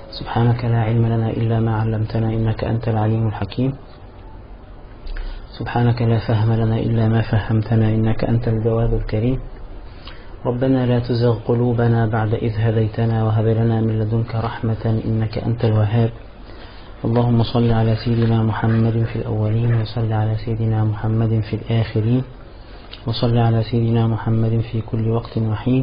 سبحانك لا علم لنا إلا ما علمتنا إنك أنت العليم الحكيم سبحانك لا فهم لنا إلا ما فهمتنا إنك أنت الجواب الكريم ربنا لا تزغ قلوبنا بعد إذ هديتنا وهب لنا من لدنك رحمة إنك أنت الوهاب اللهم صل على سيدنا محمد في الأولين وصل على سيدنا محمد في الآخرين وصل على سيدنا محمد في كل وقت وحين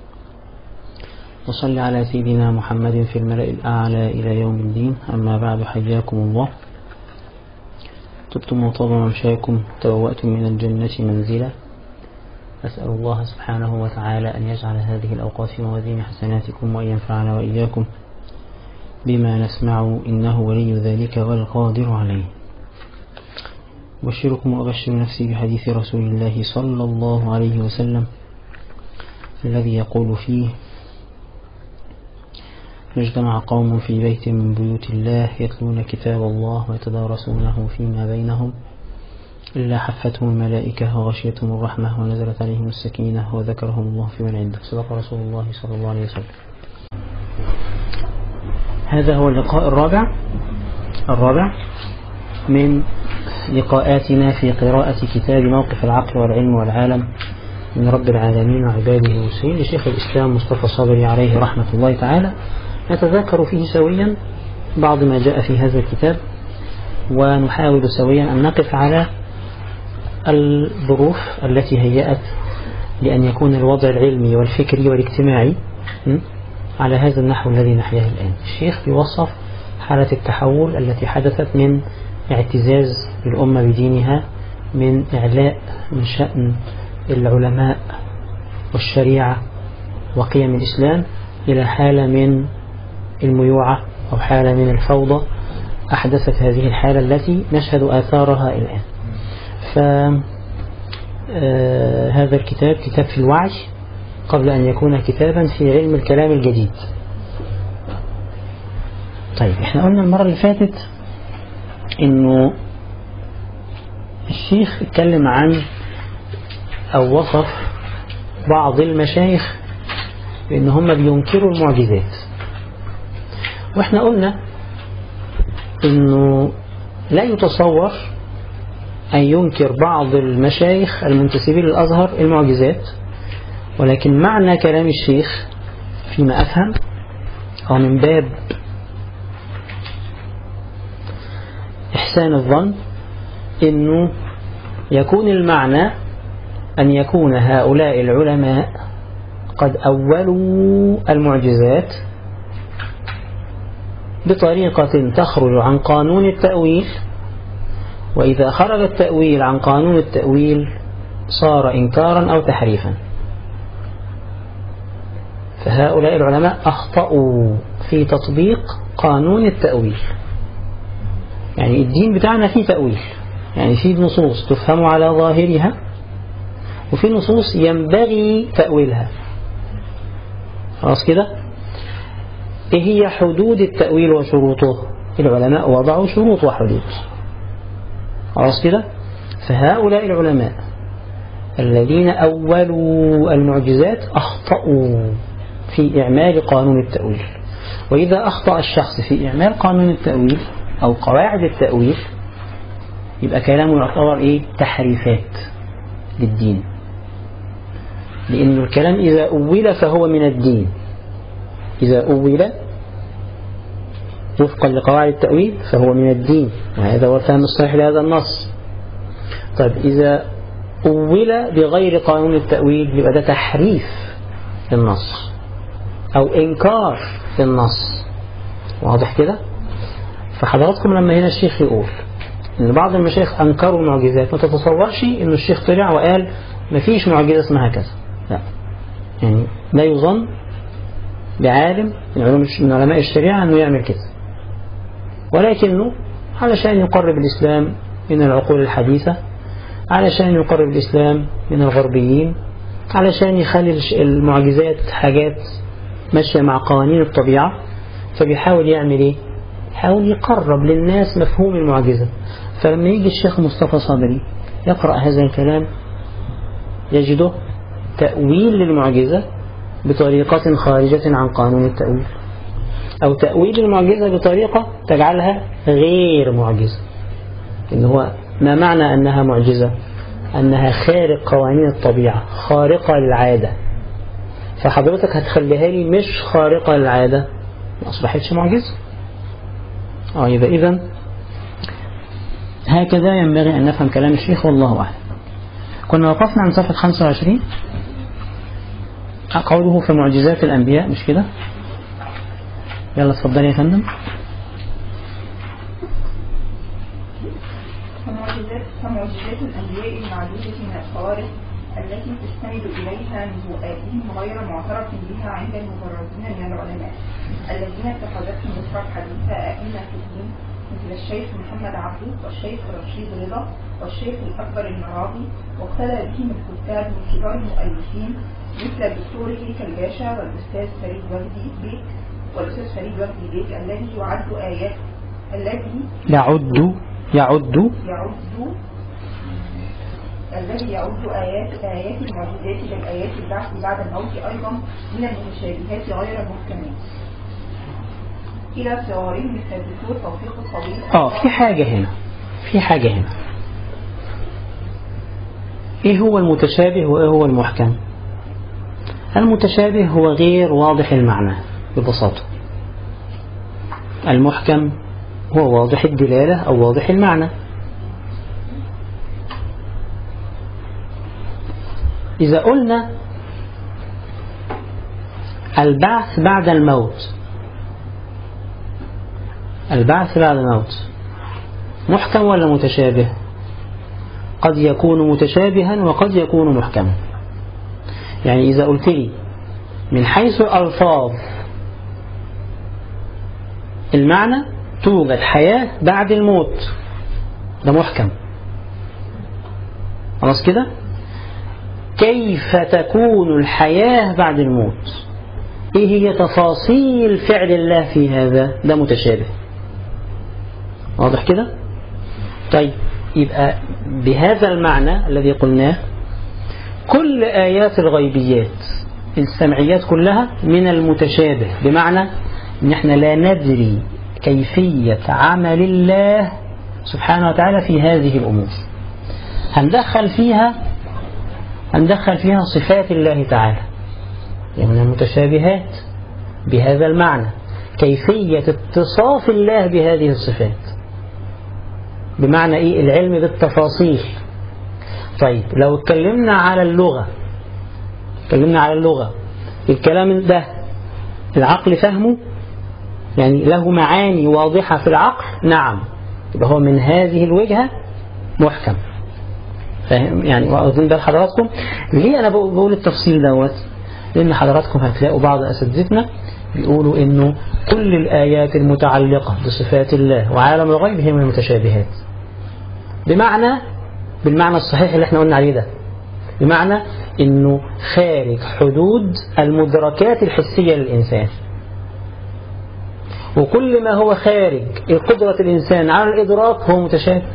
وصل على سيدنا محمد في الملأ الأعلى إلى يوم الدين أما بعد حياكم الله طبتم وطاب ممشاكم تبوأتم من الجنة منزلا أسأل الله سبحانه وتعالى أن يجعل هذه الأوقات في موازين حسناتكم وأن ينفعنا وإياكم بما نسمع إنه ولي ذلك والقادر عليه أبشركم وأبشر نفسي بحديث رسول الله صلى الله عليه وسلم الذي يقول فيه اجتمع قوم في بيت من بيوت الله يتلون كتاب الله ويتدارسونه فيما بينهم إلا حفتهم الملائكة وغشيتهم الرحمة ونزلت عليهم السكينة وذكرهم الله في من عنده صدق رسول الله صلى الله عليه وسلم هذا هو اللقاء الرابع الرابع من لقاءاتنا في قراءة كتاب موقف العقل والعلم والعالم من رب العالمين وعباده المسلمين لشيخ الإسلام مصطفى صابري عليه رحمة الله تعالى نتذاكر فيه سويا بعض ما جاء في هذا الكتاب ونحاول سويا أن نقف على الظروف التي هيأت لأن يكون الوضع العلمي والفكري والاجتماعي على هذا النحو الذي نحياه الآن الشيخ يوصف حالة التحول التي حدثت من اعتزاز الأمة بدينها من إعلاء من شأن العلماء والشريعة وقيم الإسلام إلى حالة من الميوعة أو حالة من الفوضى أحدثت هذه الحالة التي نشهد آثارها الآن فهذا الكتاب كتاب في الوعي قبل أن يكون كتابا في علم الكلام الجديد طيب احنا قلنا المرة اللي فاتت انه الشيخ اتكلم عن او وصف بعض المشايخ بان هم بينكروا المعجزات واحنا قلنا انه لا يتصور ان ينكر بعض المشايخ المنتسبين للازهر المعجزات ولكن معنى كلام الشيخ فيما افهم او من باب إحسان الظن إنه يكون المعنى أن يكون هؤلاء العلماء قد أولوا المعجزات بطريقة تخرج عن قانون التأويل وإذا خرج التأويل عن قانون التأويل صار إنكارا أو تحريفا فهؤلاء العلماء أخطأوا في تطبيق قانون التأويل يعني الدين بتاعنا فيه تأويل يعني فيه نصوص تفهم على ظاهرها وفي نصوص ينبغي تأويلها خلاص كده ايه هي حدود التأويل وشروطه العلماء وضعوا شروط وحدود خلاص كده فهؤلاء العلماء الذين أولوا المعجزات أخطأوا في إعمال قانون التأويل وإذا أخطأ الشخص في إعمال قانون التأويل أو قواعد التأويل يبقى كلامه يعتبر إيه تحريفات للدين لأن الكلام إذا أول فهو من الدين إذا أول وفقا لقواعد التأويل فهو من الدين وهذا هو الفهم الصحيح لهذا النص طيب إذا أول بغير قانون التأويل يبقى ده تحريف للنص أو إنكار للنص واضح كده فحضراتكم لما هنا الشيخ يقول ان بعض المشايخ انكروا المعجزات ما تتصورش ان الشيخ طلع وقال ما فيش معجزه اسمها كذا لا يعني لا يظن بعالم من علماء الشريعه انه يعمل كده ولكنه علشان يقرب الاسلام من العقول الحديثه علشان يقرب الاسلام من الغربيين علشان يخلي المعجزات حاجات ماشيه مع قوانين الطبيعه فبيحاول يعمل ايه يحاول يقرب للناس مفهوم المعجزة فلما يجي الشيخ مصطفى صابري يقرأ هذا الكلام يجده تأويل للمعجزة بطريقة خارجة عن قانون التأويل أو تأويل المعجزة بطريقة تجعلها غير معجزة إن هو ما معنى أنها معجزة أنها خارق قوانين الطبيعة خارقة للعادة فحضرتك هتخليها لي مش خارقة للعادة ما أصبحتش معجزة آه يبقى إذا هكذا ينبغي أن نفهم كلام الشيخ والله أعلم كنا وقفنا عن صفحة 25 قوله في معجزات الأنبياء مش كده يلا اتفضلي يا فندم فمعجزات فمعجزات الأنبياء المعدودة من الخوارق التي تستند إليها نبوءاتهم غير معترف بها عند المبرزين من العلماء الذين اتخذتهم مصر حديثة أئمة في الدين مثل الشيخ محمد عبده والشيخ رشيد رضا والشيخ الأكبر المراضي واقتدى بهم الكتاب من كبار المؤلفين مثل الدكتور هيك الباشا والأستاذ فريد وجدي بيك والأستاذ فريد وجدي بيك الذي يعد آيات الذي يعد يعد يعد الذي يعد آيات آيات المعجزات للآيات البعث بعد الموت أيضا من المتشابهات غير المحكمات إلى صغارهم مثل الدكتور توفيق الطويل اه في حاجة هنا في حاجة هنا ايه هو المتشابه وايه هو المحكم المتشابه هو غير واضح المعنى ببساطة المحكم هو واضح الدلالة أو واضح المعنى إذا قلنا البعث بعد الموت البعث بعد الموت محكم ولا متشابه قد يكون متشابها وقد يكون محكما يعني إذا قلت لي من حيث الألفاظ المعنى توجد حياة بعد الموت ده محكم خلاص كده كيف تكون الحياة بعد الموت ايه هي تفاصيل فعل الله في هذا ده متشابه واضح كده طيب يبقى بهذا المعنى الذي قلناه كل آيات الغيبيات السمعيات كلها من المتشابه بمعنى ان احنا لا ندري كيفية عمل الله سبحانه وتعالى في هذه الأمور هندخل فيها هندخل فيها صفات الله تعالى يعني من المتشابهات بهذا المعنى كيفية اتصاف الله بهذه الصفات بمعنى ايه العلم بالتفاصيل طيب لو اتكلمنا على اللغة اتكلمنا على اللغة الكلام ده العقل فهمه يعني له معاني واضحة في العقل نعم يبقى هو من هذه الوجهة محكم فاهم يعني واخدين بال حضراتكم ليه انا بقول التفصيل دوت لان حضراتكم هتلاقوا بعض اساتذتنا بيقولوا انه كل الايات المتعلقه بصفات الله وعالم الغيب هي من المتشابهات بمعنى بالمعنى الصحيح اللي احنا قلنا عليه ده بمعنى انه خارج حدود المدركات الحسيه للانسان وكل ما هو خارج قدرة الإنسان على الإدراك هو متشابه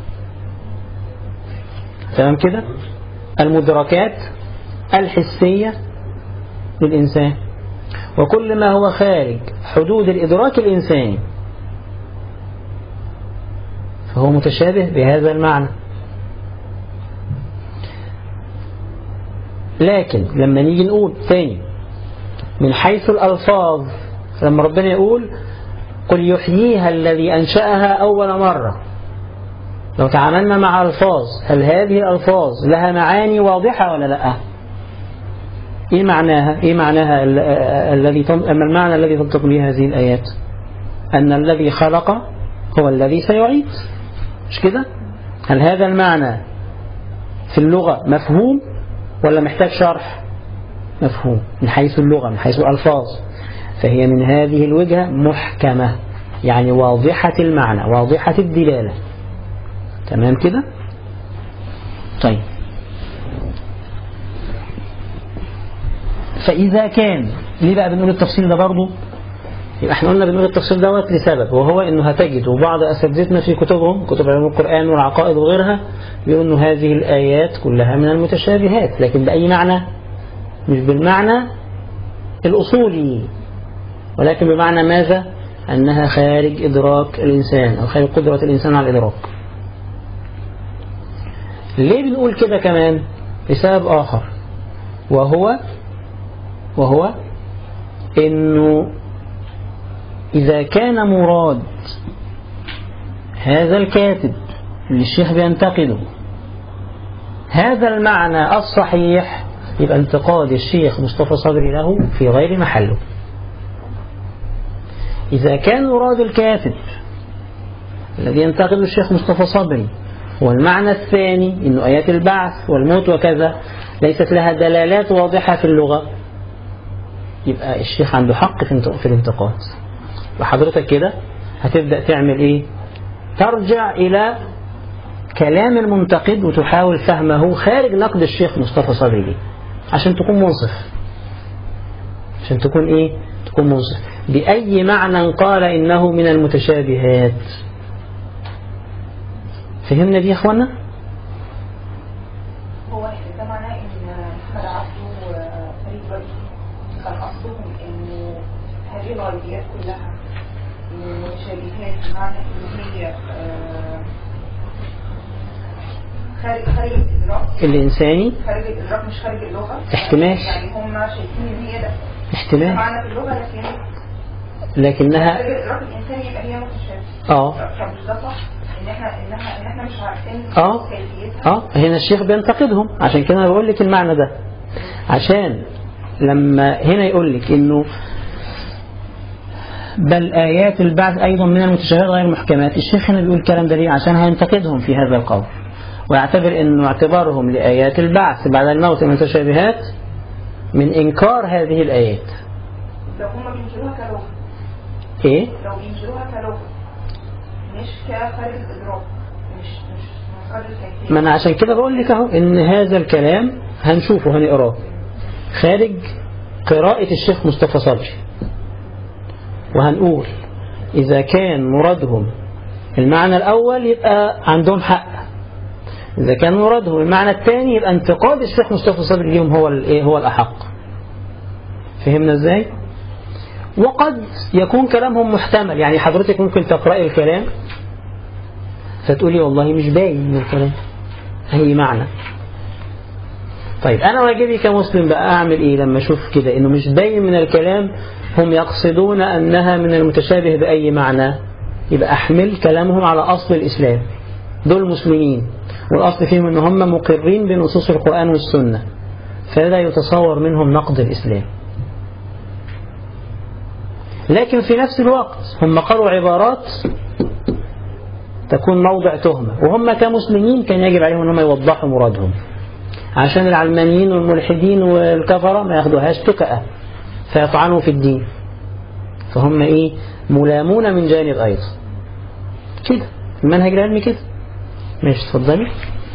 تمام كده المدركات الحسية للإنسان وكل ما هو خارج حدود الإدراك الإنساني فهو متشابه بهذا المعنى لكن لما نيجي نقول ثاني من حيث الألفاظ لما ربنا يقول قل يحييها الذي أنشأها أول مرة لو تعاملنا مع ألفاظ هل هذه الألفاظ لها معاني واضحة ولا لا إيه معناها إيه معناها الذي أما المعنى الذي تنطق به هذه الآيات أن الذي خلق هو الذي سيعيد مش كده هل هذا المعنى في اللغة مفهوم ولا محتاج شرح مفهوم من حيث اللغة من حيث الألفاظ فهي من هذه الوجهة محكمة يعني واضحة المعنى واضحة الدلالة تمام كده طيب فإذا كان ليه بقى بنقول التفصيل ده برضه يبقى احنا قلنا بنقول التفصيل دوت لسبب وهو انه هتجدوا بعض اساتذتنا في كتبهم كتب علوم القرآن والعقائد وغيرها بيقولوا انه هذه الآيات كلها من المتشابهات لكن بأي معنى مش بالمعنى الأصولي ولكن بمعنى ماذا أنها خارج إدراك الإنسان أو خارج قدرة الإنسان على الإدراك ليه بنقول كده كمان لسبب آخر وهو وهو إنه إذا كان مراد هذا الكاتب اللي الشيخ بينتقده هذا المعنى الصحيح يبقى انتقاد الشيخ مصطفى صبري له في غير محله إذا كان مراد الكاتب الذي ينتقد الشيخ مصطفى صبري والمعنى الثاني أن آيات البعث والموت وكذا ليست لها دلالات واضحة في اللغة يبقى الشيخ عنده حق في الانتقاد وحضرتك كده هتبدأ تعمل إيه ترجع إلى كلام المنتقد وتحاول فهمه خارج نقد الشيخ مصطفى صبري ليه عشان تكون منصف عشان تكون إيه تكون منصف بأي معنى قال إنه من المتشابهات فهمنا دي يا اخوانا هو ده معناه ان محمد عبده وفريد بدر كان قصدهم ان هذه الغيبيات كلها متشابهات بمعنى ان هي آه، خارج خارج الادراك الإنساني خارج الادراك مش خارج اللغه احتمال. يعني هم شايفين ان هي ده ده احتمال معنى في اللغه لكن لكنها خارج الادراك الانساني يبقى هي متشابهه اه فمش ده صح ان احنا ان احنا ان احنا مش عارفين اه كيفيتها اه هنا الشيخ بينتقدهم عشان كده انا بقول لك المعنى ده عشان لما هنا يقول لك انه بل آيات البعث أيضا من المتشابهات غير المحكمات الشيخ هنا بيقول الكلام ده ليه عشان هينتقدهم في هذا القول ويعتبر أنه اعتبارهم لآيات البعث بعد الموت من المتشابهات من إنكار هذه الآيات لو هم بينشروها كلغه إيه؟ لو بينشروها كلغه مش كخارج الادراك مش مش من خارج الكيفيه ما أنا عشان كده بقول لك أهو إن هذا الكلام هنشوفه هنقراه خارج قراءة الشيخ مصطفى صبري وهنقول إذا كان مرادهم المعنى الأول يبقى عندهم حق إذا كان مرادهم المعنى الثاني يبقى انتقاد الشيخ مصطفى صبري ليهم هو الإيه هو الأحق فهمنا إزاي؟ وقد يكون كلامهم محتمل يعني حضرتك ممكن تقرأي الكلام فتقولي والله مش باين من الكلام أي معنى طيب أنا واجبي كمسلم بقى أعمل إيه لما أشوف كده إنه مش باين من الكلام هم يقصدون أنها من المتشابه بأي معنى يبقى أحمل كلامهم على أصل الإسلام دول مسلمين والأصل فيهم أن هم مقرين بنصوص القرآن والسنة فلا يتصور منهم نقد الإسلام لكن في نفس الوقت هم قالوا عبارات تكون موضع تهمة وهم كمسلمين كان يجب عليهم أنهم يوضحوا مرادهم عشان العلمانيين والملحدين والكفرة ما ياخدوهاش تكأة فيطعنوا في الدين فهم إيه ملامون من جانب أيضا كده المنهج العلمي كده ماشي اتفضلي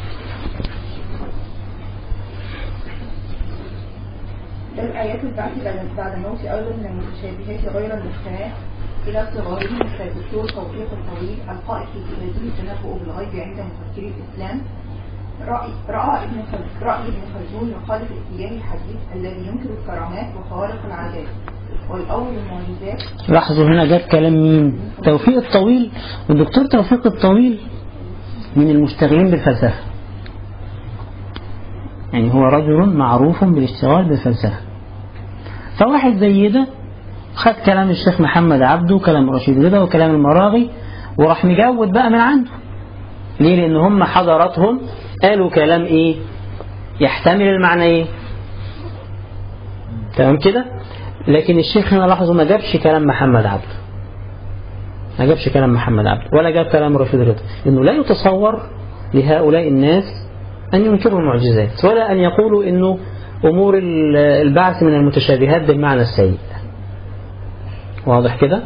بل آيات البعث بعد- بعد الموت أيضا من المتشابهات غير المحكمات إلى صغارهم كالدكتور توفيق الطويل القائل في كتابه التنبؤ بالغيب عند مفكري الإسلام رأي رأى ابن خل- رأي ابن خلدون يخالف الاتجاه الحديث الذي ينكر الكرامات وخوارق العادات والأول المعجزات لاحظوا هنا جت كلام مين توفيق الطويل والدكتور توفيق الطويل من المشتغلين بالفلسفة يعني هو رجل معروف بالاشتغال بالفلسفة فواحد زي ده خد كلام الشيخ محمد عبده وكلام رشيد رضا وكلام المراغي وراح مجود بقى من عنده ليه لأن هم حضراتهم قالوا كلام إيه يحتمل المعنى إيه تمام كده لكن الشيخ هنا لاحظوا ما جابش كلام محمد عبده ما جابش كلام محمد عبده ولا جاب كلام رشيد رضا انه لا يتصور لهؤلاء الناس ان ينكروا المعجزات ولا ان يقولوا انه امور ال- البعث من المتشابهات بالمعنى السيء واضح كده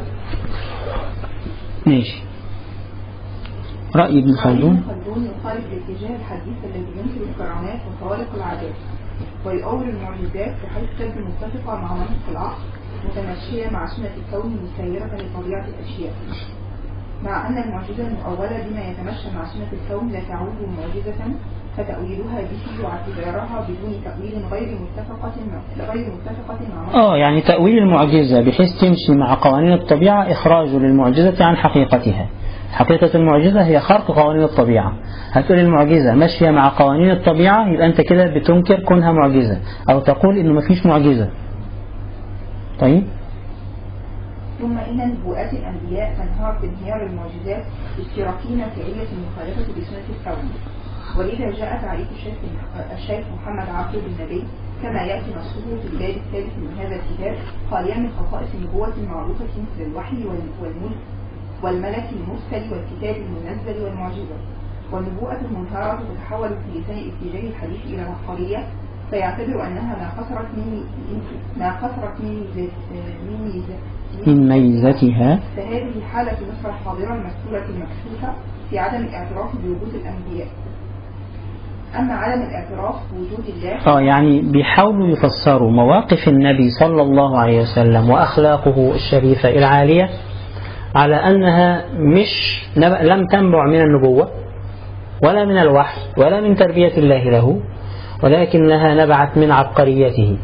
ماشي رأي ابن خلدون ابن خلدون يخالف الاتجاه الحديث الذي ينكر الكرامات وخوارق العادات ويؤول المعجزات بحيث تبدو متفقة مع منطق العقل متمشية مع سنة الكون مسيرة لطبيعة الأشياء مع أن المعجزة المؤولة بما يتمشى مع سنة الكون لا تعود معجزة فتأويلها به واعتبارها بدون تأويل غير متفقة مع غير متفقة مع اه يعني تأويل المعجزة بحيث تمشي مع قوانين الطبيعة إخراج للمعجزة عن حقيقتها حقيقة المعجزة هي خرق قوانين الطبيعة هتقول المعجزة ماشية مع قوانين الطبيعة يبقى أنت كده بتنكر كونها معجزة أو تقول إنه مفيش معجزة طيب ثم إن نبوءات الأنبياء تنهار بانهيار المعجزات اشتراكين في علة المخالفة بسنة الكون ولذا جاء تعريف الشيخ الشيخ محمد عبده بالنبي كما يأتي نصه في الباب الثالث من هذا الكتاب قال من خصائص النبوة المعروفة مثل الوحي وال- والملك والملك المرسل والكتاب المنزل والمعجزة والنبوءة المنكرة تتحول في لسان اتجاه الحديث إلى عبقرية فيعتبر أنها ما قصرت من ما قصرت من ميزات- من ميزات- من ميزتها فهذه حالة مصر الحاضرة المسؤولة المكشوفة في عدم الاعتراف بوجود الأنبياء أما عدم الاعتراف بوجود الله اه يعني بيحاولوا يفسروا مواقف النبي صلى الله عليه وسلم وأخلاقه الشريفة العالية على أنها مش نب- لم تنبع من النبوة ولا من الوحي ولا من تربية الله له ولكنها نبعت من عبقريته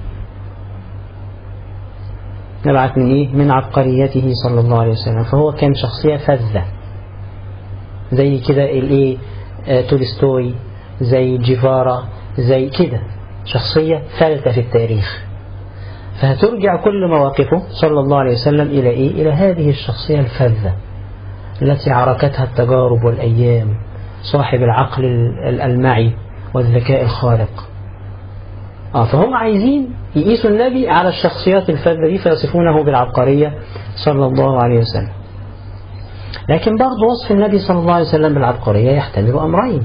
نبعت من إيه؟ من عبقريته صلى الله عليه وسلم فهو كان شخصية فذة زي كده الإيه آه، تولستوي زي جيفارا زي كده شخصية ثالثة في التاريخ فهترجع كل مواقفه صلى الله عليه وسلم إلى إيه؟ إلى هذه الشخصية الفذة التي عركتها التجارب والأيام صاحب العقل ال- المعي والذكاء الخارق آه فهم عايزين يقيسوا النبي على الشخصيات الفذة دي فيصفونه بالعبقرية صلى الله عليه وسلم لكن برضه وصف النبي صلى الله عليه وسلم بالعبقرية يحتمل أمرين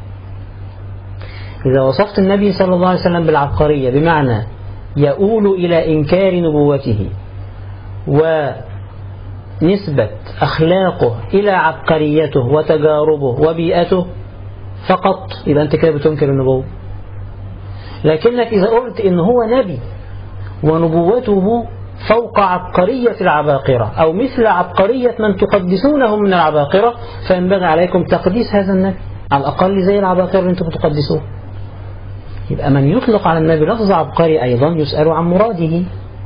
إذا وصفت النبي صلى الله عليه وسلم بالعبقرية بمعنى يؤول إلى إنكار نبوته ونسبة أخلاقه إلى عبقريته وتجاربه وبيئته فقط يبقى أنت كده بتنكر النبوة لكنك إذا قلت إن هو نبي ونبوته فوق عبقرية العباقرة أو مثل عبقرية من تقدسونهم من العباقرة فينبغي عليكم تقديس هذا النبي على الأقل زي العباقرة اللي أنتم بتقدسوه يبقى من يطلق على النبي لفظ عبقري أيضا يسأل عن مراده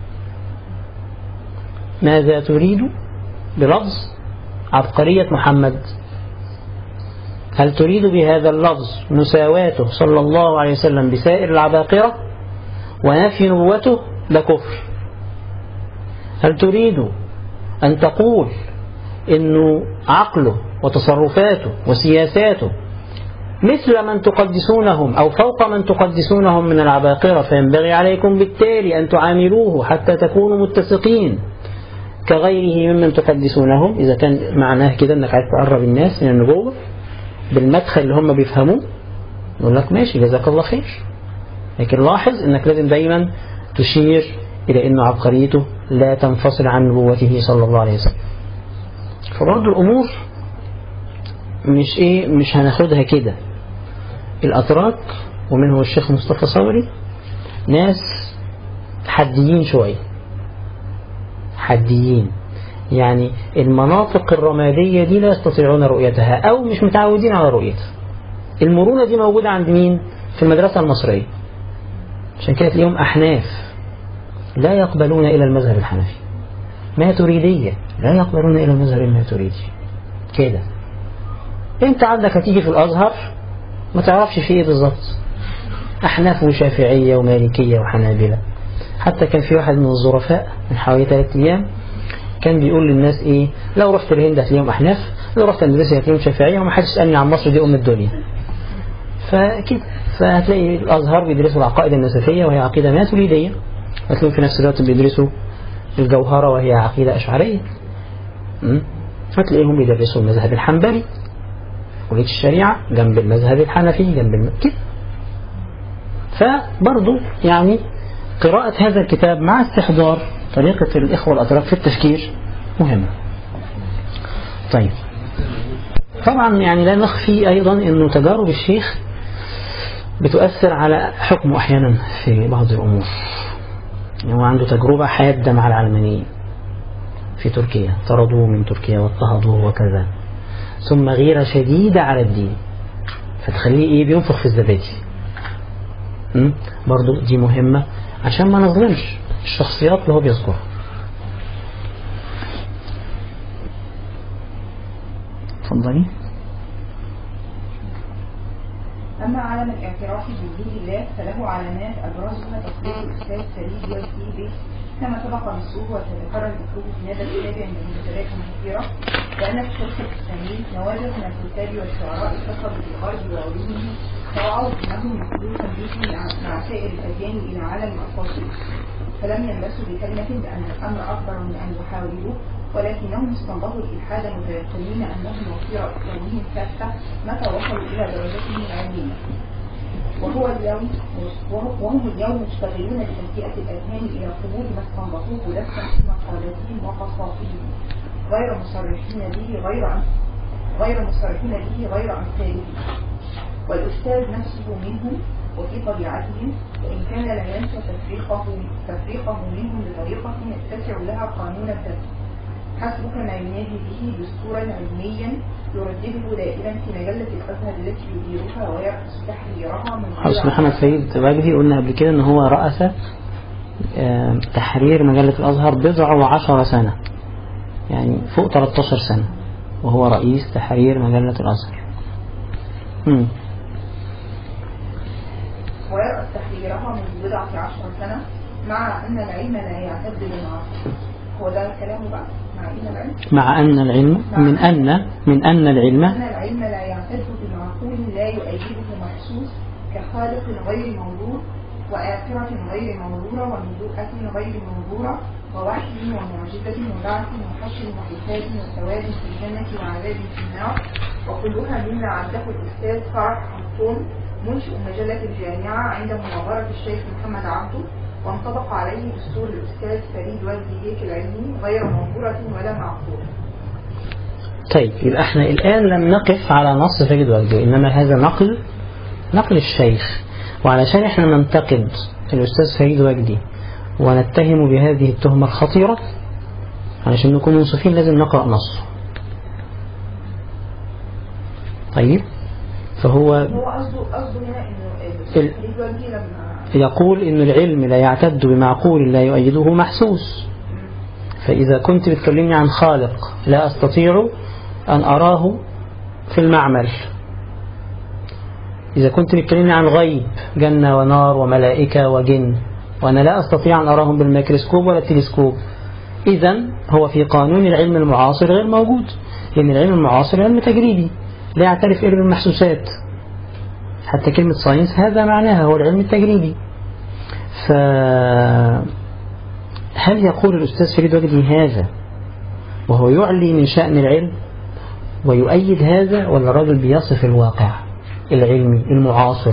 ماذا تريد بلفظ عبقرية محمد هل تريد بهذا اللفظ مساواته صلى الله عليه وسلم بسائر العباقرة ونفي نبوته ده كفر هل تريد أن تقول إنه عقله وتصرفاته وسياساته مثل من تقدسونهم أو فوق من تقدسونهم من العباقرة فينبغي عليكم بالتالي أن تعاملوه حتى تكونوا متسقين كغيره ممن تقدسونهم إذا كان معناه كده أنك عايز تقرب الناس من النبوة بالمدخل اللي هم بيفهموه يقول لك ماشي جزاك الله خير لكن لاحظ أنك لازم دايما تشير إلى أن عبقريته لا تنفصل عن نبوته صلى الله عليه وسلم فبرضه الأمور مش إيه مش هناخدها كده الأتراك ومنه الشيخ مصطفى صبري ناس حديين شوية حديين يعني المناطق الرمادية دي لا يستطيعون رؤيتها أو مش متعودين على رؤيتها المرونة دي موجودة عند مين في المدرسة المصرية عشان كده تلاقيهم أحناف لا يقبلون إلى المذهب الحنفي ما تريدية لا يقبلون إلى المذهب الماتريدي كده انت عندك هتيجي في الأزهر ما تعرفش فيه ايه بالظبط أحناف وشافعية ومالكية وحنابلة حتى كان في واحد من الظرفاء من حوالي ثلاث أيام كان بيقول للناس إيه لو رحت الهند هتلاقيهم أحناف لو رحت أندونيسيا هتلاقيهم شافعية وما حدش يسألني عن مصر دي أم الدنيا فكده فهتلاقي الأزهر بيدرسوا العقائد النسفية وهي عقيدة ماتريدية هتلاقيهم في نفس الوقت بيدرسوا الجوهرة وهي عقيدة أشعرية م? هتلاقيهم بيدرسوا المذهب الحنبلي كلية الشريعة جنب المذهب الحنفي جنب الم... كده فبرضو يعني قراءة هذا الكتاب مع استحضار طريقة الإخوة الأتراك في التفكير مهمة طيب طبعا يعني لا نخفي أيضا أنه تجارب الشيخ بتؤثر على حكمه أحيانا في بعض الأمور هو عنده تجربة حادة مع العلمانيين في تركيا طردوه من تركيا واضطهدوه وكذا ثم غيرة شديدة على الدين فتخليه ايه بينفخ في الزبادي م? برضو دي مهمة عشان ما نظلمش الشخصيات اللي هو بيذكرها اتفضلي أما علم الاعتراف بوجود الله فله علامات أبرزها تقرير الأستاذ فريد والسيبي كما سبق نصه وتتكرر ذكره في هذا الكتاب عند المنتديات كثيرة لأن في الشرق الإسلامي نوادر من الكتاب والشعراء اتصلوا بالغرب وعلومه فرعوا أنهم يقولون تمليكه مع سائر الأديان إلى عالم الأفاصيل فلم يلبسوا بكلمة بأن الأمر أكبر من أن يحاولوه ولكنهم استنبطوا الإلحاد متيقنين أنهم وفير أفكارهم كافة متى وصلوا إلى درجتهم العلمية وهو اليوم وهم اليوم مشتغلون بتهيئة الأذهان إلى قبول ما استنبطوه لفا في مقالاتهم وقصاصهم غير مصرحين به غير غير مصرحين به غير أمثاله والأستاذ نفسه منهم وفي طبيعتهم وإن كان لا ينسى تفريقه تفريقه منهم بطريقة يتسع لها قانون الدفع حسبك ما ينادي به دستورا علميا يردده دائما في مجلة الأزهر التي يديرها ويرأس تحريرها من حسن محمد سيد واجدي قلنا قبل كده ان هو رأس آه، تحرير مجلة الأزهر بضع وعشر سنة يعني فوق 13 سنة وهو رئيس تحرير مجلة الأزهر مم. ويرأس تحريرها منذ بضعة عشر سنة مع أن العلم لا يعتد بالعصر هو ده الكلام بقى مع أن العلم مع أن العلم من أن من أن العلم أن العلم لا يعتد بمعقول لا يؤيده محسوس كخالق غير موجود وآخرة غير موجودة ونبوءة غير موجودة ووحي ومعجزة وبعث وحشر وحساب وثواب في الجنة وعذاب في النار وكلها مما عده الأستاذ فرح حمصون منشئ مجلة الجامعة عند مناظرة الشيخ محمد عبده وانطبق عليه دستور الأستاذ فريد والدي هيك العلمي غير منظورة ولا معقولة طيب يبقى احنا الآن لم نقف على نص فريد وجدي إنما هذا نقل نقل الشيخ وعلشان احنا ننتقد الأستاذ فريد وجدي ونتهم بهذه التهمة الخطيرة علشان نكون منصفين لازم نقرأ نصه طيب فهو هو قصده قصده هنا إنه الأستاذ ال- فريد والدي لما يقول إن العلم لا يعتد بمعقول لا يؤيده محسوس فإذا كنت بتكلمني عن خالق لا أستطيع أن أراه في المعمل إذا كنت بتكلمني عن غيب جنة ونار وملائكة وجن وأنا لا أستطيع أن أراهم بالميكروسكوب ولا التلسكوب إذا هو في قانون العلم المعاصر غير موجود لأن العلم المعاصر علم تجريبي لا يعترف إلا بالمحسوسات حتى كلمة ساينس هذا معناها هو العلم التجريبي ف هل يقول الأستاذ فريد وجدي هذا وهو يعلي من شأن العلم ويؤيد هذا ولا الرجل بيصف الواقع العلمي المعاصر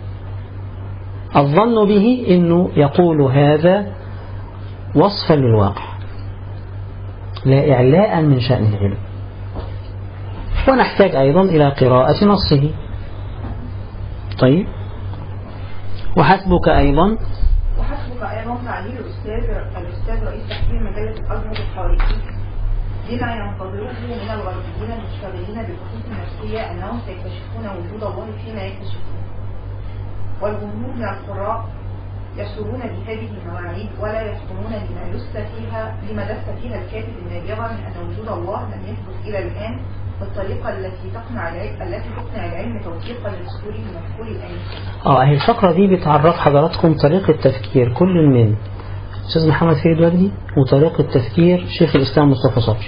الظن به أنه يقول هذا وصفا للواقع لا إعلاء من شأن العلم ونحتاج أيضا إلى قراءة نصه طيب وحسبك أيضا وحسبك أيضا تعليل الأستاذ الأستاذ رئيس تحرير مجلة الأزهر الخارجي بما ينتظره من الغربيين المشتغلين بالبحوث النفسية أنهم سيكتشفون وجود الله فيما يكتشفون والجمهور من القراء يسرون بهذه المواعيد ولا يحكمون لما دس فيها لما دس فيها الكاتب النابغة من أن وجود الله لم يثبت إلى الآن بالطريقة التي تقنع العلم التي تقنع العلم توثيقا للصدور المفعول الآن اه اهي الفقرة دي بتعرف حضراتكم طريقة تفكير كل من أستاذ محمد فريد وجدي وطريقة تفكير شيخ الإسلام مصطفى صبري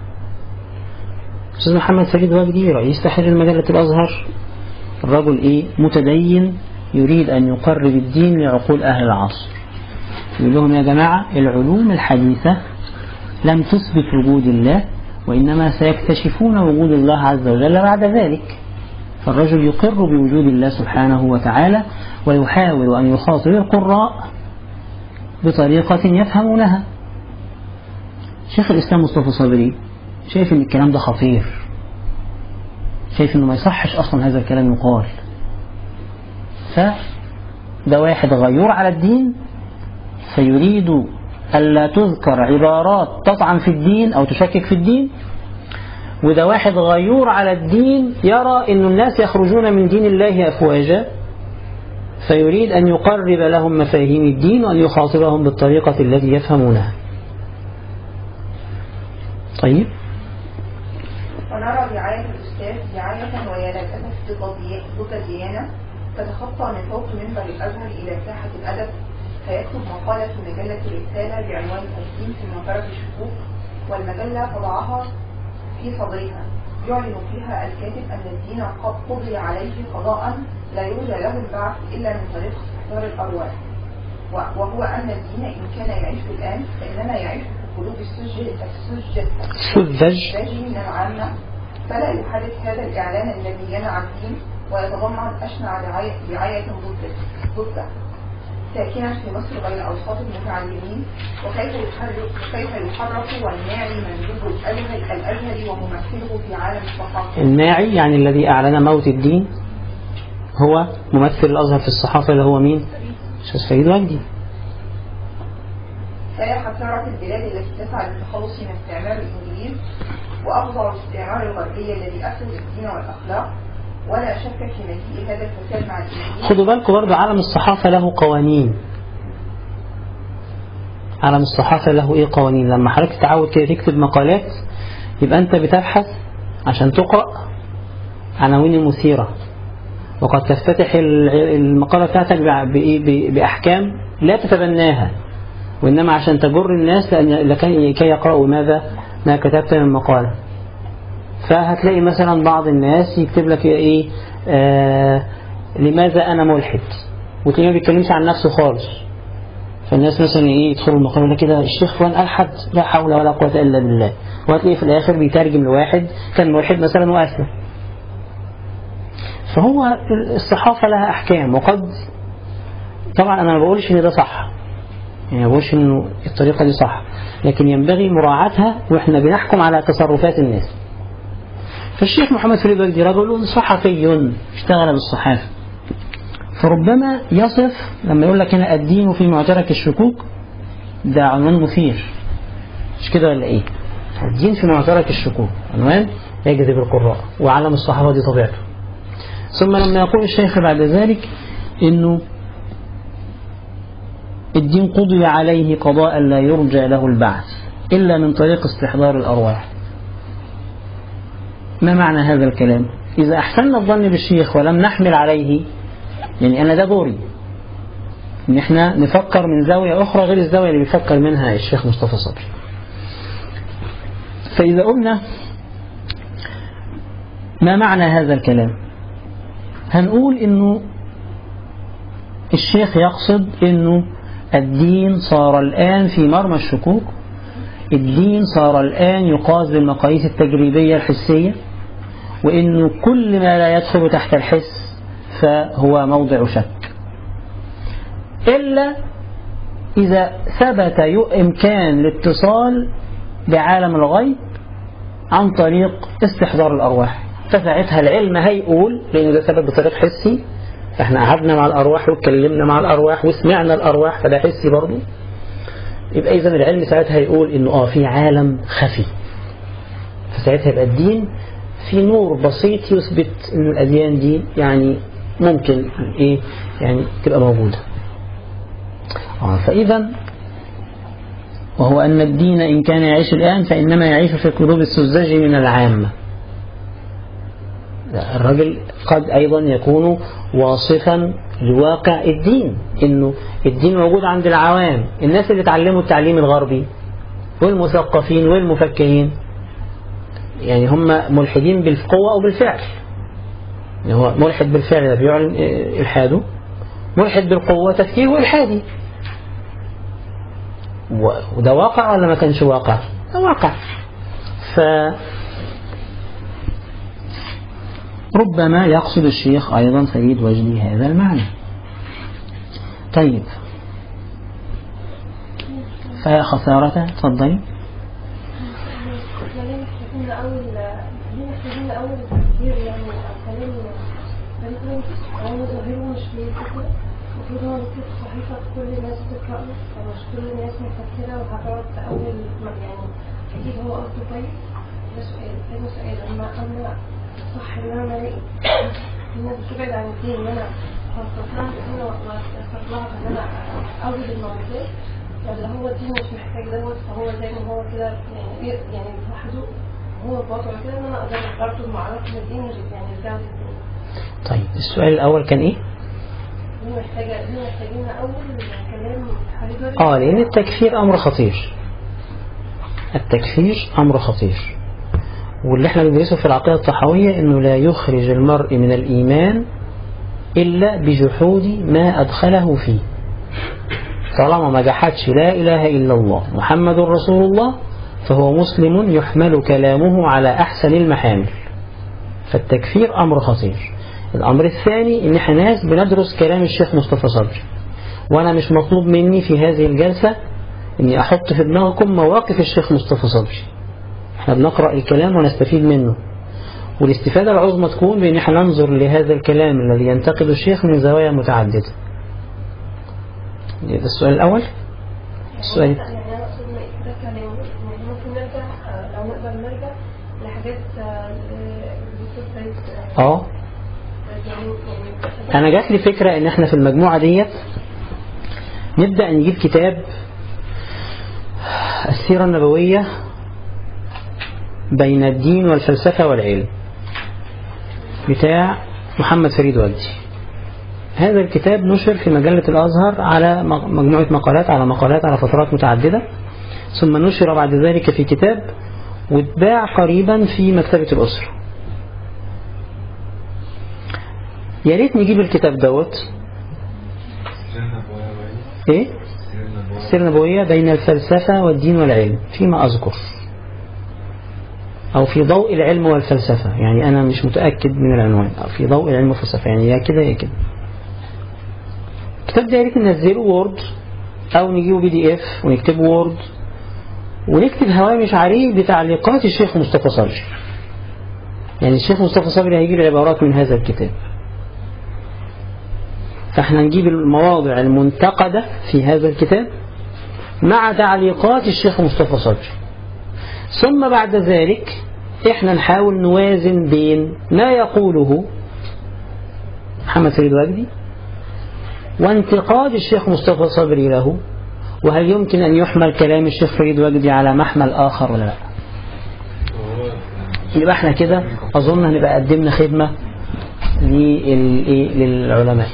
أستاذ محمد فريد وجدي رئيس تحرير مجلة الأزهر الرجل إيه متدين يريد أن يقرب الدين لعقول أهل العصر يقول لهم يا جماعة العلوم الحديثة لم تثبت وجود الله وإنما سيكتشفون وجود الله عز وجل بعد ذلك فالرجل يقر بوجود الله سبحانه وتعالى ويحاول أن يخاطب القراء بطريقة يفهمونها شيخ الإسلام مصطفى صابري شايف أن الكلام ده خطير شايف أنه ما يصحش أصلا هذا الكلام يقال فده واحد غيور على الدين فيريد ألا تذكر عبارات تطعن في الدين أو تشكك في الدين وده واحد غيور على الدين يرى أن الناس يخرجون من دين الله أفواجا فيريد أن يقرب لهم مفاهيم الدين وأن يخاطبهم بالطريقة التي يفهمونها طيب ونرى رعاية الأستاذ رعاية ويا للأسف ضد الديانة تتخطى من فوق منبر الأزهر إلى ساحة الأدب فيكتب مقالة في مجلة الرسالة بعنوان تسليم في معترف الشكوك والمجلة تضعها في صدرها يعلن فيها الكاتب أن الدين قد قضي عليه قضاء لا يرجى له البعث إلا من طريق استحضار الأرواح وهو أن الدين إن كان يعيش الآن فإنما يعيش في قلوب السجل السجل السذج من العامة فلا يحرك هذا الإعلان الذي ينعى الدين ويتضمن أشنع رعاية, رعاية ضده ضده ساكنا في مصر بين أوساط المتعلمين وكيف يحرك وكيف يحرك والناعي مندوب الأزهر الأزهري وممثله في عالم الثقافة الناعي يعني الذي أعلن موت الدين هو ممثل الأزهر في الصحافة اللي هو مين؟ أستاذ فريد وجدي فيا حسرة البلاد التي تسعى للتخلص من استعمار الإنجليز وأفظع الاستعمار الغربي الذي أفسد الدين والأخلاق ولا شك في مجيء هذا الفساد مع الإنجليز خدوا بالكم برضه عالم الصحافة له قوانين عالم الصحافة له إيه قوانين لما حضرتك تتعود كده تكتب مقالات يبقى أنت بتبحث عشان تقرأ عناوين مثيرة وقد تفتتح المقالة بتاعتك بأحكام لا تتبناها وإنما عشان تجر الناس لكي يقرأوا ماذا ما كتبت من مقالة فهتلاقي مثلا بعض الناس يكتب لك إيه آه لماذا أنا ملحد وتلاقيه ما بيتكلمش عن نفسه خالص فالناس مثلا ايه يدخلوا المقالة كده الشيخ فلان ألحد لا حول ولا قوة إلا بالله وهتلاقيه في الآخر بيترجم لواحد كان ملحد مثلا وأسلم فهو الصحافة لها أحكام وقد طبعا أنا ما بقولش إن ده صح يعني ما بقولش إنه الطريقة دي صح لكن ينبغي مراعاتها وإحنا بنحكم على تصرفات الناس فالشيخ محمد فريد وجدي رجل صحفي اشتغل بالصحافة فربما يصف لما يقول لك هنا الدين في معترك الشكوك ده عنوان مثير مش كده ولا ايه الدين في معترك الشكوك عنوان يجذب القراء وعلم الصحابة دي طبيعته ثم لما يقول الشيخ بعد ذلك انه الدين قضي عليه قضاء لا يرجى له البعث إلا من طريق استحضار الأرواح ما معنى هذا الكلام إذا أحسننا الظن بالشيخ ولم نحمل عليه يعني أنا ده دوري إن إحنا نفكر من زاوية أخرى غير الزاوية اللي بيفكر منها الشيخ مصطفى صبري فإذا قلنا ما معنى هذا الكلام هنقول إنه الشيخ يقصد إنه الدين صار الآن في مرمى الشكوك الدين صار الآن يقاس بالمقاييس التجريبية الحسية وإنه كل ما لا يدخل تحت الحس فهو موضع شك إلا إذا ثبت إمكان الاتصال بعالم الغيب عن طريق استحضار الأرواح فساعتها العلم هيقول لأنه ده ثبت بطريق حسي فاحنا قعدنا مع الأرواح واتكلمنا مع الأرواح وسمعنا الأرواح فده حسي برضه يبقى إذا العلم ساعتها هيقول إنه آه في عالم خفي فساعتها يبقى الدين في نور بسيط يثبت إن الأديان دي يعني ممكن إيه يعني تبقى موجودة آه فإذا وهو أن الدين إن كان يعيش الآن فإنما يعيش في قلوب السذاج من العامة الرجل قد أيضا يكون واصفا لواقع الدين إنه الدين موجود عند العوام الناس اللي اتعلموا التعليم الغربي والمثقفين والمفكرين يعني هم ملحدين بالقوة أو بالفعل يعني هو ملحد بالفعل ده بيعلن إلحاده ملحد بالقوة تفكيره إلحادي وده واقع ولا ما كانش واقع ده واقع ف ربما يقصد الشيخ أيضا فريد وجدي هذا المعنى طيب فيا خسارة تفضلي المفروض هو يكتب صحيفة كل الناس تقرأ فمش كل الناس مفكرة وهتقعد تأول يعني أكيد هو قصده كويس ده سؤال تاني سؤال اما اما صح ان انا الاقي الناس بتبعد عن الدين ان انا خصص لها ان انا واستغفر لها ان انا اوجد المعجزات ولا هو الدين مش محتاج دوت فهو زي ما هو كده يعني يعني لوحده هو بوضعه كده ان انا اقدر برضه معرفة من الدين يعني يرجعوا للدين طيب السؤال الأول كان إيه؟ دي محتاجة دي محتاجين أول كلام حبيب آه لأن التكفير أمر خطير التكفير أمر خطير واللي احنا بندرسه في العقيدة الطحاوية انه لا يخرج المرء من الإيمان إلا بجحود ما أدخله فيه طالما ما جحدش لا إله إلا الله محمد رسول الله فهو مسلم يحمل كلامه على أحسن المحامل فالتكفير أمر خطير الأمر الثاني إن احنا ناس بندرس كلام الشيخ مصطفى صبري وأنا مش مطلوب مني في هذه الجلسة إني أحط في دماغكم مواقف الشيخ مصطفى صبري احنا بنقرأ الكلام ونستفيد منه والاستفادة العظمى تكون بأن احنا ننظر لهذا الكلام الذي ينتقد الشيخ من زوايا متعددة ده السؤال الأول السؤال يعني أنا أقصد إن ده كلام يعني ممكن نرجع آه، لو نقدر نرجع لحاجات آه، الدكتور سيد آه، اه يعني يعني أنا جات لي فكرة إن احنا في المجموعة ديت نبدأ نجيب كتاب السيرة النبوية بين الدين والفلسفة والعلم بتاع محمد فريد وجدي هذا الكتاب نشر في مجلة الأزهر على مجموعة مقالات على مقالات على فترات متعددة ثم نشر بعد ذلك في كتاب واتباع قريبا في مكتبة الأسرة يا ريت نجيب الكتاب دوت ايه السيرة النبوية بين الفلسفة والدين والعلم فيما أذكر أو في ضوء العلم والفلسفة يعني أنا مش متأكد من العنوان أو في ضوء العلم والفلسفة يعني يا كده يا كده الكتاب ده يا ريت ننزله وورد أو نجيبه بي دي إف ونكتبه وورد ونكتب هوامش عليه بتعليقات الشيخ مصطفى صبري يعني الشيخ مصطفى صبري هيجيب العبارات من هذا الكتاب فاحنا نجيب المواضع المنتقدة في هذا الكتاب مع تعليقات الشيخ مصطفى صبري ثم بعد ذلك احنا نحاول نوازن بين ما يقوله محمد فريد وجدي وانتقاد الشيخ مصطفى صبري له وهل يمكن أن يحمل كلام الشيخ فريد وجدي على محمل آخر ولا لا يبقى احنا كده أظن هنبقى قدمنا خدمة للإيه؟ للعلماء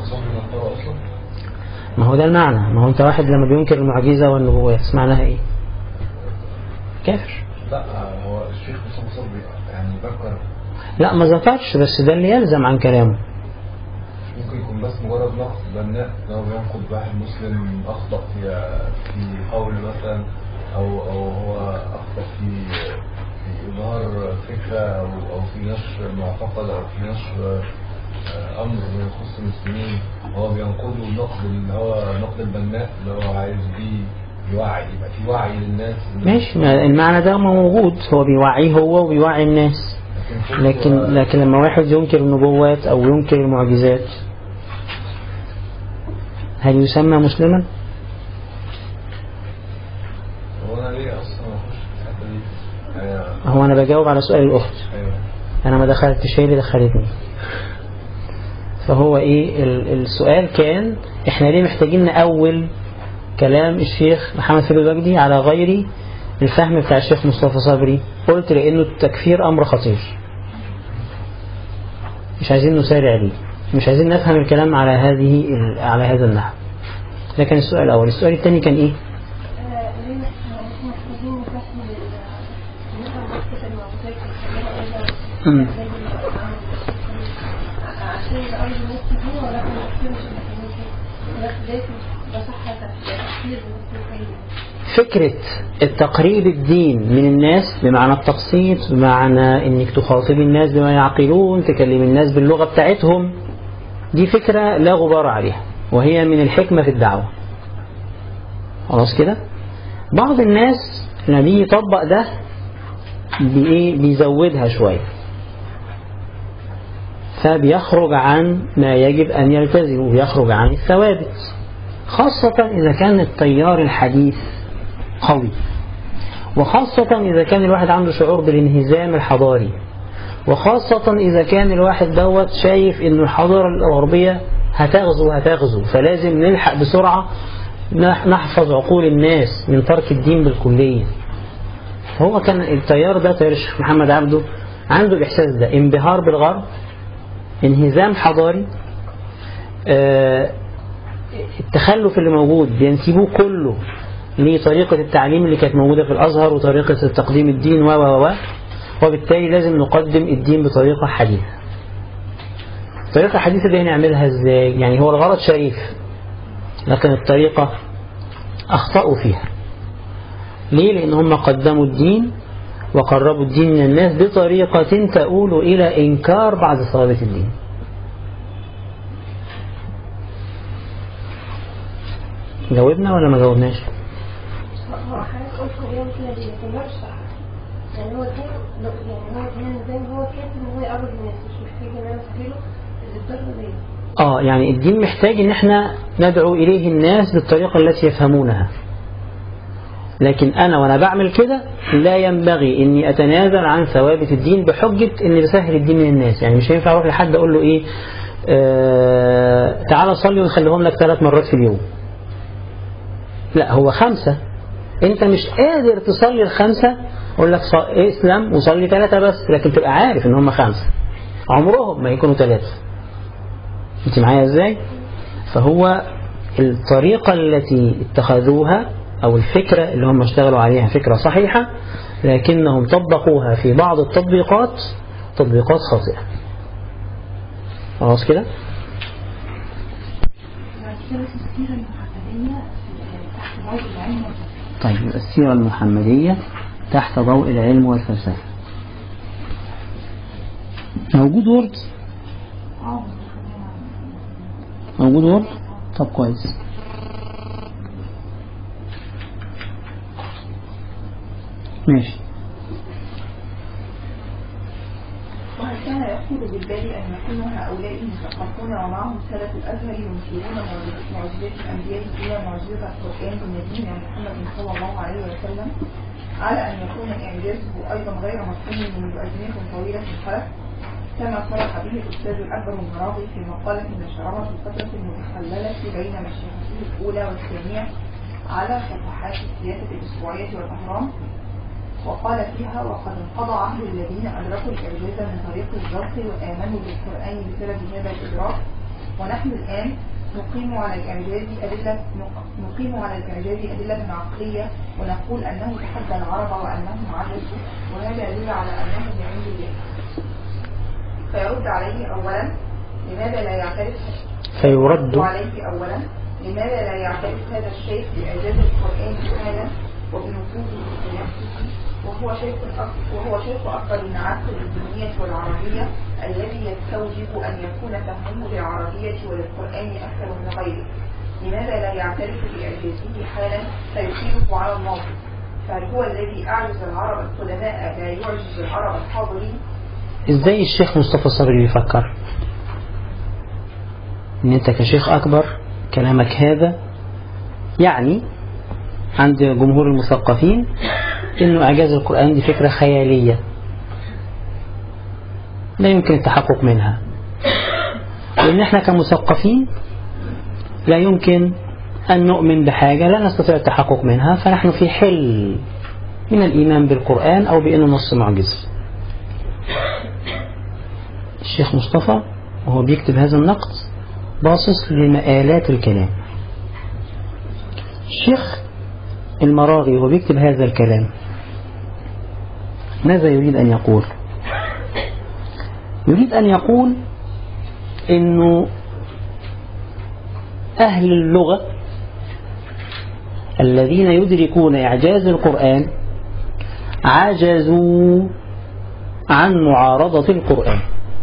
ما هو ده المعنى ما هو انت واحد لما بينكر المعجزة والنبوات معناها ايه كافر لا هو الشيخ مصطفى صبري يعني ذكر لا ما ذكرش بس ده اللي يلزم عن كلامه ممكن يكون بس مجرد نقد بناء لو ينقد واحد مسلم اخطا في في قول مثلا او او هو اخطا في في اظهار فكره او او في نشر معتقد او في نشر آه، امر يخص المسلمين هو بينقده النقد اللي هو نقد البناء اللي هو عايز بيه يوعي يبقى في وعي للناس ماشي ما المعنى ده موجود هو بيوعيه هو وبيوعي الناس لكن لكن لما واحد ينكر النبوات او ينكر المعجزات هل يسمى مسلما؟ هو انا ليه اصلا اخش في الحته دي أيوة. هو انا بجاوب على سؤال الاخت ايوه انا ما دخلتش هي اللي دخلتني فهو ايه ال- السؤال كان احنا ليه محتاجين نأول كلام الشيخ محمد فريد وجدي على غير الفهم بتاع الشيخ مصطفى صبري قلت لانه التكفير امر خطير مش عايزين نسارع ليه مش عايزين نفهم الكلام على هذه ال- على هذا النحو ده كان السؤال الاول السؤال الثاني كان ايه آه، ليه احنا محتاجين نفهم ال- نفهم قصة المعجزات ونخليها إيه مم. زي ما- عشان الأرض الناس كتير ولا احنا نفسنا مش محتاجين كده بس لازم ده صح تفكير المسلمين فكرة التقريب الدين من الناس بمعنى التبسيط بمعنى انك تخاطب الناس بما يعقلون تكلم الناس باللغة بتاعتهم دي فكرة لا غبار عليها وهي من الحكمة في الدعوة خلاص كده بعض الناس لما بيجي يطبق ده بإيه بيزودها شوية فبيخرج عن ما يجب أن يلتزم وبيخرج عن الثوابت خاصة إذا كان التيار الحديث قوي وخاصة إذا كان الواحد عنده شعور بالانهزام الحضاري وخاصة إذا كان الواحد دوت شايف إن الحضارة الغربية هتغزو هتغزو فلازم نلحق بسرعة نح- نحفظ عقول الناس من ترك الدين بالكلية هو كان التيار ده تيار الشيخ محمد عبده عنده الإحساس ده انبهار بالغرب انهزام حضاري آه، التخلف اللي موجود بينسبوه كله لطريقة التعليم اللي كانت موجودة في الأزهر وطريقة تقديم الدين و و و وبالتالي لازم نقدم الدين بطريقة حديثة الطريقة الحديثة دي هنعملها ازاي يعني هو الغرض شريف لكن الطريقة أخطأوا فيها ليه لأن هم قدموا الدين وقربوا الدين من الناس بطريقة تؤول إلى إنكار بعض ثوابت الدين جاوبنا ولا ما جاوبناش هو حضرتك قلت هو بيعمل كده ليه لكن ده مش صح يعني هو كان يعني هو كان زي ما هو كاتب ان هو يقرب الناس مش محتاج ان انا اسهله للدرجه دي آه يعني الدين محتاج إن إحنا ندعو إليه الناس بالطريقة التي يفهمونها لكن أنا وأنا بعمل كده لا ينبغي إني أتنازل عن ثوابت الدين بحجة إني بسهل الدين من الناس يعني مش هينفع أروح لحد أقول له إيه آه تعالى صلي ونخليهم لك ثلاث مرات في اليوم لا هو خمسة أنت مش قادر تصلي الخمسة أقول لك ص- اسلم وصلي ثلاثة بس لكن تبقى عارف إن هم خمسة عمرهم ما يكونوا ثلاثة انت معايا ازاي فهو الطريقة التي اتخذوها او الفكرة اللي هم اشتغلوا عليها فكرة صحيحة لكنهم طبقوها في بعض التطبيقات تطبيقات خاطئة خلاص كده طيب السيرة المحمدية تحت ضوء العلم والفلسفة موجود وورد موجود وورد طب كويس ماشي وهل كان يخطر بالبال أن يكون هؤلاء المثقفون ومعهم سلف الأزهر ينكرون معجزات الأنبياء إلى معجزة القرآن بنبينا محمد صلى الله عليه وسلم على أن يكون إعجازه أيضا غير مفهوم منذ أزمنة طويلة في الخلف كما صرح به الأستاذ الأكبر المراغي في مقالة نشرها في الفترة المتخللة بين مشيخته الأولى والثانية على صفحات السياسة الأسبوعية والأهرام وقال فيها وقد انقضى عهد الذين أدركوا الإعجاز من طريق الذوق وآمنوا بالقرآن بسبب هذا الإدراك ونحن الآن نقيم على الإعجاز أدلة نقيم على الإعجاز أدلة عقلية ونقول أنه تحدى العرب وأنهم عجزوا وهذا يدل على أنه من عند الله فيرد عليه أولا لماذا لا يعترف فيرد عليه أولا لماذا لا يعترف هذا الشيخ بإعجاز القرآن حالا وبنفوذه في نفسه وهو شيخ أك- وهو شيخ أكبر النعاسة للدينية والعربية الذي يستوجب أن يكون فهمه للعربية وللقرآن أكثر من غيره لماذا لا يعترف بإعجازه حالا فيثيره على الماضي فهل هو الذي أعجز العرب القدماء لا يعجز العرب الحاضرين ازاي الشيخ مصطفى صبري بيفكر ان انت كشيخ اكبر كلامك هذا يعني عند جمهور المثقفين انه اعجاز القرآن دي فكرة خيالية لا يمكن التحقق منها لان احنا كمثقفين لا يمكن ان نؤمن بحاجة لا نستطيع التحقق منها فنحن في حل من الايمان بالقرآن او بانه نص معجز الشيخ مصطفى وهو بيكتب هذا النقد باصص لمآلات الكلام الشيخ المراغي وهو بيكتب هذا الكلام ماذا يريد أن يقول يريد أن يقول إنه أهل اللغة الذين يدركون إعجاز القرآن عجزوا عن معارضة القرآن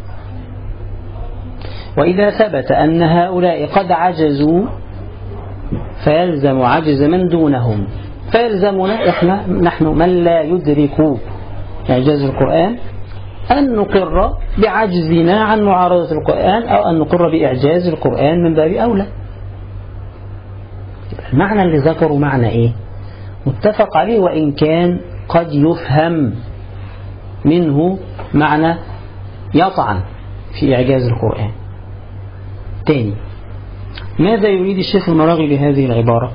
وإذا ثبت أن هؤلاء قد عجزوا فيلزم عجز من دونهم فيلزمنا إحنا نحن من لا يدرك إعجاز القرآن أن نقر بعجزنا عن معارضة القرآن أو أن نقر بإعجاز القرآن من باب أولى المعنى اللي ذكره معنى إيه متفق عليه وإن كان قد يفهم منه معنى يطعن في إعجاز القرآن تاني ماذا يريد الشيخ المراغي بهذه العبارة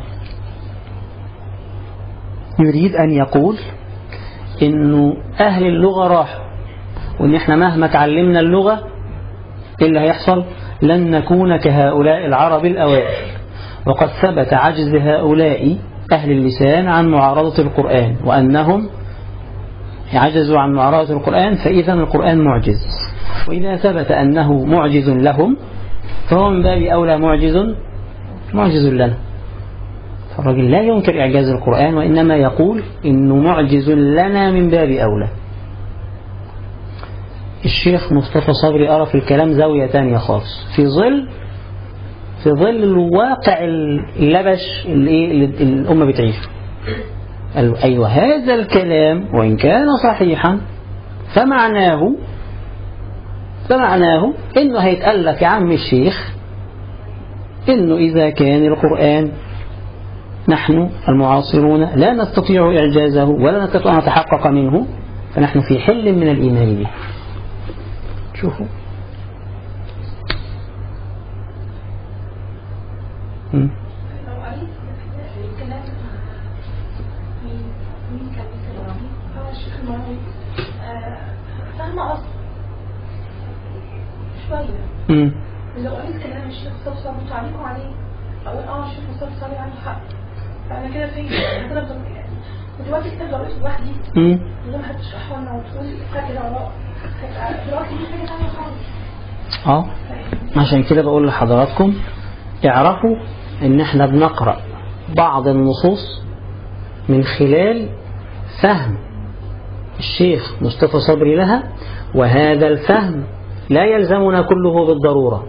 يريد أن يقول إنه أهل اللغة راحوا وإن إحنا مهما تعلمنا اللغة إيه اللي هيحصل لن نكون كهؤلاء العرب الأوائل وقد ثبت عجز هؤلاء أهل اللسان عن معارضة القرآن وأنهم عجزوا عن معارضة القرآن فإذا القرآن معجز وإذا ثبت أنه معجز لهم فهو من باب أولى معجز معجز لنا فالراجل لا ينكر إعجاز القرآن وإنما يقول إنه معجز لنا من باب أولى الشيخ مصطفى صبري أرى في الكلام زاوية تانية خالص في ظل في ظل الواقع اللبش اللي, إيه اللي الأمة بتعيشه قال أيوة هذا الكلام وإن كان صحيحا فمعناه فمعناه إنه هيتقال لك يا عم الشيخ إنه إذا كان القرآن نحن المعاصرون لا نستطيع إعجازه ولا نستطيع أن نتحقق منه فنحن في حل من الإيمان به شوفوا مم. لو قريت الكلام مين مين كان بيتكلم هو الشيخ المروي آه، فاهمة أصلا شوية مم. لو قريت كلام الشيخ مصطفى صبري وتعليقه عليه أقول اه الشيخ مصطفى صبري عنده حق فأنا كده فين أنا كده بضل- يعني ودلوقتي كتاب لو قريته لوحدي مم. من غير ما حد يشرحه لنا وتقول حاجة كده وراء هيبقى دلوقتي دي حاجة تانية خالص اه عشان كده بقول لحضراتكم اعرفوا ان احنا بنقرأ بعض النصوص من خلال فهم الشيخ مصطفى صبري لها وهذا الفهم لا يلزمنا كله بالضرورة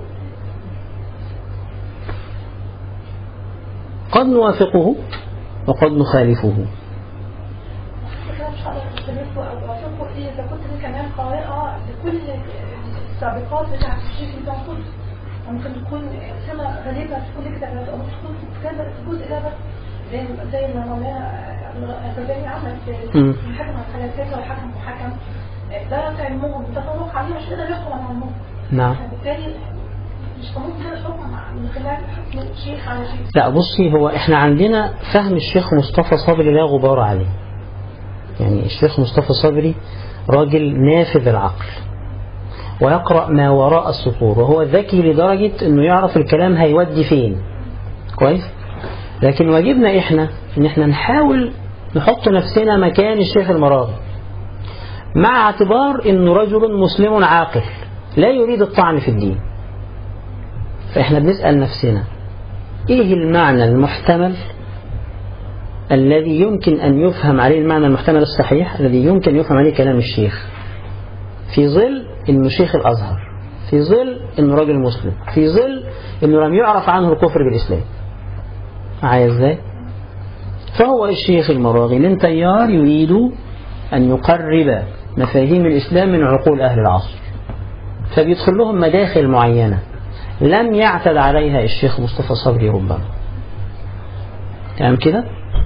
قد نوافقه وقد نخالفه كده مش هقدر أختلفه أو أوافقه إيه إذا كنت أنا كمان قارئة لكل السابقات بتاعت الشيخ اللي بتاعته ممكن تكون سنة غريبة في كل كتابات أو ممكن تكون في كتابة في جزء ده بس زي زي ما مولانا الغزالي عمل في مم. الحكم على الثلاثة والحكم محكم ده في علمهم تفوق عليه مش قادر يحكم على علمهم نعم فبالتالي مش ممكن كده حكم من خلال حكم شيخ على شيخ لا بصي هو احنا عندنا فهم الشيخ مصطفى صبري لا غبار عليه يعني الشيخ مصطفى صبري راجل نافذ العقل ويقرأ ما وراء السطور وهو ذكي لدرجة انه يعرف الكلام هيودي فين كويس لكن واجبنا احنا ان احنا نحاول نحط نفسنا مكان الشيخ المراغي مع اعتبار انه رجل مسلم عاقل لا يريد الطعن في الدين فاحنا بنسأل نفسنا ايه المعنى المحتمل الذي يمكن أن يفهم عليه المعنى المحتمل الصحيح الذي يمكن يفهم عليه كلام الشيخ في ظل أنه شيخ الأزهر في ظل أنه راجل مسلم في ظل أنه لم يعرف عنه الكفر بالإسلام معايا إزاي فهو الشيخ المراغي من تيار يريد أن يقرب مفاهيم الإسلام من عقول أهل العصر فبيدخل لهم مداخل معينة لم يعتد عليها الشيخ مصطفى صبري ربما تمام كده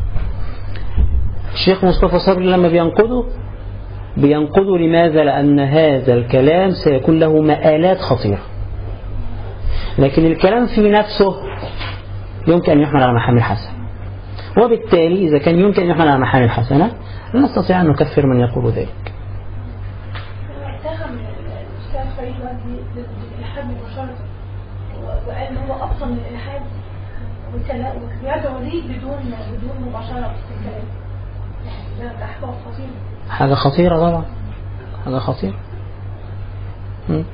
الشيخ مصطفى صبري لما بينقده بينقده لماذا لأن هذا الكلام سيكون له مآلات خطيرة لكن الكلام في نفسه يمكن أن يحمل على محامل حسن وبالتالي إذا كان يمكن أن يحمل على محامل حسنة لا نستطيع أن نكفر من يقول ذلك اتهم الاستاذ فريد وهبي بالالحاد مباشره وقال ان هو ابطل من الالحاد والكلام ويدعو ليه بدون بدون مباشره في الكلام يعني ده ده حاجه خطيره حاجة خطيرة طبعا حاجة خطيرة م.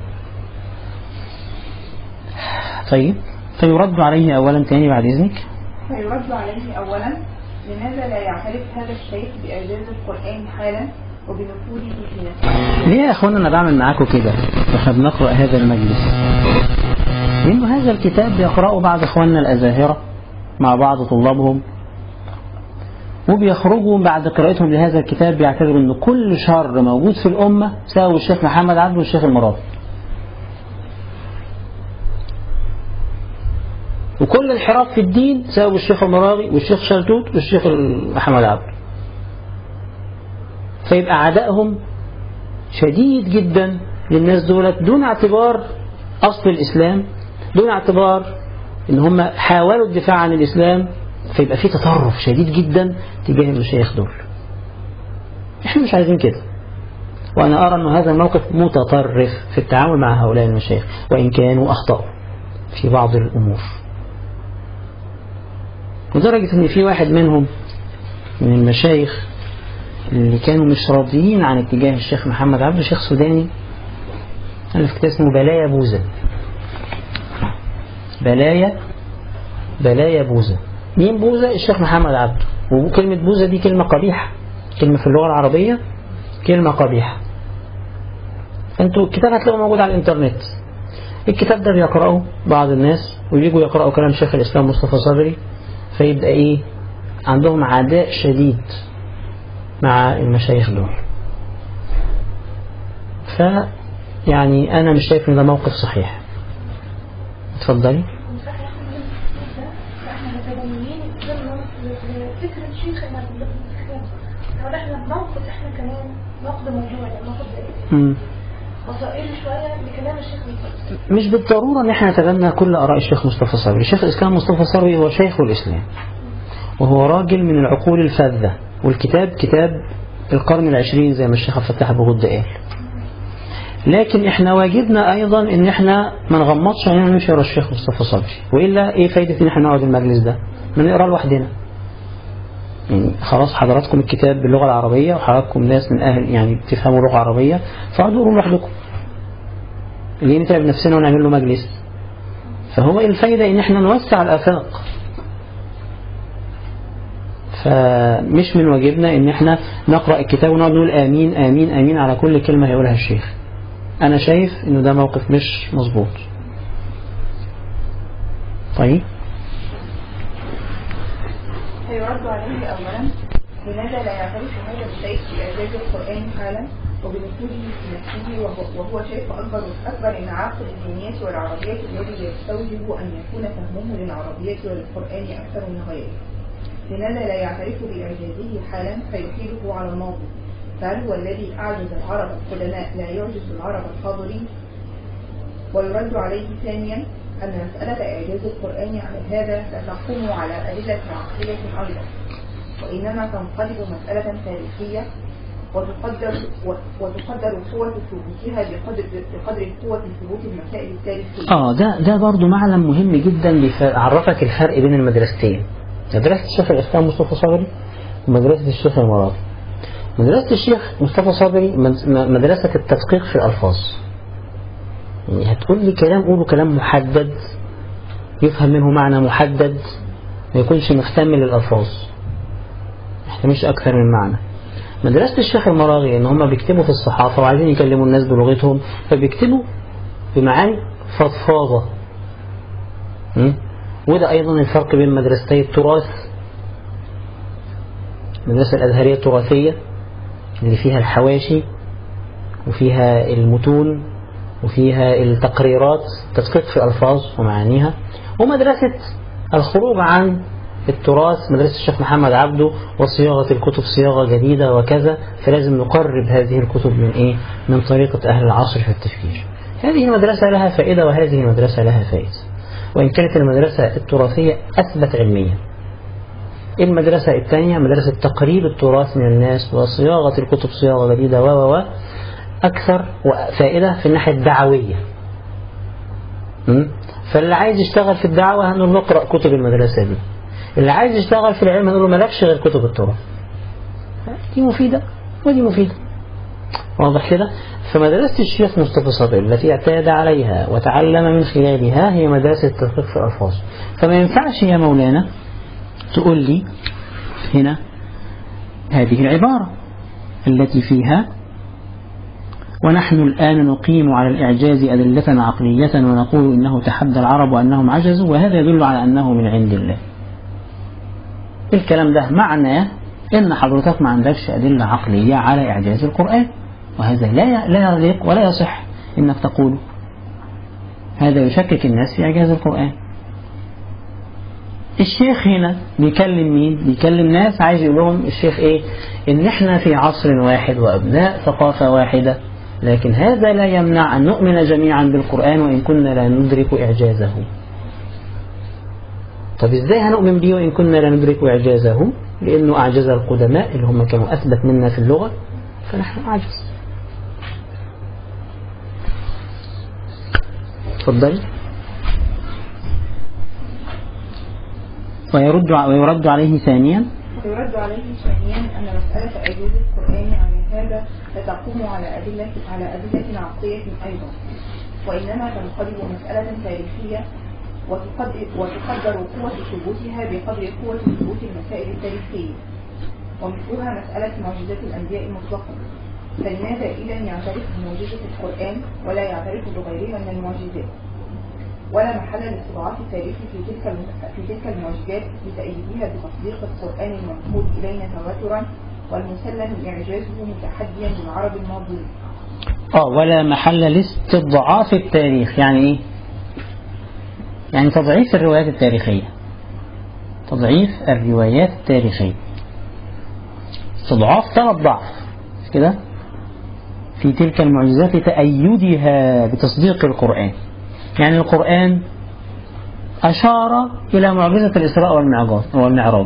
طيب فيرد عليه أولا تاني بعد إذنك فيرد عليه أولا لماذا لا يعترف هذا الشيخ بإعجاز القرآن حالا وبنفوذه في نفسه ليه يا أخوانا أنا بعمل معاكم كده وإحنا بنقرأ هذا المجلس لأنه هذا الكتاب بيقرأه بعض إخواننا الأزاهرة مع بعض طلابهم وبيخرجوا بعد قراءتهم لهذا الكتاب بيعتبروا أن كل شر موجود في الأمة سبب الشيخ محمد عبد والشيخ المرابي وكل انحراف في الدين سبب الشيخ المراغي والشيخ شلتوت والشيخ محمد عبد فيبقى عدائهم شديد جدا للناس دولت دون اعتبار أصل الإسلام دون اعتبار إن هم حاولوا الدفاع عن الإسلام فيبقى في تطرف شديد جدا تجاه المشايخ دول احنا مش عايزين كده وأنا أرى أن هذا الموقف متطرف في التعامل مع هؤلاء المشايخ وإن كانوا أخطأوا في بعض الأمور لدرجة أن في واحد منهم من المشايخ اللي كانوا مش راضيين عن اتجاه الشيخ محمد عبده شيخ سوداني ألف كتاب اسمه بلايا بوزة بلايا بلايا بوزة مين بوزة الشيخ محمد عبده وكلمة بوزة دي كلمة قبيحة كلمة في اللغة العربية كلمة قبيحة انتوا الكتاب هتلاقوه موجود على الانترنت الكتاب ده بيقرأه بعض الناس ويجوا يقرأوا كلام شيخ الإسلام مصطفى صبري فيبقى ايه عندهم عداء شديد مع المشايخ دول ف يعني أنا مش شايف إن ده موقف صحيح اتفضلي احنا متبنيين فكرة شيخ ان احنا بننقد احنا كمان نقد موضوعي نقد مم. بصائري شوية لكلام الشيخ مصطفى مش بالضرورة ان احنا نتبنى كل آراء الشيخ مصطفى صبري الشيخ الإسلام مصطفى صبري هو شيخ الإسلام وهو راجل من العقول الفذة والكتاب كتاب القرن العشرين زي ما الشيخ عبد الفتاح أبو غد قال لكن احنا واجبنا ايضا ان احنا ما نغمضش عينينا نمشي ورا الشيخ مصطفى صبري والا ايه فايده ان احنا نقعد المجلس ده ما نقرا لوحدنا يعني خلاص حضراتكم الكتاب باللغه العربيه وحضراتكم ناس من اهل يعني بتفهموا لغه عربيه فاقعدوا قولوا لوحدكم ليه نتعب نفسنا ونعمل له مجلس فهو الفايده ان احنا نوسع الافاق فمش من واجبنا ان احنا نقرا الكتاب ونقعد نقول امين امين امين على كل كلمه هيقولها الشيخ انا شايف انه ده موقف مش مظبوط طيب فيرد عليه أولا لماذا لا يعترف هذا الشيخ بإعجاز القرآن حالا وبنفوذه في نفسه وهو, وهو شيخ أكبر أكبر انعاق الدينيات والعربيات الذي يستوجب أن يكون فهمه للعربية وللقرآن أكثر من غيره لماذا لا يعترف بإعجازه حالا فيحيله على الماضي فهل هو الذي أعجز العرب القدماء لا يعجز العرب الحاضرين ويرد عليه ثانيا أن مسألة إعجاز القرآن على هذا لا تقوم على أدلة عقلية أيضا وإنما تنقلب مسألة تاريخية وتقدر وتقدر قوة ثبوتها بقدر بقدر قوة ثبوت المسائل التاريخية. اه ده ده برضه معلم مهم جدا بيعرفك الفرق بين المدرستين. مدرسة الشيخ الإسلام مصطفى صبري ومدرسة الشيخ المراضي. مدرسة الشيخ مصطفى صبري مدرسة التدقيق في الألفاظ. يعني هتقول لي كلام قوله كلام محدد يفهم منه معنى محدد ما يكونش مختمل الألفاظ. احنا مش أكثر من معنى. مدرسة الشيخ المراغي ان هم بيكتبوا في الصحافة وعايزين يكلموا الناس بلغتهم فبيكتبوا بمعاني فضفاضة م? وده أيضا الفرق بين مدرستي التراث المدرسة الأزهرية التراثية اللي فيها الحواشي وفيها المتون وفيها التقريرات تدقيق في الألفاظ ومعانيها ومدرسة الخروج عن التراث مدرسة الشيخ محمد عبده وصياغة الكتب صياغة جديدة وكذا فلازم نقرب هذه الكتب من إيه؟ من طريقة أهل العصر في التفكير هذه المدرسة لها فائدة وهذه المدرسة لها فائدة وإن كانت المدرسة التراثية أثبت علميا المدرسة الثانية مدرسة تقريب التراث من الناس وصياغة الكتب صياغة جديدة و و أكثر فائدة في الناحية الدعوية فاللي عايز يشتغل في الدعوة هنقول له اقرأ كتب المدرسة دي اللي عايز يشتغل في العلم نقول له مالكش غير كتب التراث دي مفيدة ودي مفيدة واضح كده فمدرسة الشيخ مصطفى صابر التي اعتاد عليها وتعلم من خلالها هي مدرسة التدقيق في الألفاظ فما ينفعش يا مولانا تقول لي هنا هذه العبارة التي فيها ونحن الآن نقيم على الإعجاز أدلة عقلية ونقول إنه تحدى العرب وأنهم عجزوا وهذا يدل على أنه من عند الله الكلام ده معناه ان حضرتك ما عندكش أدلة عقلية على إعجاز القرآن وهذا لا لا يليق ولا يصح انك تقوله هذا يشكك الناس في إعجاز القرآن الشيخ هنا بيكلم مين بيكلم ناس عايز يقول لهم الشيخ ايه ان احنا في عصر واحد وابناء ثقافة واحدة لكن هذا لا يمنع ان نؤمن جميعا بالقرآن وان كنا لا ندرك اعجازه طب ازاي هنؤمن به وان كنا لا ندرك اعجازه لانه اعجز القدماء اللي هم كانوا اثبت منا في اللغة فنحن اعجز تفضلي ويرد ويرد عليه ثانيا ويرد عليه ثانيا أن مسألة إعجاز القرآن على هذا فتقوم على أدلة على أدلة عقلية أيضا وإنما تنقلب مسألة تاريخية وتقدر, وتقدر قوة ثبوتها بقدر قوة ثبوت المسائل التاريخية ومثلها مسألة معجزات الأنبياء مطلقا فلماذا إذا يعترف بمعجزة القرآن ولا يعترف بغيرها من المعجزات ولا محل لاستضعاف التاريخ في تلك الم- في تلك المعجزات لتأييدها بتصديق القرآن المنقول إلينا تواترا والمسلم إعجازه متحديا للعرب الماضين اه ولا محل لاستضعاف التاريخ يعني ايه يعني تضعيف الروايات التاريخية تضعيف الروايات التاريخية استضعاف ثلاث ضعف مش كده في تلك المعجزات لتأيدها بتصديق القرآن يعني القرآن أشار إلى معجزة الإسراء والمعراج والمعراج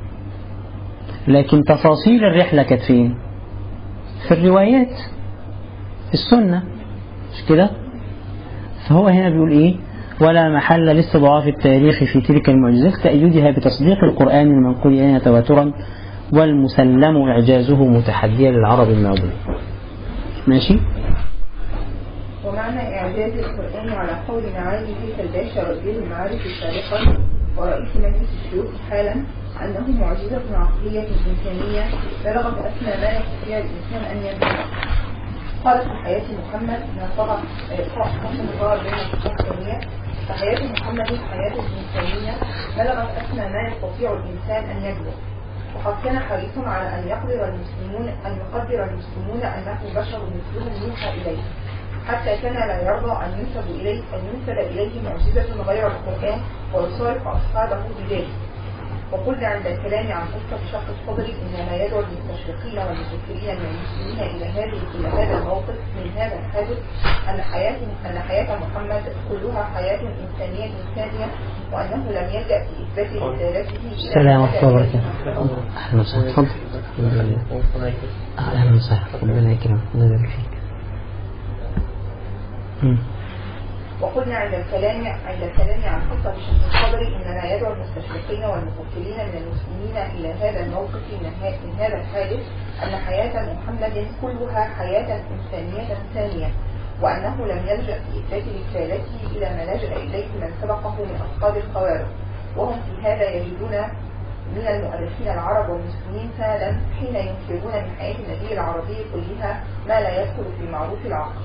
لكن تفاصيل الرحلة كانت فين؟ في الروايات في السنة مش كده فهو هنا بيقول إيه ولا محل لاستضعاف التاريخ في تلك المعجزات تأيدها بتصديق القرآن المنقول إلينا تواترا والمسلم إعجازه متحديا للعرب الماضي ماشي ومعنى إعجاز القرآن على قول معالي تلك الباشا وزير المعارف سابقا ورئيس مجلس الشيوخ حالا أنه معجزة عقلية إنسانية بلغت أسمى ما يستطيع الإنسان أن يبلغ قالت في حياة محمد ما طبع قسم الغار بين الثانية فحياة محمد حياة إنسانية بلغت أسمى ما يستطيع الإنسان أن يبلغ وقد كان حريصا على أن يقدر المسلمون أن يقدر المسلمون أنه بشر مثلهم يوحى إليه حتى كان لا يرضى أن ينسب إليه أن ينسب إليه معجزة غير القرآن ويصارف أصحابه بذلك وقلنا عند الكلام عن قصة شق الصدر إنما يدعو المستشرقين والمفكرين من المسلمين إلى هذه إلى هذا الموقف من هذا الحادث أن حياة أن حياة محمد كلها حياة إنسانية ثانية وأنه لم يلجأ في إثبات رسالته إلى السلام هذا ورحمة الله الإله. وبركاته أهلا وسهلا تفضل الحمد لله. أهلا وسهلا ربنا يكرمك الله يبارك فيك مم. وقلنا عند الكلام عند الكلام عن قصة شق الصدر إنما يدعو المستشرقين والمفكرين من المسلمين إلى هذا الموقف من ها- من هذا الحادث أن حياة محمد كلها حياة إنسانية ثانية وأنه لم يلجأ في إثبات رسالته إلى ما لجأ إليه من سبقه من أصحاب الخوارج وهم في هذا يجدون من المؤرخين العرب والمسلمين فعلا حين ينكرون من حياة النبي العربي كلها ما لا يدخل في معروف العقل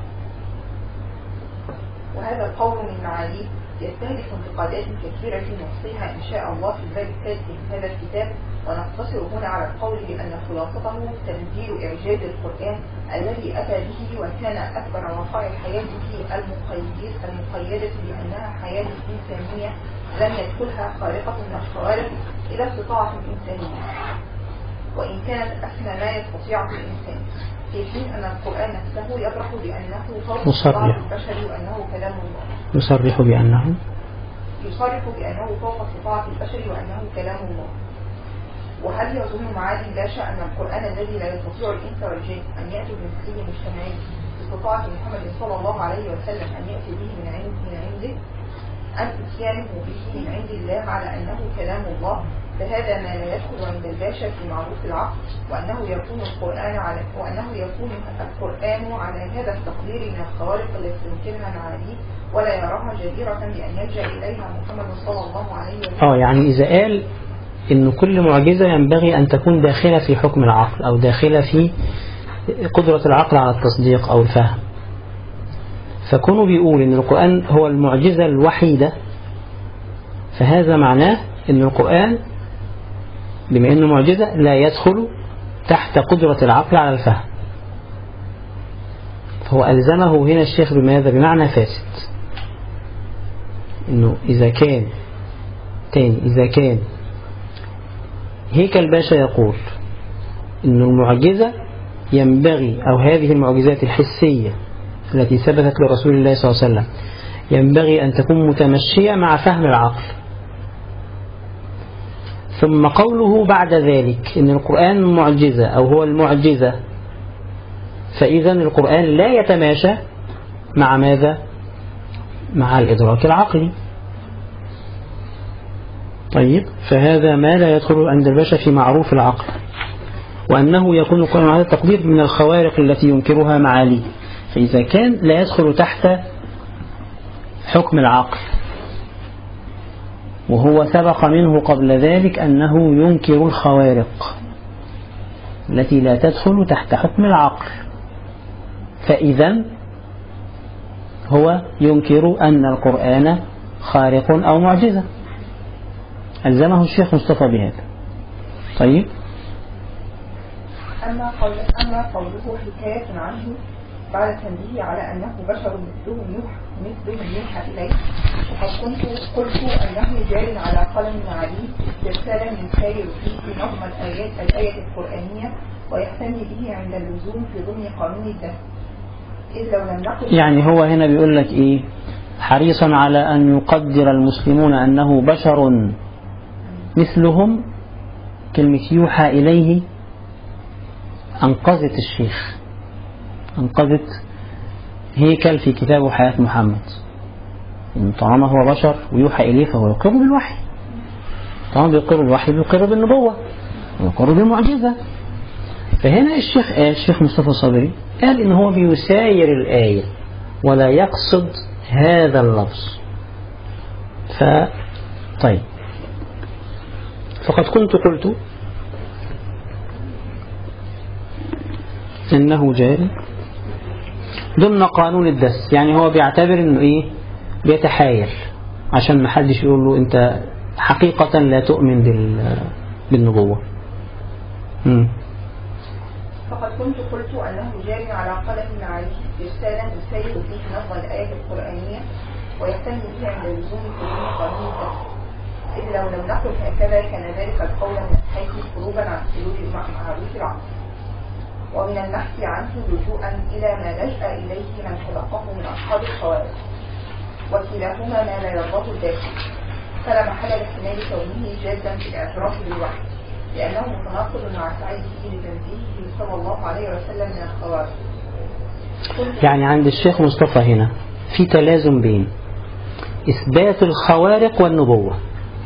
وهذا القول من معاليه يستهدف انتقادات كثيرة نحصيها إن شاء الله في الباب الثالث من هذا الكتاب ونقتصر هنا على القول بأن خلاصته تنزيل إعجاز القرآن الذي أتى به وكان أكبر وقائع حياته المقيد المقيدة بأنها حياة إنسانية لم يدخلها خارقة من الخوارق إلى استطاعة إنسانية وإن كانت أسمى ما يستطيعه الإنسان في حين أن القرآن نفسه يطرح بأنه فوق مصرح. استطاعة البشر وأنه كلام الله يصرح بأنه يصرح بأنه فوق استطاعة البشر وأنه كلام الله وهل يظن معالي الباشا أن القرآن الذي لا يستطيع الإنس والجن أن يأتوا بمثله مجتمعين باستطاعة محمد صلى الله عليه وسلم أن يأتي به من عند من عنده أم إتيانه به من عند الله على أنه كلام الله فهذا ما لا يدخل عند الباشا في معروف العقل وأنه يكون القرآن على وأنه يكون القرآن على هذا التقدير من الخوارق التي ينكرها معاليه ولا يراها جديرة بأن يلجأ إليها محمد صلى الله عليه وسلم اه يعني إذا قال إن كل معجزة ينبغي أن تكون داخلة في حكم العقل أو داخلة في قدرة العقل على التصديق أو الفهم فكونه بيقول إن القرآن هو المعجزة الوحيدة فهذا معناه إن القرآن بما إنه معجزة لا يدخل تحت قدرة العقل على الفهم فهو ألزمه هنا الشيخ بماذا بمعنى فاسد إنه إذا كان تاني إذا كان هيكل باشا يقول إن المعجزة ينبغي أو هذه المعجزات الحسية التي ثبتت لرسول الله صلى الله عليه وسلم ينبغي أن تكون متمشية مع فهم العقل ثم قوله بعد ذلك إن القرآن معجزة أو هو المعجزة فإذا القرآن لا يتماشى مع ماذا؟ مع الإدراك العقلي طيب فهذا ما لا يدخل عند البشر في معروف العقل وأنه يكون القرآن على التقدير من الخوارق التي ينكرها معاليه فإذا كان لا يدخل تحت حكم العقل وهو سبق منه قبل ذلك أنه ينكر الخوارق التي لا تدخل تحت حكم العقل فإذا هو ينكر أن القرآن خارق أو معجزة ألزمه الشيخ مصطفى بهذا طيب أما قول أما قوله حكاية عنه بعد التنبيه على أنه بشر مثلهم يوحى مثلهم يوحى إليه وقد كنت قلت أنه جار على قلم عليم استرسالا من سائر فيه في نظم الآيات الآية القرآنية ويحتمي به عند اللزوم في ضمن قانون الدهر إذ لو لم نقل يعني هو هنا بيقول لك إيه حريصا على أن يقدر المسلمون أنه بشر مثلهم كلمة يوحى إليه أنقذت الشيخ أنقذت هيكل في كتابه حياة محمد إن طالما هو بشر ويوحى إليه فهو يقر بالوحي طالما بيقر بالوحي بيقر بالنبوة ويقر بالمعجزة فهنا الشيخ قال الشيخ مصطفى صابري قال إن هو بيساير الآية ولا يقصد هذا اللفظ ف طيب فقد كنت قلت إنه جاري ضمن قانون الدس يعني هو بيعتبر إنه إيه بيتحايل عشان ما حدش يقول له أنت حقيقة لا تؤمن بال بالنبوة مم. فقد كنت قلت أنه جاري على قلم عليه رسالا يسير فيه نظم الآية القرآنية ويهتم به عند اللزوم في دين قانون الدهر إذ لو لم نقل هكذا كان ذلك القول من حيث خروجا عن سلوك معروف العقل ومن البحث عنه لجوءا إلى ما لجأ إليه من سبقه من أصحاب الخوارج وكلاهما ما لا يرضاه الداخل فلا محل لاحتمال كونه جادا في الاعتراف بالوحي لأنه متناقض مع سعيه لتنزيهه صلى الله عليه وسلم من الخوارج يعني عند الشيخ مصطفى هنا في تلازم بين إثبات الخوارق والنبوة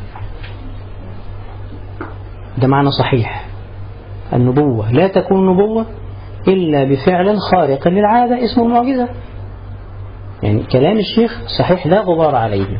ده معنى صحيح النبوة لا تكون نبوة إلا بفعل خارق للعادة اسمه المعجزة يعني كلام الشيخ صحيح لا غبار عليه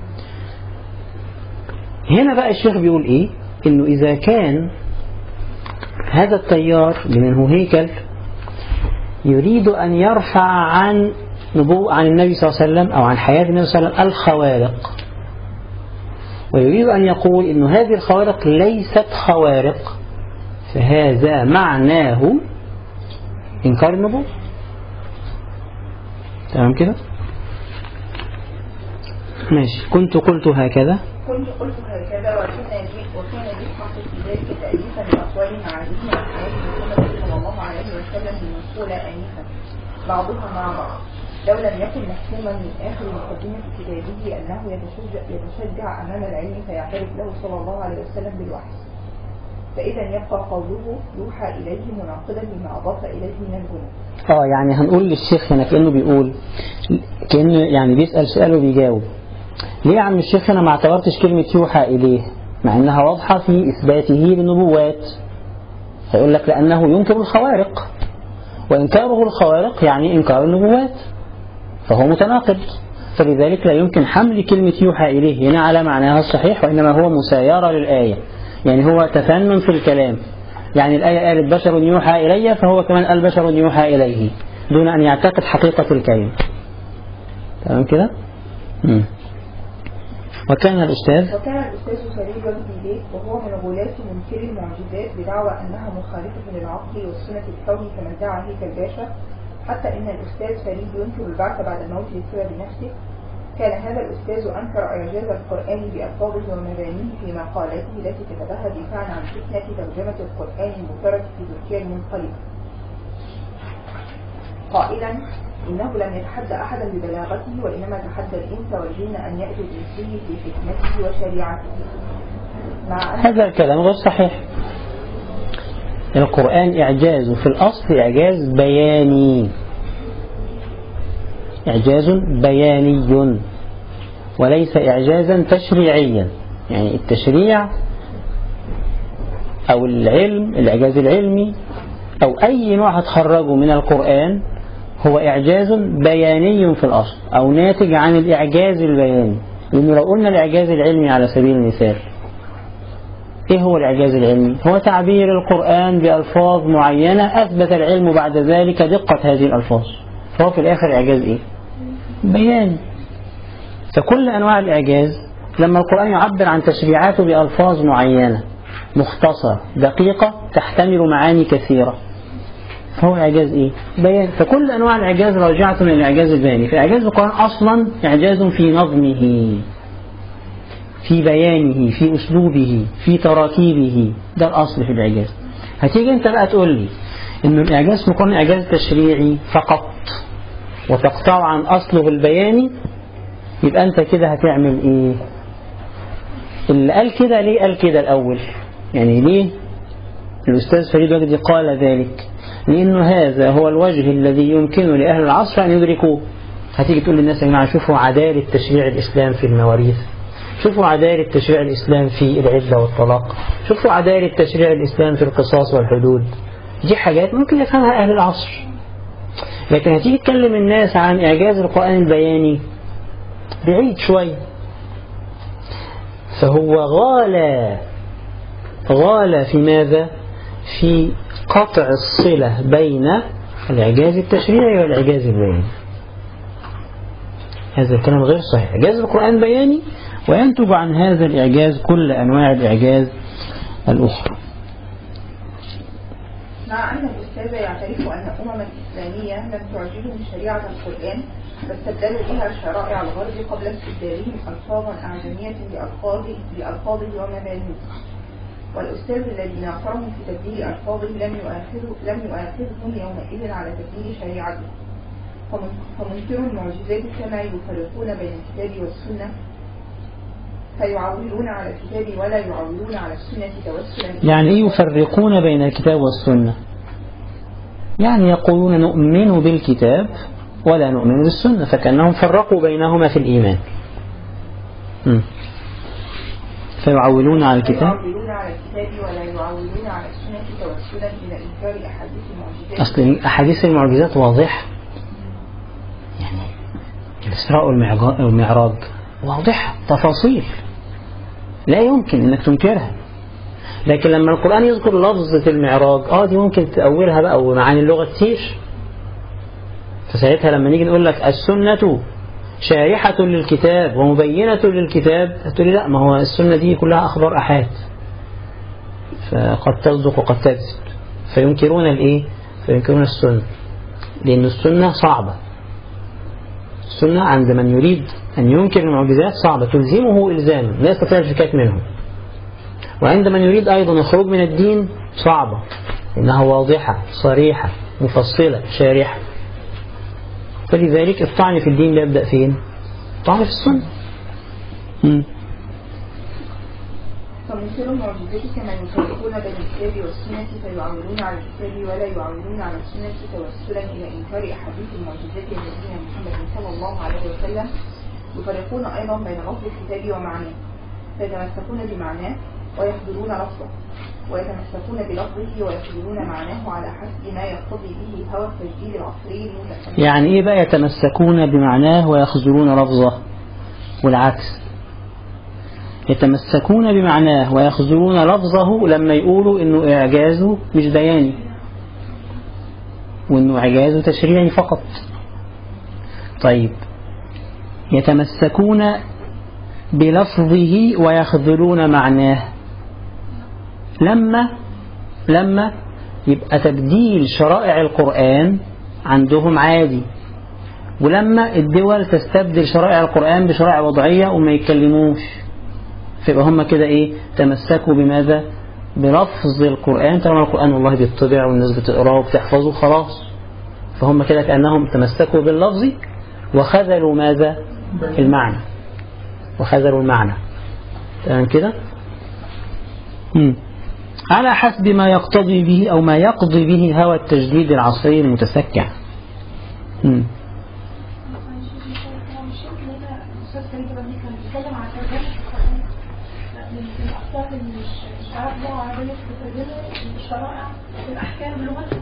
هنا بقى الشيخ بيقول إيه إنه إذا كان هذا التيار منه هيكل يريد أن يرفع عن نبوة عن النبي صلى الله عليه وسلم أو عن حياة النبي صلى الله عليه وسلم الخوارق ويريد أن يقول إن هذه الخوارق ليست خوارق فهذا معناه إنكار النبوة تمام كده ماشي كنت قلت هكذا كنت قلت هكذا وكان لي وكان لي حق في ذلك تأليفا لأقوال معانيه عن حياة محمد صلى الله عليه وسلم المنقولة آنفا بعضها مع بعض لو لم يكن محكوما من آخر مقدمة كتابه أنه يتشجع, يتشجع أمام العلم فيعترف له صلى الله عليه وسلم بالوحي فإذا يبقى قوله يوحى إليه مناقضا لما أضاف إليه من الجنود اه يعني هنقول للشيخ هنا كأنه بيقول كأنه يعني بيسأل سؤال وبيجاوب ليه يا عم الشيخ هنا ما اعتبرتش كلمة يوحى إليه مع إنها واضحة في إثباته للنبوات هيقول لك لأنه ينكر الخوارق وإنكاره الخوارق يعني إنكار النبوات فهو متناقض فلذلك لا يمكن حمل كلمة يوحى إليه هنا على معناها الصحيح وإنما هو مسايرة للآية يعني هو تفنن في الكلام يعني الآية قالت بشر يوحى إلي فهو كمان قال بشر يوحى إليه دون أن يعتقد حقيقة الكلمة تمام كده؟ مم. وكان الأستاذ وكان الأستاذ فريد وجدي بيه وهو من غلاة منكر المعجزات بدعوى أنها مخالفة للعقل والسنة الكوني كما ادعى هيك الباشا حتى إن الأستاذ فريد ينكر البعث بعد الموت للسبب بنفسه كان هذا الأستاذ أنكر إعجاز القرآن بألفاظه ومبانيه في مقالته التي كتبها دفاعا عن فتنة ترجمة القرآن المفترض في تركيا المنقلبة قائلا إنه لم يتحدى أحدا ببلاغته وإنما تحدى الإنس والجن أن يأتوا بمثله في حكمته وشريعته مع أن هذا الكلام غير صحيح القرآن إعجاز في الأصل إعجاز بياني إعجاز بياني وليس إعجازا تشريعيا يعني التشريع أو العلم الإعجاز العلمي أو أي نوع هتخرجه من القرآن هو إعجاز بياني في الأصل أو ناتج عن الإعجاز البياني لأنه لو قلنا الإعجاز العلمي على سبيل المثال إيه هو الإعجاز العلمي؟ هو تعبير القرآن بألفاظ معينة أثبت العلم بعد ذلك دقة هذه الألفاظ فهو في الآخر إعجاز إيه؟ بياني فكل أنواع الإعجاز لما القرآن يعبر عن تشريعاته بألفاظ معينة مختصرة دقيقة تحتمل معاني كثيرة فهو إعجاز إيه؟ بيان فكل أنواع الإعجاز راجعة من الإعجاز البياني فإعجاز القرآن أصلا إعجاز في نظمه في بيانه في أسلوبه في تراكيبه ده الأصل في الإعجاز هتيجي أنت بقى تقول لي إنه الإعجاز في القرآن إعجاز تشريعي فقط وتقطع عن أصله البياني يبقى أنت كده هتعمل إيه اللي قال كده ليه قال كده الأول يعني ليه الأستاذ فريد وجدي قال ذلك لأنه هذا هو الوجه الذي يمكن لأهل العصر أن يدركوه هتيجي تقول للناس يا جماعة شوفوا عدالة تشريع الإسلام في المواريث شوفوا عدالة تشريع الإسلام في العدة والطلاق شوفوا عدالة تشريع الإسلام في القصاص والحدود دي حاجات ممكن يفهمها أهل العصر لكن هتيجي تكلم الناس عن إعجاز القرآن البياني بعيد شوي فهو غالى غالى في ماذا في قطع الصلة بين الإعجاز التشريعي والإعجاز البياني هذا الكلام غير صحيح إعجاز القرآن بياني وينتج عن هذا الإعجاز كل أنواع الإعجاز الأخرى مع أن الأستاذ يعترف أن أمما إسلامية لم تعجبهم شريعة القرآن فاستبدلوا بها شرائع الغرب قبل استبدالهم ألفاظا أعجمية بألفاظه بألفاظه ومبانيه والأستاذ الذي ناصرهم في تبديل ألفاظه لم يؤاخذه لم يؤاخذهم يومئذ على تبديل شريعته فمن- فمنكر المعجزات كما يفرقون بين الكتاب والسنة فيعولون على الكتاب ولا يعولون على السنة توسلا يعني إيه يفرقون بين الكتاب والسنة يعني يقولون نؤمن بالكتاب ولا نؤمن بالسنة فكأنهم فرقوا بينهما في الإيمان م. فيعولون على الكتاب يعولون على الكتاب ولا يعولون على السنة توسلا إلى إنكار أحاديث المعجزات أصل أحاديث المعجزات واضحة يعني الإسراء والمعجا- والمعراج واضحة تفاصيل لا يمكن أنك تنكرها لكن لما القرآن يذكر لفظة المعراج اه دي ممكن تأولها بقى ومعاني اللغة كتير فساعتها لما نيجي نقول لك السنة شارحة للكتاب ومبينة للكتاب هتقولي لا ما هو السنة دي كلها أخبار أحاد فقد تصدق وقد تكذب فينكرون الإيه؟ فينكرون السنة لأن السنة صعبة السنة عند من يريد أن ينكر المعجزات صعبة تلزمه إلزاما لا يستطيع الفكاك منه وعند من يريد أيضا الخروج من الدين صعبة إنها واضحة صريحة مفصلة شارحة فلذلك الطعن في الدين يبدأ فين؟ الطعن في السنة مم. فمنكر المعجزات كما يفرقون بين الكتاب والسنة فيعولون على الكتاب ولا يعولون على السنة توسلا إلى إنكار أحاديث المعجزات النبي محمد صلى الله عليه وسلم يفرقون أيضا بين لفظ الكتاب ومعناه فيتمسكون بمعناه ويحضرون لفظه ويتمسكون بلفظه ويحضرون معناه على حسب ما يقتضي به هوى التجديد العصري المتسمى يعني إيه بقى يتمسكون بمعناه ويخزرون لفظه والعكس يتمسكون بمعناه ويخزرون لفظه لما يقولوا إنه إعجازه مش بياني وإنه إعجازه تشريعي فقط طيب يتمسكون بلفظه ويخذلون معناه لما لما يبقى تبديل شرائع القرآن عندهم عادي ولما الدول تستبدل شرائع القرآن بشرائع وضعية وما يتكلموش فيبقى هم كده ايه تمسكوا بماذا بلفظ القرآن طالما القرآن والله بيطبع والناس بتقراه وبتحفظه خلاص فهم كده كأنهم تمسكوا باللفظ وخذلوا ماذا المعنى وخذلوا المعنى تمام كده مم. على حسب ما يقتضي به أو ما يقضي به هوى التجديد العصري المتسكع مم. هو مش يمكن هنا الاستاذ كريم بدري كان بيتكلم عن ترجمه القران من الاقسام اللي مش مش عارف لغه عربيه بتترجمه الشرائع الاحكام بلغتها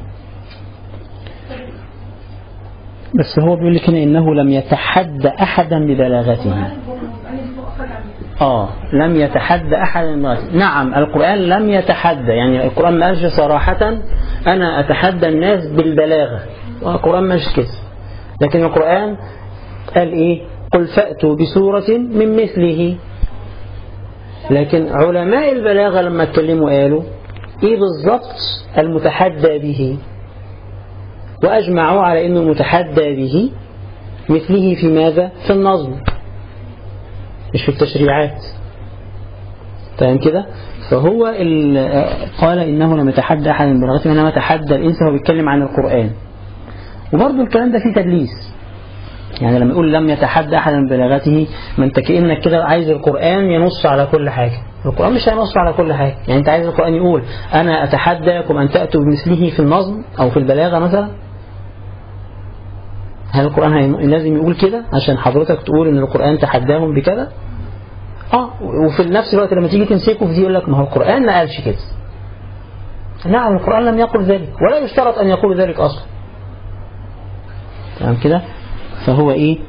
بس هو بيقول لك هنا إنه لم يتحدى أحدا ببلاغته وقال دي نقطه عنه آه لم يتحدى أحدا ببلاغته نعم القرآن لم يتحدى يعني القرآن ما قالش صراحة أنا أتحدى الناس بالبلاغة القرآن مش كده لكن القرآن قال إيه قل فأتوا بسورة من مثله لكن علماء البلاغة لما اتكلموا قالوا إيه بالضبط المتحدى به وأجمعوا على أن المتحدى به مثله في ماذا؟ في النظم مش في التشريعات تمام كده؟ فهو ال- قال إنه لم يتحدى أحد من بلاغته إنما تحدى الإنس وهو بيتكلم عن القرآن وبرضه الكلام ده فيه تدليس يعني لما يقول لم يتحدى أحد من بلاغته ما أنت كأنك كده عايز القرآن ينص على كل حاجة القرآن مش هينص على كل حاجة يعني أنت عايز القرآن يقول أنا أتحداكم أن تأتوا بمثله في النظم أو في البلاغة مثلا هل القرآن هي... لازم يقول كده عشان حضرتك تقول ان القرآن تحداهم بكده اه وفي نفس الوقت لما تيجي تمسكه في دي يقول لك ما هو القرآن ما قالش كده نعم القرآن لم يقل ذلك ولا يشترط أن يقول ذلك أصلا تمام كده فهو إيه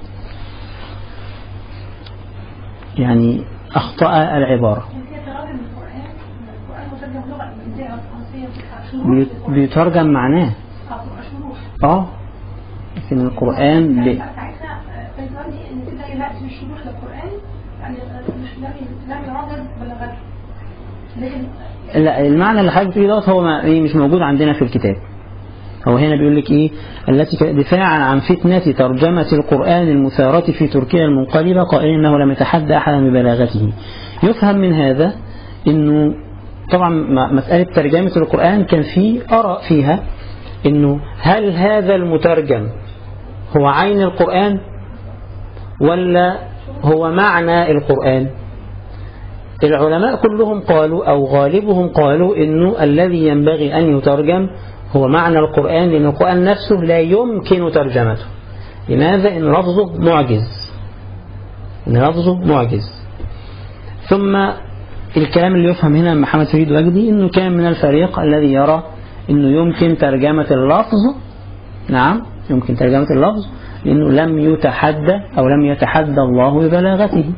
يعني أخطأ العبارة هي تراجم القران القران مترجم لغه انجليزيه او فرنسيه بتبقى بي- شروح بيترجم معناه اه بتبقى شروح اه لكن القرآن ب... ساعتها كان قصدي ان كده يأتي الشروح للقران يعني مش لم لم يعرض بلغته لكن لا المعنى اللي حضرتك بتقوله دوت هو ما إيه مش موجود عندنا في الكتاب هو هنا بيقول لك ايه التي ك- دفاعا عن فتنة ترجمة القرآن المثارة في تركيا المنقلبة قائل انه لم يتحدى احدا ببلاغته يفهم من هذا انه طبعا م- مسألة ترجمة القرآن كان في آراء فيها انه هل هذا المترجم هو عين القرآن ولا هو معنى القرآن العلماء كلهم قالوا أو غالبهم قالوا إنه الذي ينبغي أن يترجم هو معنى القرآن لأن القرآن نفسه لا يمكن ترجمته لماذا؟ إن لفظه معجز إن لفظه معجز ثم الكلام اللي يفهم هنا من محمد فريد وجدي إنه كان من الفريق الذي يرى إنه يمكن ترجمة اللفظ نعم يمكن ترجمة اللفظ لأنه لم يتحدى أو لم يتحدى الله ببلاغته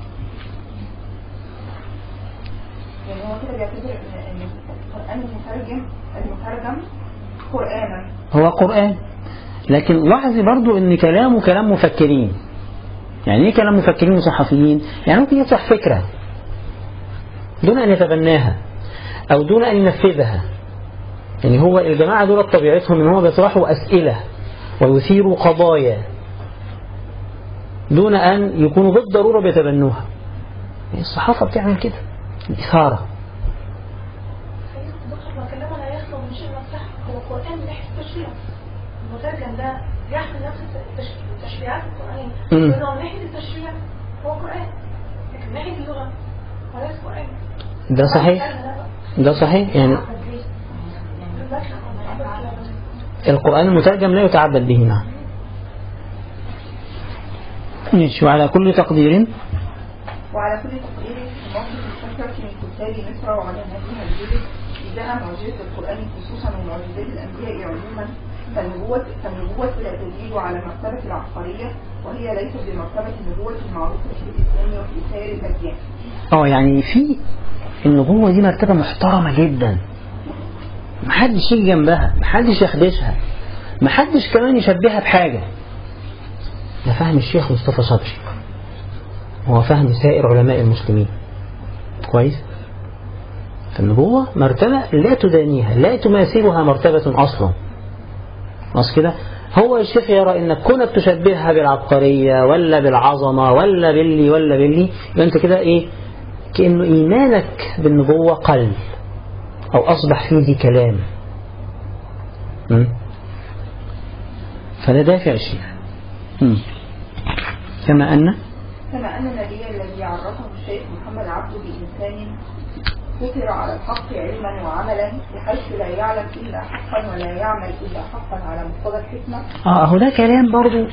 يعني هو كده بيعتبر ان إن القرآن المترجم المترجم قرآنا هو قرآن لكن لاحظي برضو ان كلامه كلام مفكرين يعني ايه كلام مفكرين وصحفيين يعني ممكن يطرح فكرة دون ان يتبناها او دون ان ينفذها يعني هو الجماعة دول طبيعتهم ان هم بيطرحوا اسئلة ويثيروا قضايا دون ان يكونوا بالضرورة بيتبنوها يعني الصحافة بتعمل كده الإثارة دكتور ما كلامه لا يخلو من شيء صح هو القران من ناحيه التشريع المترجم ده يحمل نفس التش- التشريعات القرانيه مم. لانه من ناحيه التشريع هو قران لكن من ناحيه اللغه هو ليس قران ده صحيح ده صحيح يعني القرآن المترجم لا يتعبد به نعم ماشي وعلى كل تقدير وعلى كل تقدير في موقف الكثرة من كتاب مصر وعلمائها الجدد إذاء معجزة القرآن خصوصا ومعجزات الأنبياء عموما فالنبوة فالنبوة لا تزيد على مرتبة العبقرية وهي ليست بمرتبة النبوة المعروفة في الإسلام وفي سائر الأديان. اه يعني في النبوة دي مرتبة محترمة جدا محدش يجي جنبها محدش يخدشها محدش كمان يشبهها بحاجة ده فهم الشيخ مصطفى صدري هو فهم سائر علماء المسلمين كويس فالنبوة مرتبة لا تدانيها لا تماثلها مرتبة أصلا خلاص كده هو الشيخ يرى انك كونك تشبهها بالعبقرية ولا بالعظمة ولا باللي ولا باللي يبقى انت كده ايه كأنه ايمانك بالنبوة قل او اصبح فيه دي كلام م? فلا دافع الشيخ م. كما ان كما أن النبي الذي عرفه الشيخ محمد عبده بإنسان فطر على الحق علما وعملا بحيث لا يعلم إلا حقا ولا يعمل إلا حقا على مقتضى الحكمة اه هو ده كلام برضو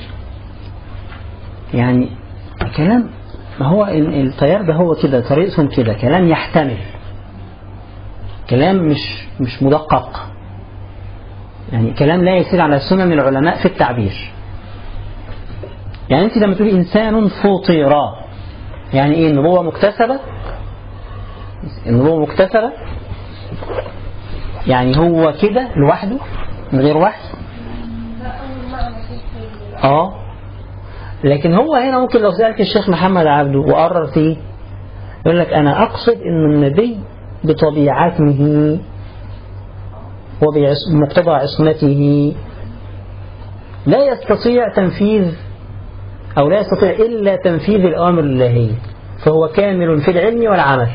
يعني كلام ما هو ال- التيار ده هو كده طريقتهم كده كلام يحتمل كلام مش مش مدقق يعني كلام لا يسير على سنن العلماء في التعبير يعني انت لما تقولي انسان فطر يعني ايه النبوة مكتسبة النبوة مكتسبة يعني هو كده لوحده من غير وحي ده أول معنى في في- اه لكن هو هنا ممكن لو سألت الشيخ محمد عبده وقرر فيه يقول لك أنا أقصد أن النبي بطبيعته وبمقتضى عصمته لا يستطيع تنفيذ أو لا يستطيع إلا تنفيذ الأوامر الإلهية فهو كامل في العلم والعمل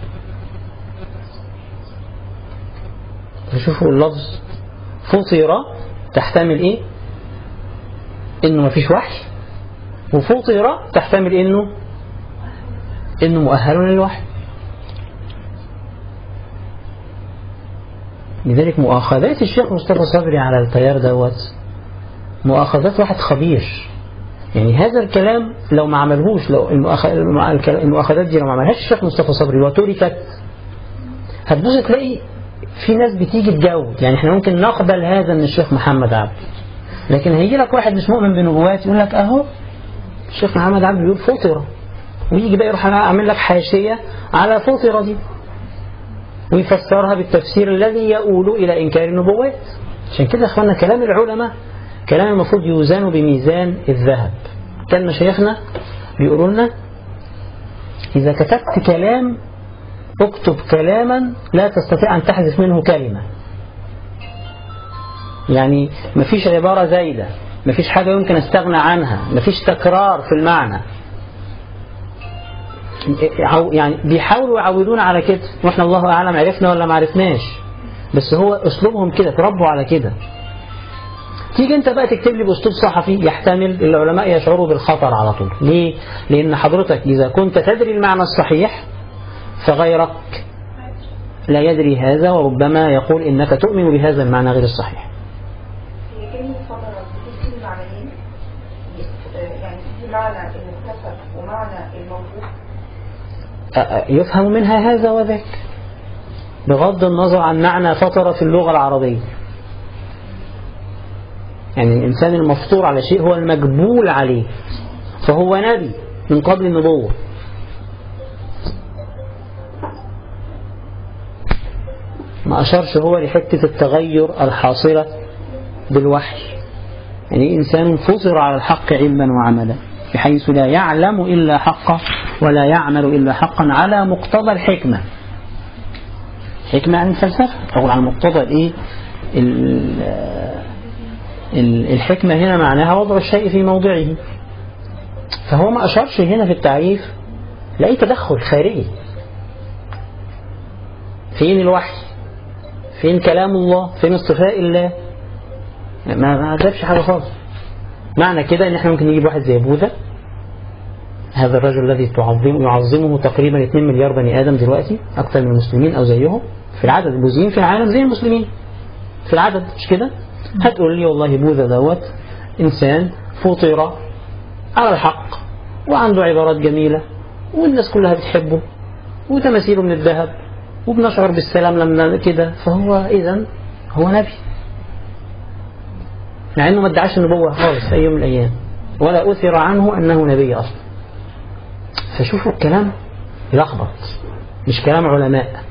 فشوفوا اللفظ فطر تحتمل إيه انه مفيش وحي وفطر تحتمل انه انه مؤهل للوحي لذلك مؤاخذات الشيخ مصطفى صبري على التيار دوت مؤاخذات واحد خبير يعني هذا الكلام لو ما عملهوش لو المؤاخ- المؤ- المؤاخذات دي لو ما عملهاش الشيخ مصطفى صبري وتركت هتبص تلاقي في ناس بتيجي تجاوب يعني احنا ممكن نقبل هذا من الشيخ محمد عبد لكن هيجي لك واحد مش مؤمن بنبوات يقول لك اهو الشيخ محمد عبد بيقول فطرة ويجي بقى يروح عامل لك حاشية على فطرة دي ويفسرها بالتفسير الذي يؤول إلى إنكار النبوات عشان كده يا اخوانا كلام العلماء كلام المفروض يوزن بميزان الذهب كان مشايخنا بيقولوا لنا إذا كتبت كلام اكتب كلاما لا تستطيع أن تحذف منه كلمة يعني مفيش عبارة زايدة مفيش حاجة يمكن استغنى عنها مفيش تكرار في المعنى عو- يعني بيحاولوا يعودونا على كده واحنا الله اعلم عرفنا ولا ما عرفناش بس هو اسلوبهم كده تربوا على كده تيجي انت بقى تكتب لي باسلوب صحفي يحتمل العلماء يشعروا بالخطر على طول ليه لان حضرتك اذا كنت تدري المعنى الصحيح فغيرك لا يدري هذا وربما يقول انك تؤمن بهذا المعنى غير الصحيح هي كلمة فطرة بتدي معنيين يعني بتدي معنى المكتسب ومعنى الموجود يفهم منها هذا وذاك بغض النظر عن معنى فطر في اللغة العربية يعني الإنسان المفطور على شيء هو المجبول عليه فهو نبي من قبل النبوة ما أشارش هو لحتة التغير الحاصلة بالوحي يعني إنسان فطر على الحق علما وعملا بحيث لا يعلم إلا حقه ولا يعمل إلا حقا على مقتضى الحكمة حكمة عن الفلسفة أو على مقتضى الإيه ال- ال- الحكمة هنا معناها وضع الشيء في موضعه فهو ما أشارش هنا في التعريف لأي تدخل خارجي فين الوحي فين كلام الله فين اصطفاء الله ما ما جابش حاجة خالص معنى كده ان احنا ممكن نجيب واحد زي بوذا هذا الرجل الذي تعظم يعظمه تقريبا 2 مليار بني ادم دلوقتي اكثر من المسلمين او زيهم في العدد البوذيين في العالم زي المسلمين في العدد مش كده هتقول لي والله بوذا دوت انسان فطر على الحق وعنده عبارات جميلة والناس كلها بتحبه وتماثيله من الذهب وبنشعر بالسلام لما كده فهو اذا هو نبي مع انه ما ادعاش النبوة خالص في اي يوم من الايام ولا اثر عنه انه نبي اصلا فشوفوا الكلام يلخبط مش كلام علماء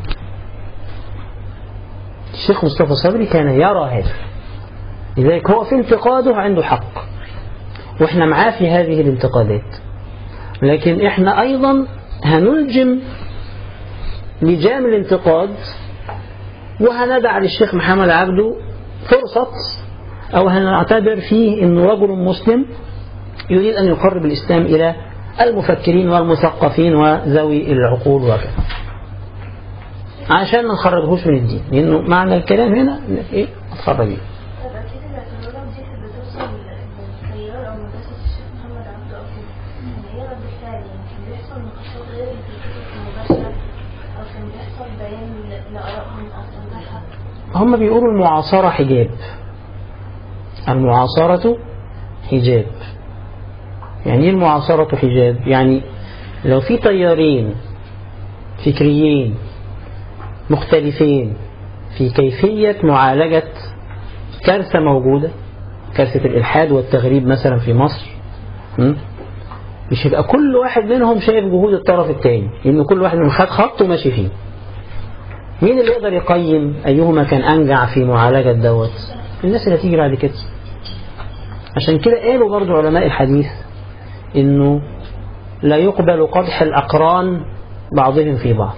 الشيخ مصطفى صبري كان يرى هذا لذلك هو في انتقاده عنده حق واحنا معاه في هذه الانتقادات لكن احنا ايضا هنلجم لجام الانتقاد وهندع للشيخ محمد عبده فرصة أو هنعتبر فيه أنه رجل مسلم يريد أن يقرب الإسلام إلى المفكرين والمثقفين وذوي العقول وكذا عشان ما نخرجهوش من الدين لأنه معنى الكلام هنا إنك إيه تخرجيه طب أكيد الاعتراضات دي كانت بتوصل للتيار أو مدرسة الشيخ محمد عبده أو كده يعني هي رد الفعل يعني كان بيحصل نقاشات غير اللي في الكتب المباشرة أو كان بيحصل بيان ل- لآرائهم أو توضيحها هم بيقولوا المعاصرة حجاب المعاصرة حجاب يعني ايه المعاصرة حجاب يعني لو في تيارين فكريين مختلفين في كيفية معالجة كارثة موجودة كارثة الإلحاد والتغريب مثلا في مصر م? مش هيبقى كل واحد منهم شايف جهود الطرف الثاني لأن كل واحد منهم خد خط وماشي فيه مين اللي يقدر يقيم أيهما كان أنجع في معالجة دوت الناس اللي هتيجي بعد كده عشان كده قالوا برضو علماء الحديث إنه لا يقبل قدح الأقران بعضهم في بعض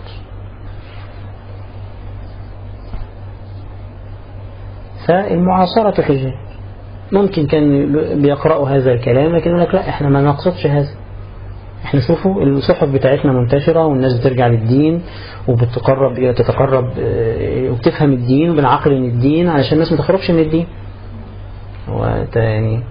فالمعاصرة حجة ممكن كان بيقرأوا هذا الكلام لكن يقول لك لا احنا ما نقصدش هذا احنا شوفوا الصحف بتاعتنا منتشرة والناس بترجع للدين وبتقرب تتقرب اه، وبتفهم الدين وبالعقل من الدين علشان الناس ما تخرجش من الدين هو انت يعني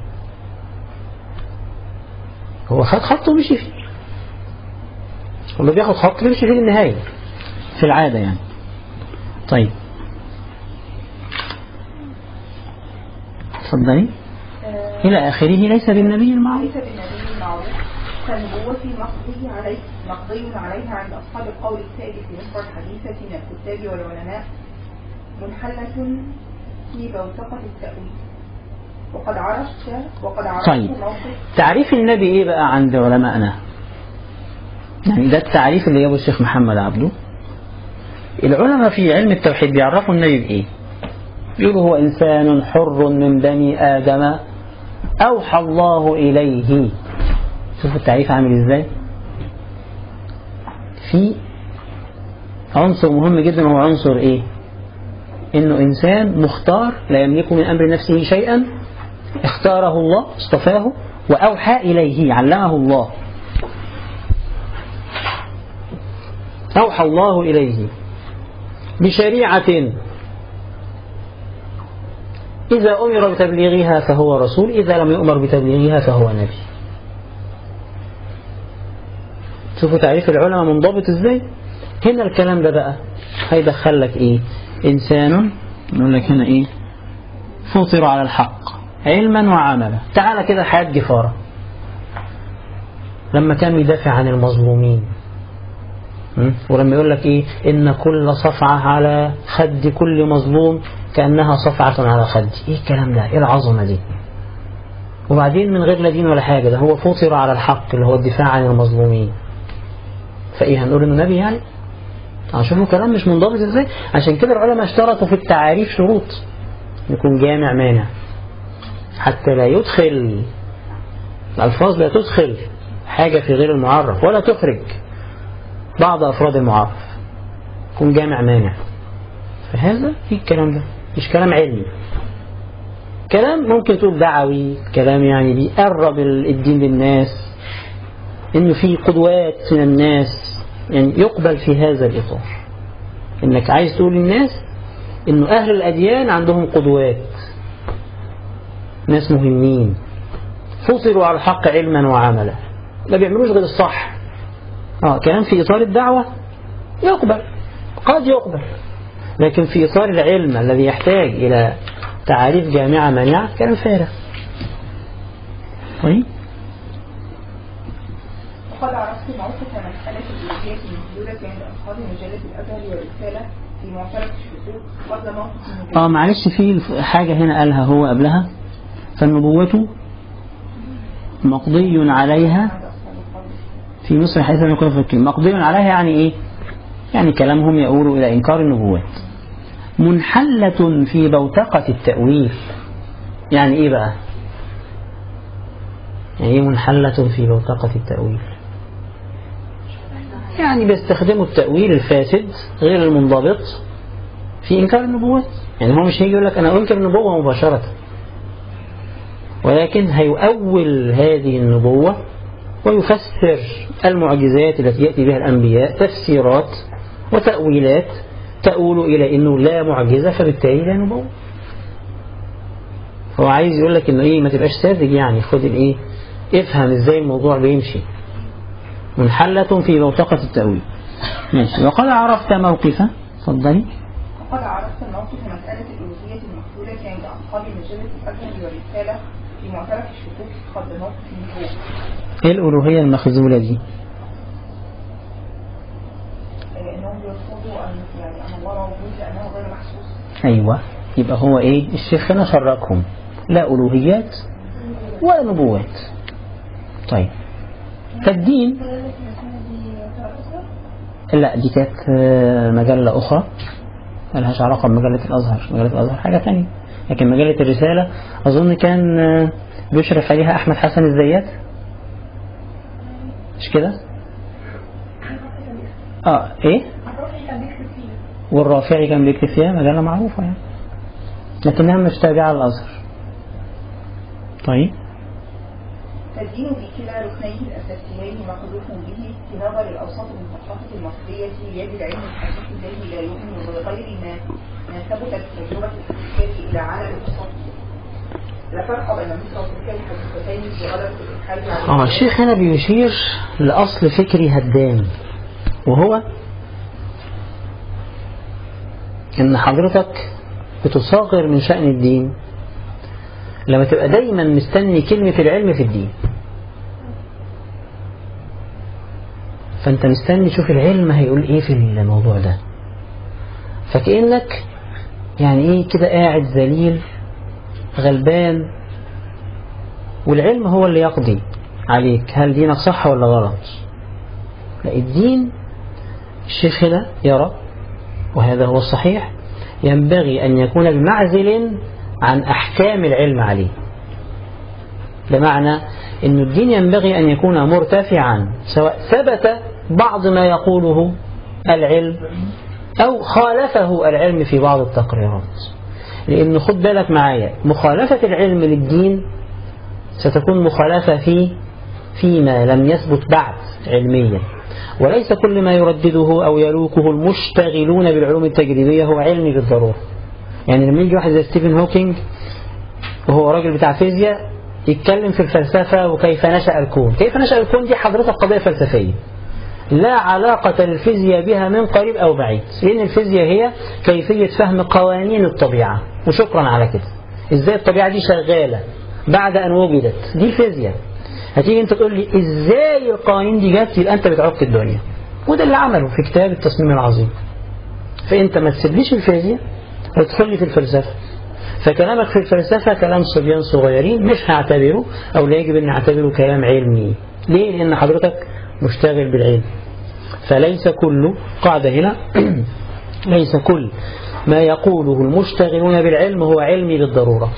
هو خد خط ومشي فيه واللي بياخد خط بيمشي فيه للنهاية في العادة يعني طيب اتفضلي آه، إلى آخره ليس بالنبي المعروف ليس بالنبي المعروف كالنبوة مقضي عليه مقضي عليها عند أصحاب القول الثابت في مصر الحديثة من الكتاب والعلماء منحلة في بوتقة التأويل وقد عرفت وقد عرفت طيب. موقف تعريف النبي ايه بقى عند علمائنا يعني ده التعريف اللي جابه الشيخ محمد عبده العلماء في علم التوحيد بيعرفوا النبي بايه يقولوا هو انسان حر من بني ادم اوحى الله اليه شوفوا التعريف عامل ازاي في عنصر مهم جدا هو عنصر ايه انه انسان مختار لا يملك من امر نفسه شيئا اختاره الله اصطفاه وأوحى إليه علمه الله أوحى الله إليه بشريعة إذا أمر بتبليغها فهو رسول إذا لم يؤمر بتبليغها فهو نبي شوفوا تعريف العلماء منضبط ازاي هنا الكلام ده بقى هيدخل لك ايه انسان نقول لك هنا ايه فطر على الحق علما وعملا تعالى كده حياة جفارة لما كان يدافع عن المظلومين م? ولما يقول لك ايه ان كل صفعة على خد كل مظلوم كأنها صفعة على خد ايه الكلام ده ايه العظمة دي وبعدين من غير لا دين ولا حاجة ده هو فطر على الحق اللي هو الدفاع عن المظلومين فايه هنقول انه نبي يعني شوفوا كلام مش منضبط ازاي عشان كده العلماء اشترطوا في التعاريف شروط يكون جامع مانع حتى لا يدخل الألفاظ لا تدخل حاجة في غير المعرف ولا تخرج بعض أفراد المعرف يكون جامع مانع فهذا في الكلام ده مش كلام علمي كلام ممكن تقول دعوي كلام يعني بيقرب الدين للناس انه في قدوات من الناس يعني يقبل في هذا الإطار انك عايز تقول للناس انه اهل الاديان عندهم قدوات ناس مهمين فطروا على الحق علما وعملا ما بيعملوش غير الصح اه كلام في اطار الدعوه يقبل قد يقبل لكن في اطار العلم الذي يحتاج الى تعاريف جامعه مانعه كلام فارغ طيب وقد عرفت موقف مسألة الإلهية المسجولة عند أصحاب مجلة الأزهر والرسالة في معترك الشذوذ قبل موقف النبوة اه معلش في حاجة هنا قالها هو قبلها فالنبوة مقضي عليها عند أصحاب القول في مصر حيث لم يكن فكر مقضي عليها يعني ايه يعني كلامهم يقول إلى إنكار النبوات منحلة في بوتقة التأويل يعني ايه بقى يعني ايه منحلة في بوتقة التأويل يعني بيستخدموا التأويل الفاسد غير المنضبط في إنكار النبوات يعني هو مش هيجي يقول لك أنا أنكر النبوة مباشرة ولكن هيؤول هذه النبوة ويفسر المعجزات التي يأتي بها الأنبياء تفسيرات وتأويلات تؤول إلى أنه لا معجزة فبالتالي لا نبوة هو عايز يقول لك انه ايه ما تبقاش ساذج يعني خد الايه افهم ازاي الموضوع بيمشي منحلة في بوتقة التأويل ماشي وقد عرفت موقفه اتفضلي وقد عرفت موقف مسألة الألوهية المقبولة عند أصحاب مجلة الأجنبي والرسالة في معترف الشكوك قبل موقف النبوة ايه الألوهية المخزولة دي لأنهم يرفضوا أن يعني أن الله موجود لأنه غير محسوس ايوه يبقى هو ايه الشيخ هنا شركهم لا ألوهيات ولا نبوات طيب فالدين مجلة الرسالة دي ترى أسرة لا دي كانت آه، مجلة أخرى ملهاش علاقة بمجلة الأزهر مجلة الأزهر حاجة تانية لكن مجلة الرسالة أظن كان آه، بيشرف عليها أحمد حسن الزيات مش كده؟ اه ايه؟ الروحي كان بيكتب فيه والرافعي كان بيكتب فيها مجلة معروفة يعني لكنها مش تابعة للأزهر طيب فالدين بكلا ركنيه الأساسيين مقذوف به في نظر الأوساط المصحفة المصرية ليد العلم الحديث الذي لا يؤمن بغير ما ما ثبتت تجربة الحقيقة إلى عالم الأوساط لا فرق بين مصر وتلك الحقيقتين في غلبة الإلحاد اه على الشيخ هنا بيشير لأصل فكري هدام وهو إن حضرتك بتصاغر من شأن الدين لما تبقى دايما مستني كلمة العلم في الدين فأنت مستني تشوف العلم هيقول إيه في الموضوع ده فكأنك يعني إيه كده قاعد ذليل غلبان والعلم هو اللي يقضي عليك هل دينك صح ولا غلط لا الدين الشيخ هنا يرى وهذا هو الصحيح ينبغي أن يكون بمعزل عن أحكام العلم عليه بمعنى أن الدين ينبغي أن يكون مرتفعا سواء ثبت بعض ما يقوله العلم أو خالفه العلم في بعض التقريرات لأن خد بالك معايا مخالفة العلم للدين ستكون مخالفة في فيما لم يثبت بعد علميا وليس كل ما يردده أو يلوكه المشتغلون بالعلوم التجريبية هو علمي بالضرورة يعني لما يجي واحد زي ستيفن هوكينج وهو راجل بتاع فيزياء يتكلم في الفلسفة وكيف نشأ الكون كيف نشأ الكون دي حضرتك قضية فلسفية لا علاقة للفيزياء بها من قريب أو بعيد لأن الفيزياء هي كيفية فهم قوانين الطبيعة وشكرا على كده إزاي الطبيعة دي شغالة بعد أن وجدت دي الفيزياء هتيجي أنت تقول لي إزاي القوانين دي جت يبقى أنت بتعك الدنيا وده اللي عمله في كتاب التصميم العظيم فأنت ما تسيبليش الفيزياء وتدخل لي في الفلسفة فكلامك في الفلسفة كلام صبيان صغيرين مش هعتبره أو لا يجب أن نعتبره كلام علمي ليه؟ لأن حضرتك مشتغل بالعلم فليس كل قاعدة هنا ليس كل ما يقوله المشتغلون بالعلم هو علمي بالضرورة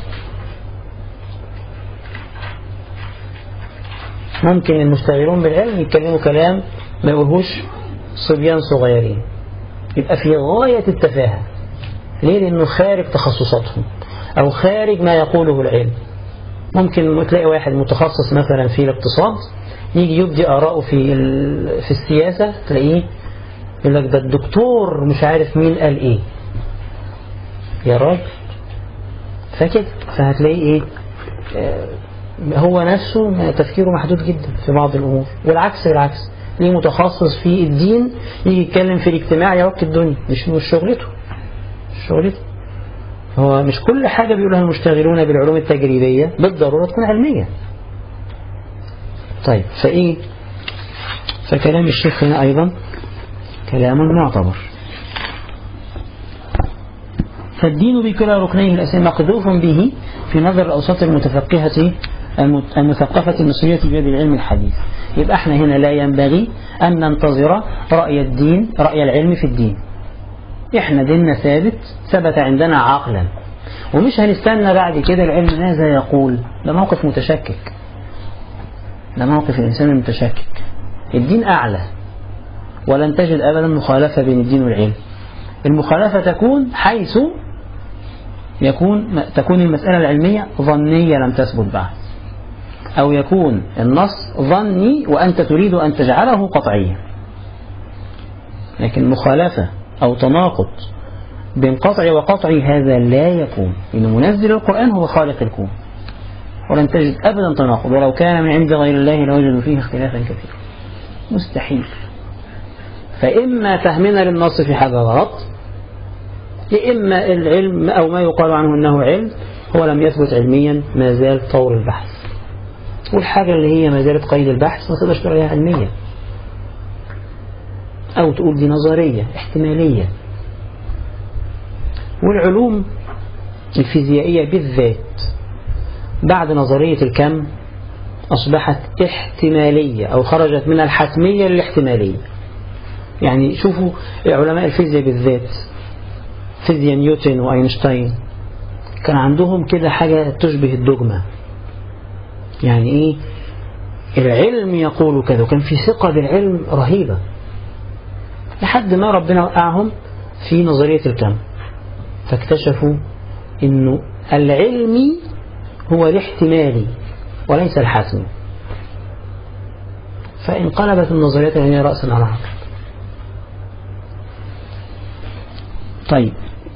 ممكن المشتغلون بالعلم يتكلموا كلام ما يقولهوش صبيان صغيرين يبقى في غاية التفاهة ليه لأنه خارج تخصصاتهم أو خارج ما يقوله العلم ممكن تلاقي واحد متخصص مثلا في الاقتصاد يجي يبدي آراءه في ال- في السياسة تلاقيه يقول لك ده الدكتور مش عارف مين قال ايه يا راجل فكده فهتلاقيه ايه آه، هو نفسه تفكيره محدود جدا في بعض الأمور والعكس بالعكس ليه متخصص في الدين يجي يتكلم في الاجتماع يعك الدنيا مش مش شغلته مش شغلته هو مش كل حاجة بيقولها المشتغلون بالعلوم التجريبية بالضرورة تكون علمية طيب فإيه فكلام الشيخ هنا أيضا كلام معتبر فالدين بكلا ركنيه الأساسي مقذوف به في نظر الأوساط المتفقهة المت- المثقفة المصرية بيد العلم الحديث يبقى احنا هنا لا ينبغي أن ننتظر رأي الدين رأي العلم في الدين احنا ديننا ثابت ثبت عندنا عقلا ومش هنستنى بعد كده العلم ماذا يقول ده موقف متشكك ده موقف الإنسان المتشكك الدين أعلى ولن تجد أبدا مخالفة بين الدين والعلم المخالفة تكون حيث يكون تكون المسألة العلمية ظنية لم تثبت بعد أو يكون النص ظني وأنت تريد أن تجعله قطعيا لكن مخالفة أو تناقض بين قطعي وقطعي هذا لا يكون إن منزل القرآن هو خالق الكون ولن تجد أبدا تناقض ولو كان من عند غير الله لوجدوا فيه اختلافا كثيرا مستحيل فإما فهمنا للنص في حاجة غلط يا إما العلم أو ما يقال عنه أنه علم هو لم يثبت علميا ما زال طور البحث والحاجة اللي هي ما زالت قيد البحث ما تقدرش تقول عليها علمية أو تقول دي نظرية احتمالية والعلوم الفيزيائية بالذات بعد نظرية الكم أصبحت احتمالية أو خرجت من الحتمية للاحتمالية يعني شوفوا علماء الفيزياء بالذات فيزياء نيوتن وأينشتاين كان عندهم كده حاجة تشبه الدogma يعني إيه العلم يقول كذا وكان في ثقة بالعلم رهيبة لحد ما ربنا وقعهم في نظرية الكم فاكتشفوا انه العلمي هو الاحتمالي وليس الحتمي فانقلبت النظريات العلمية رأسا على عقب طيب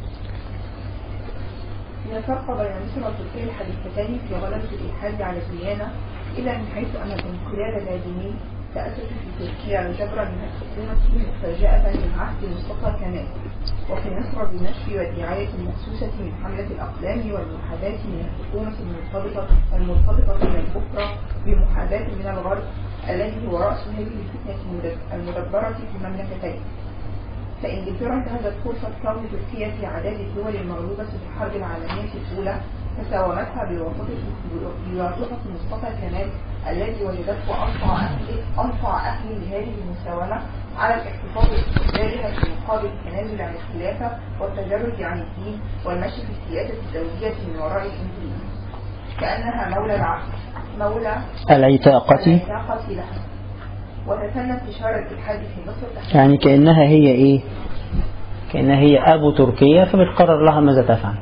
إن الفرق بين مصر والتركيا الحديثتين في غلبة الإلحاد على الديانة إلا من حيث أن الانقلاب اللازمي تأسس في تركيا جبرا من الحكومة مفاجأة من عهد مصطفى كمال وفي مصر بالنشر والدعاية المخصوصة من حملة الأقلام والمحاذاة من الحكومة المرتبطة المرتبطة من الأخرى بمحاذاة من الغرب الذي هو رأس هذه الفتنة المدبرة في المملكتين فإنجلترا انتهزت فرصة كون تركيا في عداد الدول المغلوبة في الحرب العالمية الأولى فساومتها بواسطة بواسطة مصطفى كمال الذي وجدته أنفع أهل أنفع أهل لهذه المساومة على الاحتفاظ باستقلالها في مقابل التنازل عن الخلافة والتجرد عن الدين والمشي في السياسة الزوجية من وراء الإنجليز كأنها مولى العقل مولى العتاقة العتاقة لها وتسنى انتشار الإلحاد في مصر تحت يعني كأنها هي إيه كأنها هي أبو تركيا فبتقرر لها ماذا تفعل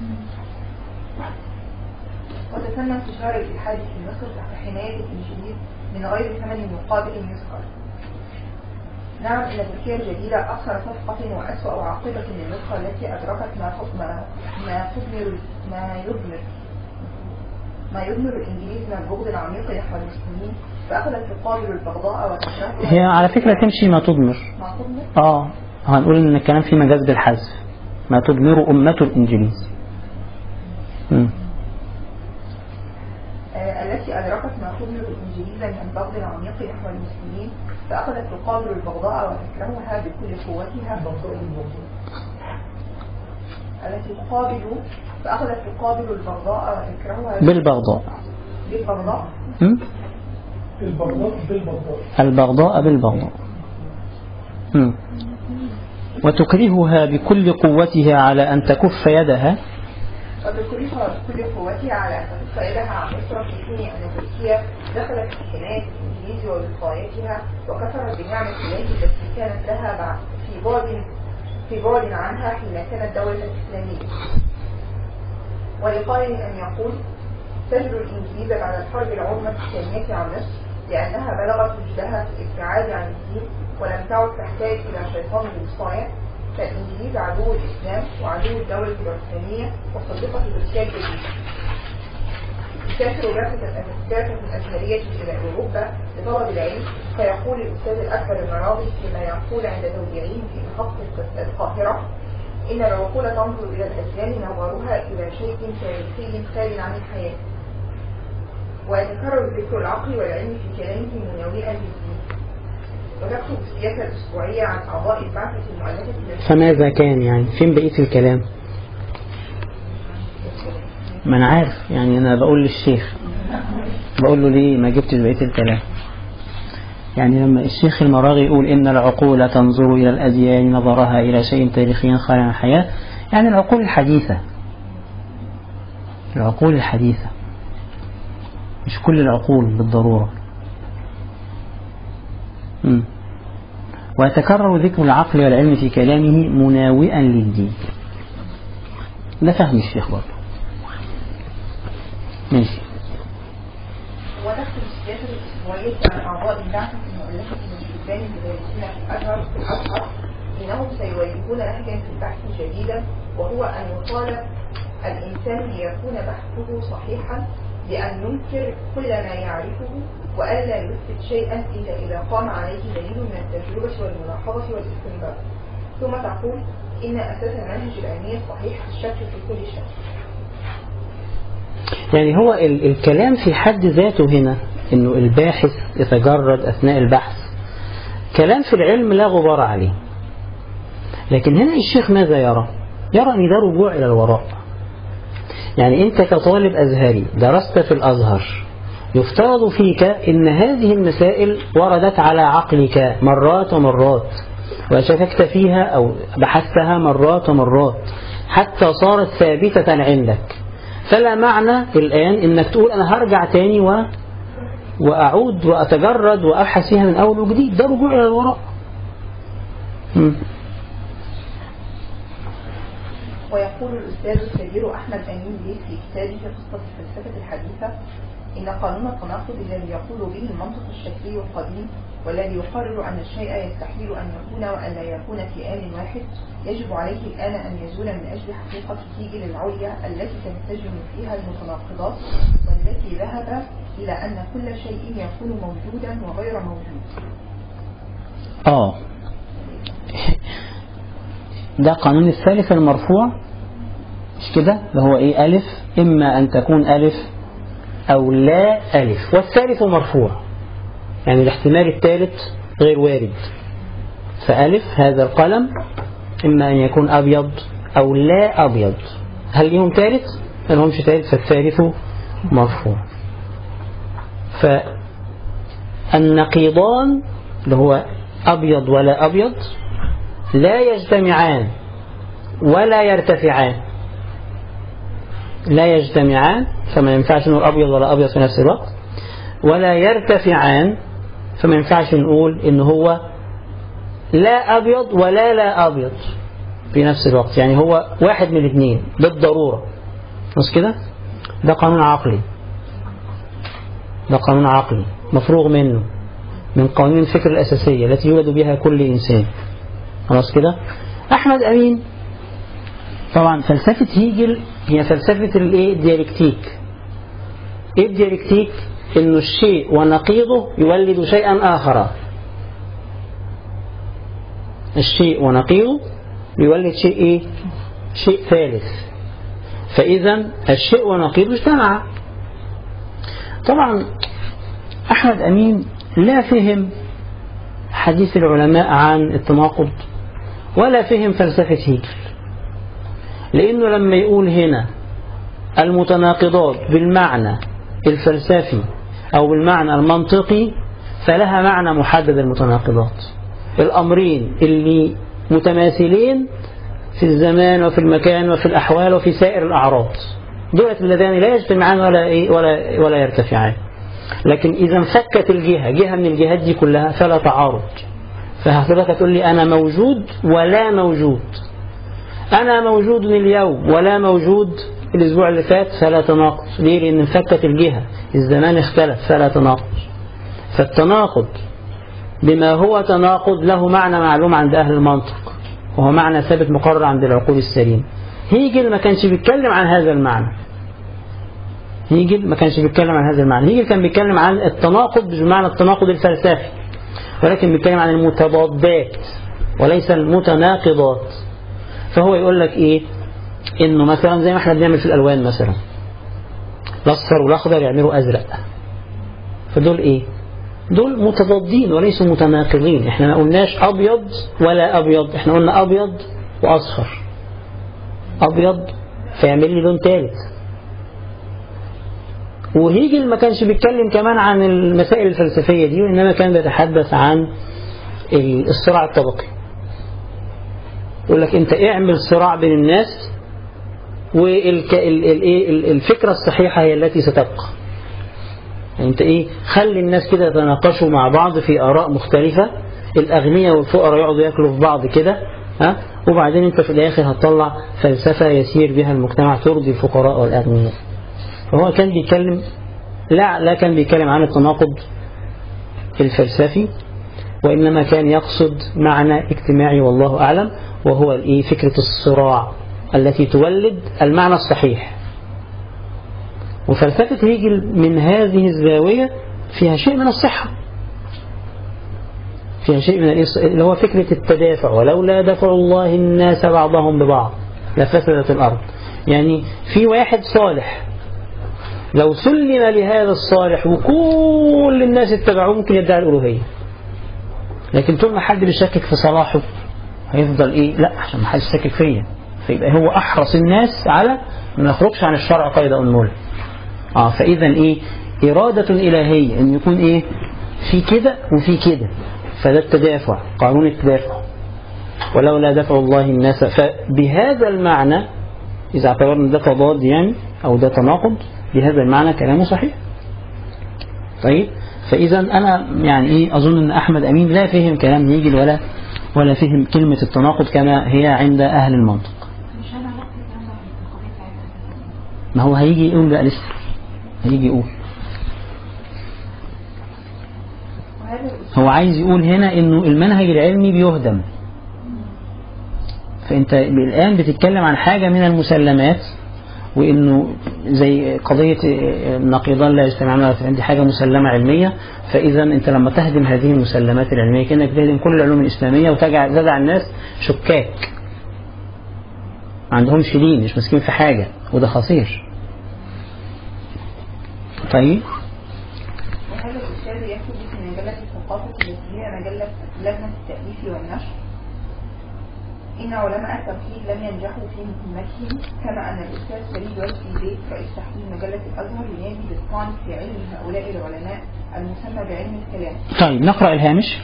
وتسنى انتشار الإلحاد في مصر تحت حماية الإنجليز من غير ثمن مقابل يذكر. نعم إن تركيا الجديدة أكثر صفقة وأسوأ عاقبة من النسخة التي أدركت ما ما ما تضمر ما يضمر ما يضمر الإنجليز من البغض العميق نحو المسلمين فأخذت تقابل البغضاء وتكرهها هي على فكرة تمشي ما تضمر ما تضمر آه هنقول إن الكلام فيه مجاز بالحذف ما تضمر أمة الإنجليز مم. آه، التي أدركت ما تضمر الإنجليز من البغض العميق نحو المسلمين فأخذت تقابل البغضاء وتكرهها بكل قوتها التي تقابل فأخذت تقابل البغضاء وتكرهها بالبغضاء بالبغضاء مم؟ البغضاء بالبغضاء البغضاء بالبغضاء مم. وتكرهها بكل قوتها على أن تكف يدها وتكرهها بكل قوتها على أن تكف يدها عن مصر في حين أن تركيا دخلت في حماية الإنجليز ووقايتها وكفرت بنعمة الله التي كانت لها بعد في بعد في بعد عنها حين كانت دولة إسلامية ولقائل أن يقول تجد الإنجليز بعد الحرب العظمى الثانية عن مصر لأنها بلغت مجدها في الابتعاد عن الدين ولم تعد تحتاج إلى شيطان الوصاية فالإنجليز عدو الإسلام وعدو الدولة البريطانية وصديقة تركيا الجديدة يسافر بعثة بعثة أزهرية إلى أوروبا لطلب العلم فيقول الأستاذ الأكبر المراغي فيما يقول عند توديعه في محطة القاهرة إن العقول تنظر إلى الأزمان نظرها إلى شيء تاريخي خارج عن الحياة ويتكرر ذكر العقل والعلم في كلامه مناوئا للدين وتكتب السياسة الأسبوعية عن أعضاء البعثة المؤلفة فماذا كان يعني فين بقية الكلام ما أنا عارف يعني أنا بقول للشيخ بقول له ليه ما جبتش بقية الكلام يعني لما الشيخ المراغي يقول إن العقول تنظر إلى الأديان نظرها إلى شيء تاريخي خارج عن الحياة يعني العقول الحديثة العقول الحديثة مش كل العقول بالضرورة مم. ويتكرر ذكر العقل والعلم في كلامه مناوئا للدين ده فهم الشيخ برضه ماشي ودخل السياسة الأسبوعية عن أعضاء البعثة المؤلفة من الشبان المدرسين في الأزهر في الأزهر إنهم سيواجهون نهجا في البحث جديدا وهو أن يطالب الإنسان ليكون بحثه صحيحا بأن ينكر كل ما يعرفه وألا يثبت شيئا إلا إذا قام عليه دليل من التجربة والملاحظة والاستنباط ثم تقول إن أساس المنهج العلمي الصحيح الشك في كل شيء يعني هو ال الكلام في حد ذاته هنا انه الباحث يتجرد اثناء البحث كلام في العلم لا غبار عليه لكن هنا الشيخ ماذا يرى يرى ان ده رجوع الى الوراء يعني انت كطالب ازهري درست في الازهر يفترض فيك ان هذه المسائل وردت على عقلك مرات ومرات وشككت فيها او بحثتها مرات ومرات حتى صارت ثابتة عندك فلا معنى الآن انك تقول انا هرجع تاني و... واعود واتجرد وابحث فيها من اول وجديد ده رجوع الى الوراء مم. ويقول الأستاذ الكبير أحمد أمين ليه في كتابه قصة الفلسفة الحديثة إن قانون التناقض الذي يقول به المنطق الشكلي القديم والذي يقرر أن الشيء يستحيل أن يكون وأن لا يكون في آن واحد يجب عليه الآن أن يزول من أجل حقيقة هيجل العليا التي تنسجم فيها المتناقضات والتي ذهب إلى أن كل شيء يكون موجودا وغير موجود اه ده قانون الثالث المرفوع مش كده اللي هو ايه ألف إما أن تكون ألف أو لا ألف والثالث مرفوع يعني الاحتمال الثالث غير وارد فألف هذا القلم إما أن يكون أبيض أو لا أبيض هل لهم ثالث؟ ما لهمش ثالث فالثالث مرفوع فالنقيضان اللي هو أبيض ولا أبيض لا يجتمعان ولا يرتفعان لا يجتمعان فما ينفعش نقول أبيض ولا أبيض في نفس الوقت ولا يرتفعان فما ينفعش نقول إن هو لا أبيض ولا لا أبيض في نفس الوقت يعني هو واحد من الاثنين بالضرورة مش كده ده قانون عقلي ده قانون عقلي مفروغ منه من قوانين الفكر الأساسية التي يولد بها كل إنسان خلاص كده أحمد أمين طبعا فلسفة هيجل هي فلسفة الايه الديالكتيك ايه الديالكتيك انه الشيء ونقيضه يولد شيئا آخر الشيء ونقيضه يولد شيء ايه شيء ثالث فإذا الشيء ونقيضه اجتمع طبعا أحمد أمين لا فهم حديث العلماء عن التناقض ولا فهم فلسفة هيجل لأنه لما يقول هنا المتناقضات بالمعنى الفلسفي أو بالمعنى المنطقي فلها معنى محدد المتناقضات الأمرين اللي متماثلين في الزمان وفي المكان وفي الأحوال وفي سائر الأعراض دولة اللذان لا يجتمعان ولا, إيه ولا, ولا يرتفعان لكن إذا انفكت الجهة جهة من الجهات دي كلها فلا تعارض فحضرتك تقول لي أنا موجود ولا موجود أنا موجود اليوم ولا موجود الأسبوع اللي فات فلا تناقض ليه؟ لأن انفكت الجهة الزمان اختلف فلا تناقض فالتناقض بما هو تناقض له معنى معلوم عند أهل المنطق وهو معنى ثابت مقرر عند العقول السليمة هيجل ما كانش بيتكلم عن هذا المعنى هيجل ما كانش بيتكلم عن هذا المعنى هيجل كان بيتكلم عن التناقض مش بمعنى التناقض الفلسفي ولكن بيتكلم عن المتضادات وليس المتناقضات فهو يقول لك ايه انه مثلا زي ما احنا بنعمل في الالوان مثلا الاصفر والاخضر يعملوا ازرق فدول ايه دول متضادين وليسوا متناقضين احنا ما قلناش ابيض ولا ابيض احنا قلنا ابيض واصفر ابيض فيعمل لي لون ثالث وهيجل ما كانش بيتكلم كمان عن المسائل الفلسفية دي وإنما كان بيتحدث عن الصراع الطبقي يقول لك أنت اعمل صراع بين الناس والفكرة الصحيحة هي التي ستبقى يعني أنت إيه خلي الناس كده يتناقشوا مع بعض في آراء مختلفة الأغنياء والفقراء يقعدوا ياكلوا في بعض كده ها وبعدين انت في الاخر هتطلع فلسفة يسير بها المجتمع ترضي الفقراء والاغنياء فهو كان بيتكلم لا لا كان بيتكلم عن التناقض الفلسفي وإنما كان يقصد معنى اجتماعي والله أعلم وهو الإيه فكرة الصراع التي تولد المعنى الصحيح وفلسفة هيجل من هذه الزاوية فيها شيء من الصحة فيها شيء من الإص- اللي هو فكرة التدافع ولولا دفع الله الناس بعضهم ببعض لفسدت الأرض يعني في واحد صالح لو سلم لهذا الصالح وكل الناس اتبعوه ممكن يدعي الألوهية لكن طول ما حد بيشكك في صلاحه هيفضل ايه لا عشان ما حدش يشكك فيا فيبقى هو احرص الناس على ما يخرجش عن الشرع قيد انمله اه فاذا ايه اراده الهيه ان يكون ايه في كده وفي كده فده التدافع قانون التدافع ولولا دفع الله الناس فبهذا المعنى اذا اعتبرنا ده تضاد يعني او ده تناقض بهذا المعنى كلامه صحيح طيب فإذا أنا يعني إيه أظن أن أحمد أمين لا فهم كلام نيجل ولا ولا فهم كلمة التناقض كما هي عند أهل المنطق مش انا علاقتي انا بالقضيه بتاعتها ما هو هيجي يقول بقى لسه هيجي يقول وهذا الأسلوب هو عايز يقول هنا إنه المنهج العلمي بيهدم فأنت الآن بتتكلم عن حاجة من المسلمات وإنه زي قضية النقيضان لا يجتمعان عندي حاجة مسلمة علمية فإذا أنت لما تهدم هذه المسلمات العلمية كأنك تهدم كل العلوم الإسلامية وتجعل تدع الناس شكاك ما عندهمش دين مش مسكين في حاجة وده خطير طيب وهذا الأستاذ يكتب في مجلة الثقافة التي هي مجلة لجنة التأليف والنشر إن علماء التوحيد لم ينجحوا في مهمتهم كما أن الأستاذ فريد وجدي بيت رئيس تحرير مجلة الأزهر ينادي بالطعن في علم هؤلاء العلماء المسمى بعلم الكلام طيب نقرأ الهامش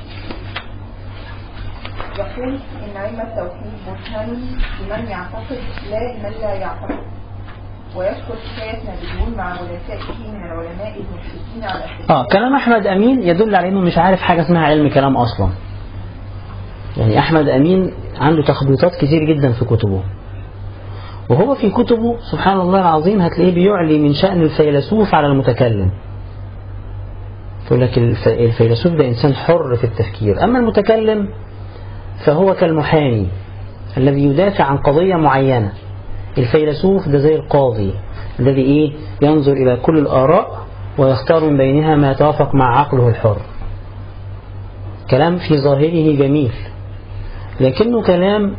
يقول إن علم التوحيد برهان لمن يعتقد لا لمن لا يعتقد ويذكر حكاية نابليون مع ملاساته من العلماء المشركين على اه كلام احمد امين يدل على انه مش عارف حاجه اسمها علم كلام اصلا يعني احمد امين عنده تخبيطات كتير جدا في كتبه وهو في كتبه سبحان الله العظيم هتلاقيه بيعلي من شأن الفيلسوف على المتكلم تقول لك الف- الفيلسوف ده إنسان حر في التفكير أما المتكلم فهو كالمحامي الذي يدافع عن قضية معينة الفيلسوف ده زي القاضي الذي إيه ينظر إلى كل الآراء ويختار من بينها ما يتوافق مع عقله الحر كلام في ظاهره جميل لكنه كلام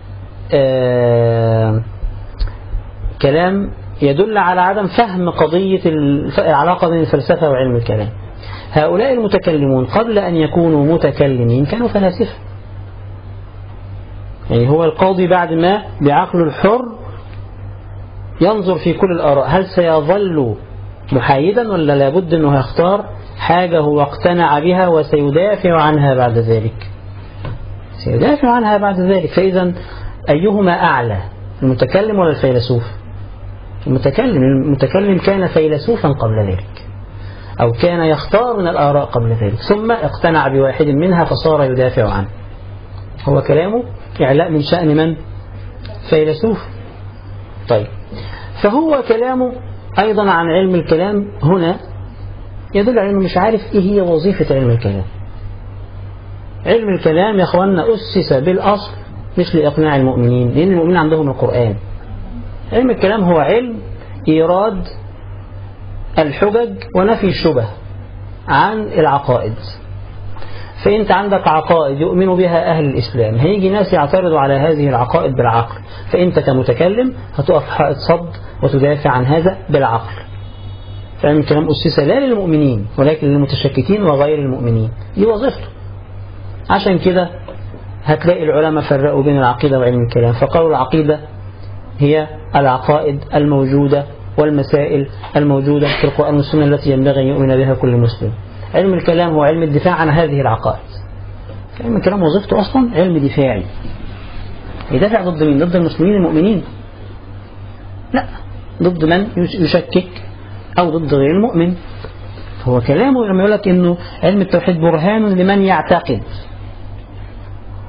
آه كلام يدل على عدم فهم قضية الف- العلاقة بين الفلسفة وعلم الكلام هؤلاء المتكلمون قبل أن يكونوا متكلمين كانوا فلاسفة يعني هو القاضي بعد ما بعقله الحر ينظر في كل الآراء هل سيظل محايدا ولا لابد أنه يختار حاجة هو اقتنع بها وسيدافع عنها بعد ذلك سيدافع عنها بعد ذلك فإذا أيهما أعلى المتكلم ولا الفيلسوف المتكلم المتكلم كان فيلسوفا قبل ذلك أو كان يختار من الآراء قبل ذلك ثم اقتنع بواحد منها فصار يدافع عنه هو كلامه إعلاء من شأن من فيلسوف طيب فهو كلامه أيضا عن علم الكلام هنا يدل على أنه مش عارف إيه هي وظيفة علم الكلام علم الكلام يا أخوانا أسس بالأصل مش لإقناع المؤمنين لأن المؤمنين عندهم القرآن علم الكلام هو علم إيراد الحجج ونفي الشبه عن العقائد فأنت عندك عقائد يؤمن بها أهل الإسلام هيجي ناس يعترضوا على هذه العقائد بالعقل فأنت كمتكلم هتقف حائط صد وتدافع عن هذا بالعقل فعلم الكلام أسس لا للمؤمنين ولكن للمتشككين وغير المؤمنين دي وظيفته عشان كده هتلاقي العلماء فرقوا بين العقيدة وعلم الكلام فقالوا العقيدة هي العقائد الموجودة والمسائل الموجودة في القرآن والسنة التي ينبغي أن يؤمن بها كل مسلم علم الكلام هو علم الدفاع عن هذه العقائد علم الكلام وظيفته أصلا علم دفاعي يدافع ضد مين؟ ضد المسلمين المؤمنين لا ضد من يشكك أو ضد غير المؤمن هو كلامه لما يقول لك إنه علم التوحيد برهان لمن يعتقد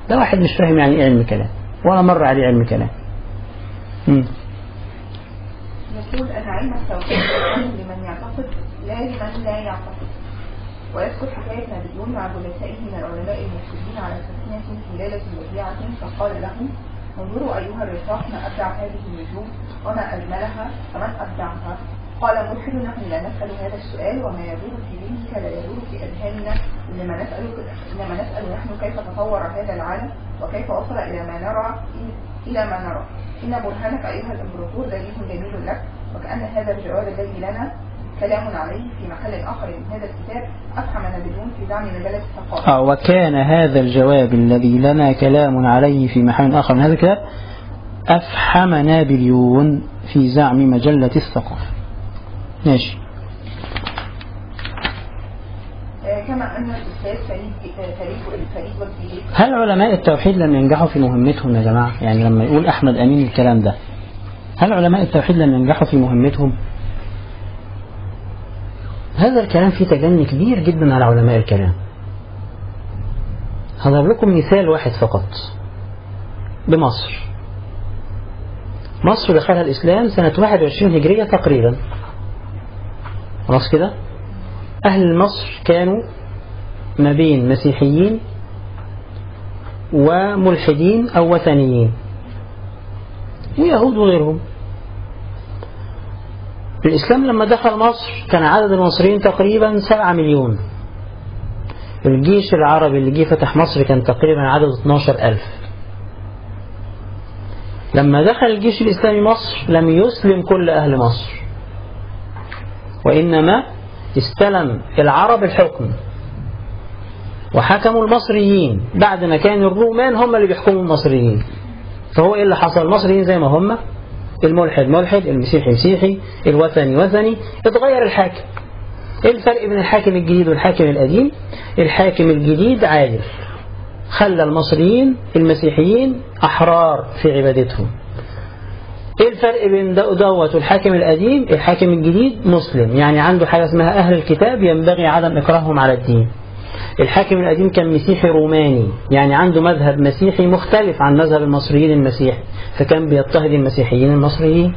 ده واحد مش فاهم يعني ايه علم كلام ولا مر عليه علم كلام مم. يقول أن علم التوحيد يكون لمن يعتقد لا لمن لا يعتقد ويذكر حكاية نبيون مع جلسائه من العلماء المرشدين على سفينة في ليلة بديعة فقال لهم انظروا أيها الرفاق ما أبدع هذه النجوم وما أجملها فمن أبدعها قال ملحد نحن لا نسأل هذا السؤال وما يدور في ذهنك لا يدور في أذهاننا إنما نسأل إنما نسأل نحن كيف تطور هذا العالم وكيف وصل إلى ما نرى إلى ما نرى إن برهانك أيها الإمبراطور دليل جميل لك وكأن هذا الجواب الذي لنا كلام عليه في محل آخر من هذا الكتاب أفهم نابليون في دعم مجلة الثقافة آه وكان هذا الجواب الذي لنا كلام عليه في محل آخر من هذا الكتاب أفحم نابليون في زعم مجلة الثقافة ماشي آه، كما أن الأستاذ فريد آه، فريد فريد والفيديك هل علماء التوحيد لم ينجحوا في مهمتهم يا جماعة يعني لما يقول أحمد أمين الكلام ده هل علماء التوحيد لم ينجحوا في مهمتهم هذا الكلام فيه تجني كبير جدا على علماء الكلام هضرب لكم مثال واحد فقط بمصر مصر دخلها الإسلام سنة 21 هجرية تقريبا خلاص كده أهل مصر كانوا ما بين مسيحيين وملحدين أو وثنيين ويهود وغيرهم الإسلام لما دخل مصر كان عدد المصريين تقريبا سبعة مليون الجيش العربي اللي جه فتح مصر كان تقريبا عدد 12 ألف لما دخل الجيش الإسلامي مصر لم يسلم كل أهل مصر وإنما استلم العرب الحكم وحكموا المصريين بعد ما كان الرومان هم اللي بيحكموا المصريين فهو ايه اللي حصل المصريين زي ما هم الملحد ملحد المسيحي مسيحي الوثني وثني اتغير الحاكم ايه الفرق بين الحاكم الجديد والحاكم القديم الحاكم الجديد عادل خلى المصريين المسيحيين احرار في عبادتهم ايه الفرق بين ده دوت والحاكم القديم الحاكم الجديد مسلم يعني عنده حاجه اسمها اهل الكتاب ينبغي عدم اكراههم على الدين الحاكم القديم كان مسيحي روماني يعني عنده مذهب مسيحي مختلف عن مذهب المصريين المسيحي فكان بيضطهد المسيحيين المصريين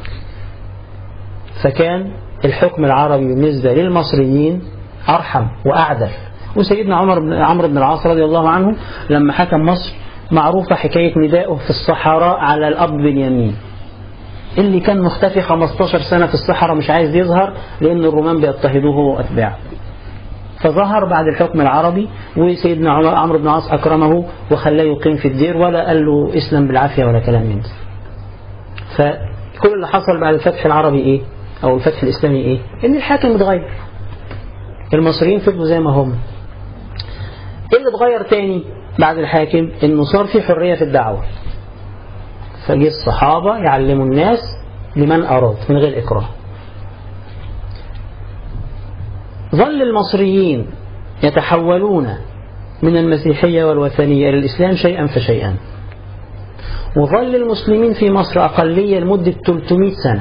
فكان الحكم العربي بالنسبة للمصريين أرحم وأعدل وسيدنا عمر بن عمرو بن العاص رضي الله عنه لما حكم مصر معروفة حكاية ندائه في الصحراء على الأب باليمين اللي كان مختفي 15 سنة في الصحراء مش عايز يظهر لأن الرومان بيضطهدوه هو وأتباعه فظهر بعد الحكم العربي وسيدنا عمر عمرو بن العاص أكرمه وخلاه يقيم في الدير ولا قال له اسلم بالعافية ولا كلام من ده فكل اللي حصل بعد الفتح العربي إيه أو الفتح الإسلامي إيه إن الحاكم اتغير المصريين فضلوا زي ما هم إيه اللي اتغير تاني بعد الحاكم إنه صار في حرية في الدعوة فجه الصحابة يعلموا الناس لمن أراد من غير إكراه ظل المصريين يتحولون من المسيحية والوثنية إلى الإسلام شيئا فشيئا وظل المسلمين في مصر أقلية لمدة 300 سنة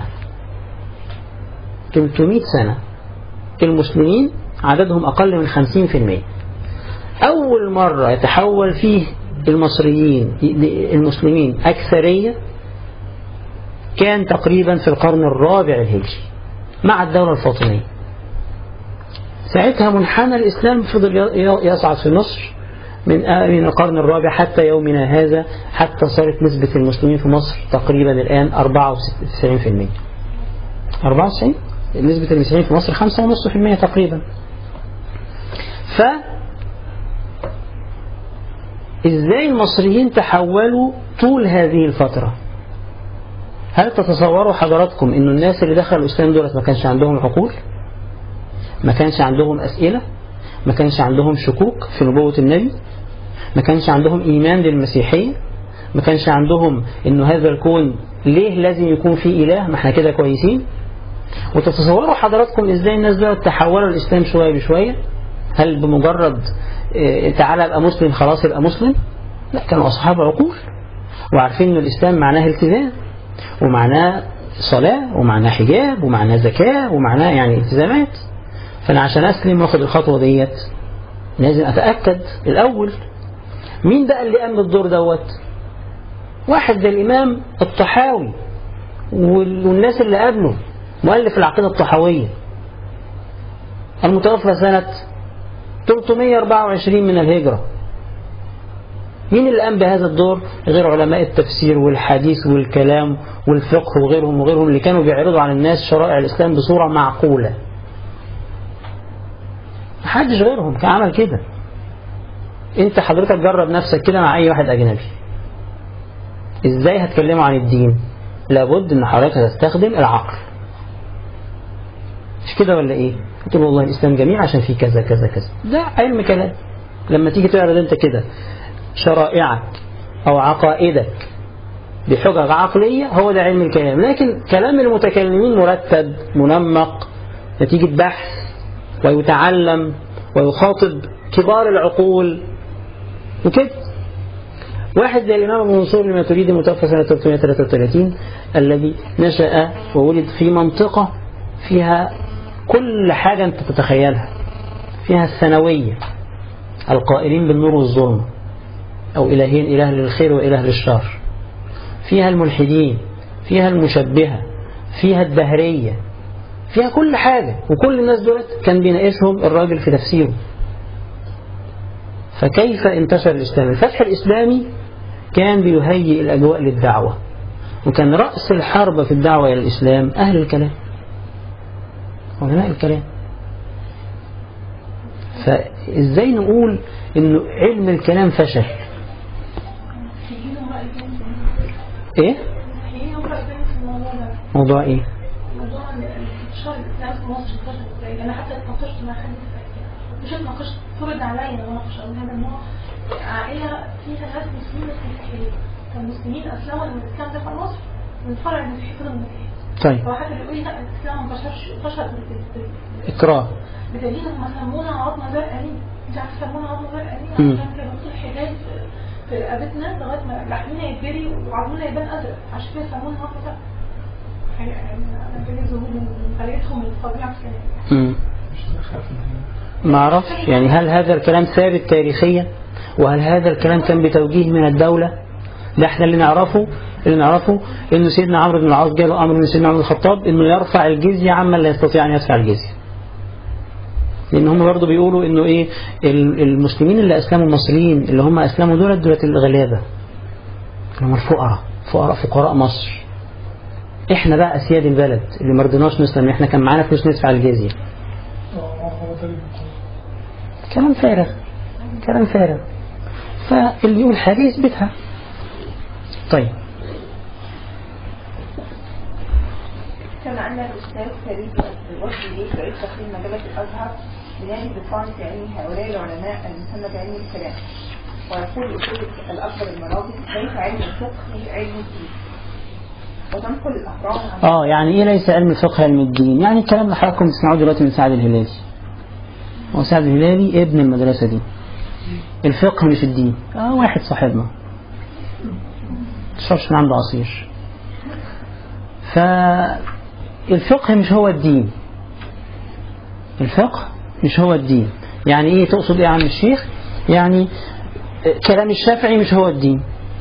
300 سنة المسلمين عددهم أقل من 50% أول مرة يتحول فيه المصريين المسلمين أكثرية كان تقريبا في القرن الرابع الهجري مع الدولة الفاطمية ساعتها منحنى الإسلام فضل يصعد في مصر من من القرن الرابع حتى يومنا هذا حتى صارت نسبة المسلمين في مصر تقريبا الآن 94% 94 نسبة المسيحيين في مصر 5.5% تقريبا ف ازاي المصريين تحولوا طول هذه الفترة هل تتصوروا حضراتكم انه الناس اللي دخلوا الاسلام دولت ما كانش عندهم عقول ما كانش عندهم اسئلة ما كانش عندهم شكوك في نبوة النبي ما كانش عندهم ايمان بالمسيحية ما كانش عندهم انه هذا الكون ليه لازم يكون فيه اله ما احنا كده كويسين وتتصوروا حضراتكم ازاي الناس دول تحولوا الاسلام شوية بشوية هل بمجرد تعالى ابقى مسلم خلاص يبقى مسلم لا كانوا أصحاب عقول وعارفين أن الإسلام معناه التزام ومعناه صلاة ومعناه حجاب ومعناه زكاة ومعناه يعني التزامات فأنا عشان أسلم واخد الخطوة ديت لازم أتأكد الأول مين بقى اللي قام بالدور دوت واحد زي الإمام الطحاوي وال- والناس اللي قبله مؤلف العقيدة الطحاوية المتوفى سنة 324 من الهجرة مين اللي قام بهذا الدور غير علماء التفسير والحديث والكلام والفقه وغيرهم وغيرهم اللي كانوا بيعرضوا على الناس شرائع الإسلام بصورة معقولة محدش غيرهم كان عمل كده انت حضرتك جرب نفسك كده مع اي واحد اجنبي ازاي هتكلموا عن الدين لابد ان حضرتك هتستخدم العقل مش كده ولا ايه قلت له والله الاسلام جميل عشان فيه كذا كذا كذا ده علم كلام لما تيجي تعرض انت كده شرائعك او عقائدك بحجج عقلية هو ده علم الكلام لكن كلام المتكلمين مرتب منمق نتيجة بحث ويتعلم ويخاطب كبار العقول وكده واحد زي الإمام أبو منصور الماتريدي المتوفى سنة 333 الذي نشأ وولد في منطقة فيها كل حاجة أنت تتخيلها فيها الثانوية القائلين بالنور والظلم أو إلهين إله للخير وإله للشر فيها الملحدين فيها المشبهة فيها الدهرية فيها كل حاجة وكل الناس دولت كان بيناقشهم الراجل في تفسيره فكيف انتشر الإسلام الفتح الإسلامي كان بيهيئ الأجواء للدعوة وكان رأس الحرب في الدعوة إلى الإسلام أهل الكلام علماء الكلام فإزاي نقول إنه علم الكلام فشل إيه؟ هي امرأة بنت في الموضوع ده موضوع إيه؟ موضوع انتشار الاسلام في مصر انتشر ازاي انا حتى اتناقشت مع حد مش اتناقشت فرض عليا ان اناقش او هذا النوع عائله فيها ناس مسلمين بس مسيحيين فالمسلمين اسلموا ان الاسلام ده في مصر من فرع المسيحي فضل مسيحي طيب فواحد اللي يقول لي لا الاسلام ما انتشرش انتشر بال- بال- إكراه بدليل هم سمونا عظمه زرقاء انت عارف سمونا عظمه زرقاء مم. عشان كانوا بيحطوا الحجاب في- في رقبتنا لغايه ما لحمنا يتبري وعظمنا يبان ازرق عشان كده سمونا عظمه زرقاء يعني انا جالي ظهور من خليتهم من الطبيعه السنيه مم. ما اعرفش يعني هل هذا الكلام ثابت تاريخيا وهل هذا الكلام كان بتوجيه من الدولة ده احنا اللي نعرفه اللي نعرفه انه سيدنا عمرو بن العاص جاله امر من سيدنا عمر بن الخطاب انه يرفع الجزية عمن لا يستطيع ان يدفع الجزية لان هم برضه بيقولوا انه ايه ال- المسلمين اللي اسلموا المصريين اللي هم اسلموا دول دولة الغلابة اللي هم الفقراء فقراء فقراء مصر احنا بقى اسياد البلد اللي ما رضيناش نسلم احنا كان معانا فلوس ندفع الجزية اه هو ده اللي كلام فارغ كلام فارغ فاللي يقول حاجة يثبتها طيب كما أن الأستاذ فريد الوفد إليه رئيس تقييم مجلة الأزهر بنادي بالطعن في علم هؤلاء العلماء المسمى بعلم الكلام ويقول الأستاذ الأكبر المناضل ليس علم الفقه علم الدين وتنقل الأخبار عن اه يعني ايه ليس علم الفقه علم الدين يعني الكلام اللي حضراتكم تسمعوه دلوقتي من سعد الهلالي هو سعد الهلالي ابن المدرسة دي الفقه مش الدين اه واحد صاحبنا تشربش من عنده عصير فالفقه مش هو الدين الفقه مش هو الدين يعني ايه تقصد ايه يا عم الشيخ يعني كلام الشافعي مش هو الدين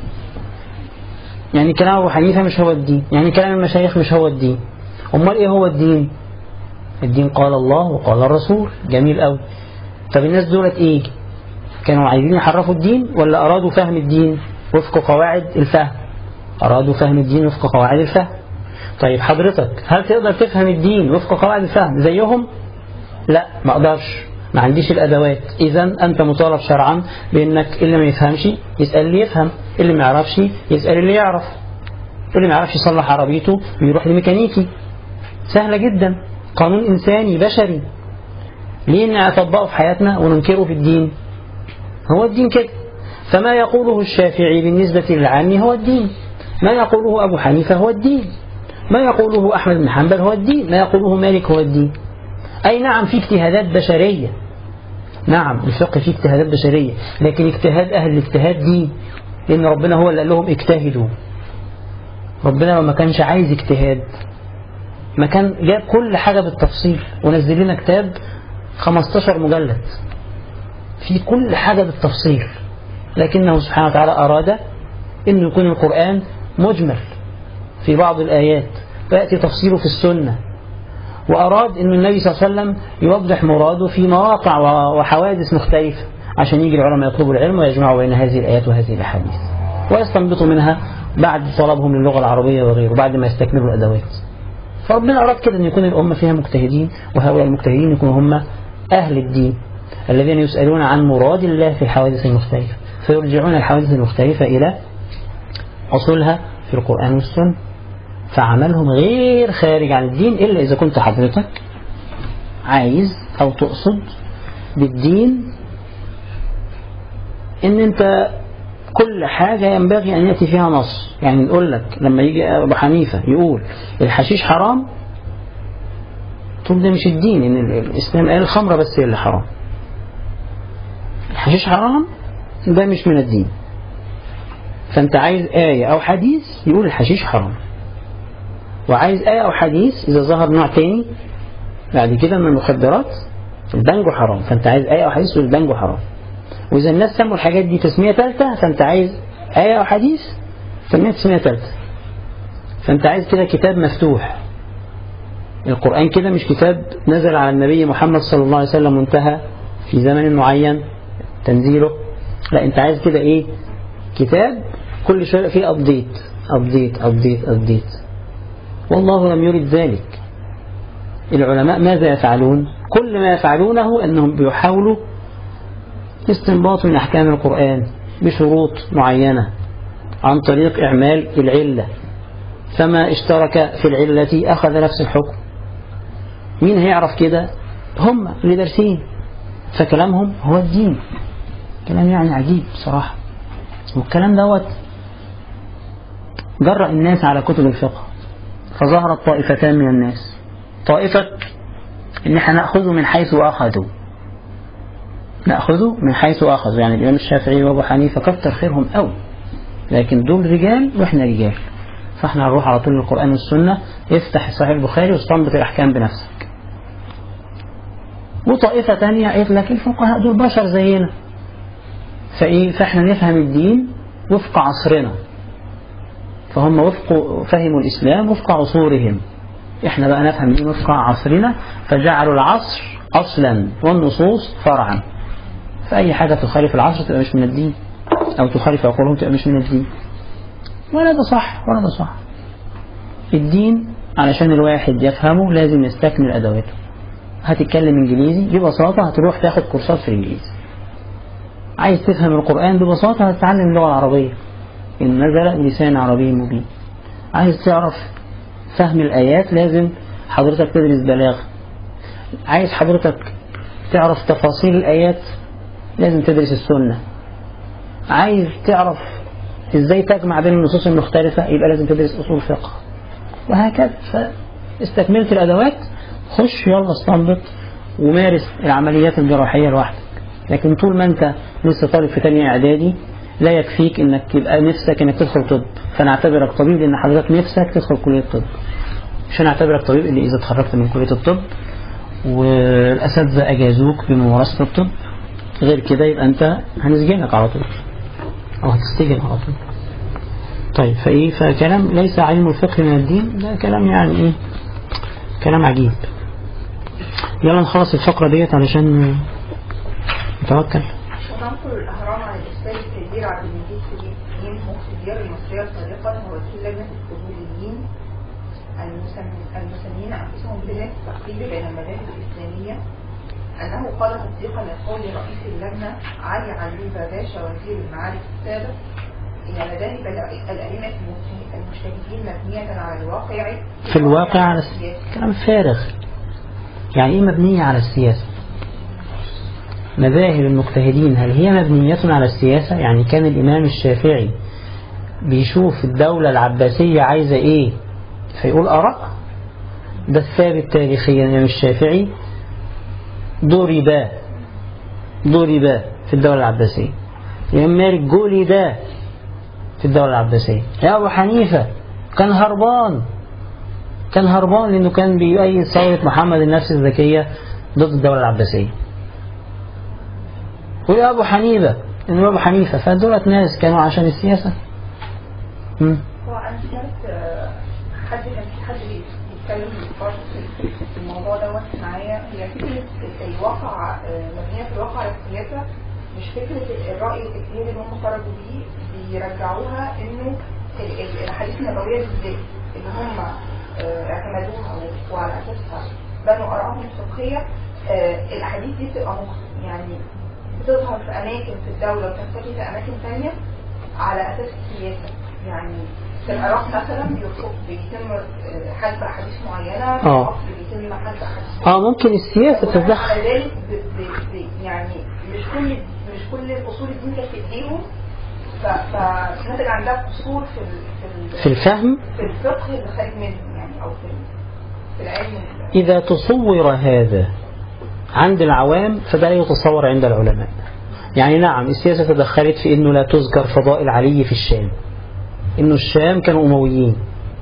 يعني كلام أبو حنيفة مش هو الدين يعني كلام المشايخ مش هو الدين أمال إيه هو الدين الدين قال الله وقال الرسول جميل قوي طب الناس دولت إيه كانوا عايزين يحرفوا الدين ولا أرادوا فهم الدين وفق قواعد الفهم أرادوا فهم الدين وفق قواعد الفهم طيب حضرتك هل تقدر تفهم الدين وفق قواعد الفهم زيهم لا ما اقدرش ما عنديش الادوات اذا انت مطالب شرعا بانك اللي ما يفهمش يسال اللي يفهم اللي ما يعرفش يسال اللي يعرف اللي ما يعرفش يصلح عربيته بيروح لميكانيكي سهله جدا قانون انساني بشري ليه نطبقه في حياتنا وننكره في الدين هو الدين كده فما يقوله الشافعي بالنسبة للعام هو الدين ما يقوله أبو حنيفة هو الدين ما يقوله أحمد بن حنبل هو الدين ما يقوله مالك هو الدين أي نعم في اجتهادات بشرية نعم الفقه فيه اجتهادات بشرية لكن اجتهاد أهل الاجتهاد دين لأن ربنا هو اللي قال لهم اجتهدوا ربنا لما كانش عايز اجتهاد ما كان جاب كل حاجة بالتفصيل ونزل لنا كتاب 15 مجلد في كل حاجة بالتفصيل لكنه سبحانه وتعالى أراد أن يكون القرآن مجمل في بعض الآيات ويأتي تفصيله في السنة وأراد أن النبي صلى الله عليه وسلم يوضح مراده في مواقع وحوادث مختلفة عشان يجي العلماء يطلبوا العلم ويجمعوا بين هذه الآيات وهذه الأحاديث ويستنبطوا منها بعد طلبهم للغة العربية وغيره بعد ما يستكملوا الأدوات فربنا أراد كده أن يكون الأمة فيها مجتهدين وهؤلاء المجتهدين يكونوا هم أهل الدين الذين يسألون عن مراد الله في الحوادث المختلفة فيرجعون الحوادث المختلفة إلى أصولها في القرآن والسنة فعملهم غير خارج عن الدين إلا إذا كنت حضرتك عايز أو تقصد بالدين إن أنت كل حاجة ينبغي أن يأتي فيها نص يعني نقول لك لما يجي أبو حنيفة يقول الحشيش حرام تقول ده مش الدين إن الإسلام قال الخمرة بس هي اللي حرام الحشيش حرام ده مش من الدين فأنت عايز آية أو حديث يقول الحشيش حرام وعايز آية أو حديث إذا ظهر نوع تاني بعد كده من المخدرات البانجو حرام فأنت عايز آية أو حديث يقول البانجو حرام وإذا الناس سموا الحاجات دي تسمية ثالثة فأنت عايز آية أو حديث تسميها تسمية ثالثة فأنت عايز كده كتاب مفتوح القرآن كده مش كتاب نزل على النبي محمد صلى الله عليه وسلم وانتهى في زمن معين تنزيله لا انت عايز كده ايه كتاب كل شوية فيه أبديت أبديت أبديت أبديت والله لم يرد ذلك العلماء ماذا يفعلون كل ما يفعلونه أنهم بيحاولوا استنباط من أحكام القرآن بشروط معينة عن طريق إعمال العلة فما اشترك في العلة أخذ نفس الحكم مين هيعرف كده هم اللي دارسين فكلامهم هو الدين كلام يعني عجيب بصراحة والكلام دوت جرأ الناس على كتب الفقه فظهرت طائفتان من الناس طائفة إن احنا نأخذه من حيث أخذوا نأخذه من حيث أخذوا يعني الإمام الشافعي وأبو حنيفة كتر خيرهم أوي لكن دول رجال وإحنا رجال فإحنا نروح على طول القرآن والسنة افتح صحيح البخاري واستنبط الأحكام بنفسك وطائفة تانية قالت لك الفقهاء دول بشر زينا فإيه فإحنا نفهم الدين وفق عصرنا فهم وفق فهموا الإسلام وفق عصورهم إحنا بقى نفهم الدين وفق عصرنا فجعلوا العصر أصلا والنصوص فرعا فأي حاجة تخالف العصر تبقى مش من الدين أو تخالف عقولهم تبقى مش من الدين ولا ده صح ولا ده صح الدين علشان الواحد يفهمه لازم يستكمل أدواته هتتكلم إنجليزي ببساطة هتروح تاخد كورسات في الإنجليزي عايز تفهم القرآن ببساطة هتتعلم اللغة العربية إن نزل بلسان عربي مبين عايز تعرف فهم الآيات لازم حضرتك تدرس بلاغة عايز حضرتك تعرف تفاصيل الآيات لازم تدرس السنة عايز تعرف ازاي تجمع بين النصوص المختلفة يبقى لازم تدرس أصول فقه وهكذا فاستكملت الأدوات خش يلا استنبط ومارس العمليات الجراحية لوحدك لكن طول ما انت لسه طالب في تانية إعدادي لا يكفيك انك يبقى نفسك انك تدخل طب فنعتبرك طبيب لان حضرتك نفسك تدخل كلية طب مش هنعتبرك طبيب اللي اذا اتخرجت من كلية الطب والاساتذه اجازوك بممارسة الطب غير كده يبقى انت هنسجنك على طول او هتستجن على طول طيب فايه فكلام ليس علم الفقه من الدين ده كلام يعني ايه كلام عجيب يلا نخلص الفقرة ديت علشان نتوكل وتنقل الأهرام عن الأستاذ الكبير عبد المجيد سليم مفتي الديار المصرية سابقا ووكيل لجنة القبوليين المسم- المسمين أنفسهم بلجنة التقليد بين المذاهب الإسلامية أنه قال تصديقا لقول رئيس اللجنة علي علي باشا وزير المعارف السابق إن مذاهب الأ- الأئمة المجتهد- المجتهدين مبنية على الواقع في الواقع على الس- كلام فارغ يعني ايه مبنية على السياسة مذاهب المجتهدين هل هي مبنية على السياسة يعني كان الإمام الشافعي بيشوف الدولة العباسية عايزة ايه فيقول آراء ده الثابت تاريخيا الإمام الشافعي ضرب ضرب في الدولة العباسية الإمام مالك جلد في الدولة العباسية يا أبو حنيفة كان هربان كان هربان لأنه كان بيؤيد ثورة محمد النفس الذكية ضد الدولة العباسية ويا أبو حنيفة إنه أبو حنيفة فدولت ناس كانوا عشان السياسة مم. هو انا سمعت آه، حد كان في حد بيتكلم برضه في في الموضوع دوت معايا هي فكره الواقع آه، مبنيه في الواقع على السياسه مش فكره الراي الاثنين اللي هم خرجوا بيه بيرجعوها انه ال- ال- الاحاديث النبويه بالذات اللي هم آه، اعتمدوها و- وعلى اساسها بنوا ارائهم الفقهيه آه، الاحاديث دي بتبقى مخ- يعني بتظهر في اماكن في الدوله وتختفي في اماكن ثانيه على اساس السياسه يعني في العراق مثلا بيطلق بيتم آه، حذف احاديث معينه في آه. مصر بيتم حذف احاديث اه ممكن السياسة وبناء تتدخل على ذلك ب- ب- ب- يعني مش كل مش كل اصول الدين كانت في ايديهم ف- فنتج عندها قصور في ال- في في ال- الفهم في الفقه اللي خارج منهم يعني او في ال- في العلم إذا تصور هذا عند العوام فده لا يتصور عند العلماء يعني نعم السياسة تدخلت في أنه لا تذكر فضائل علي في الشام أنه الشام كانوا أمويين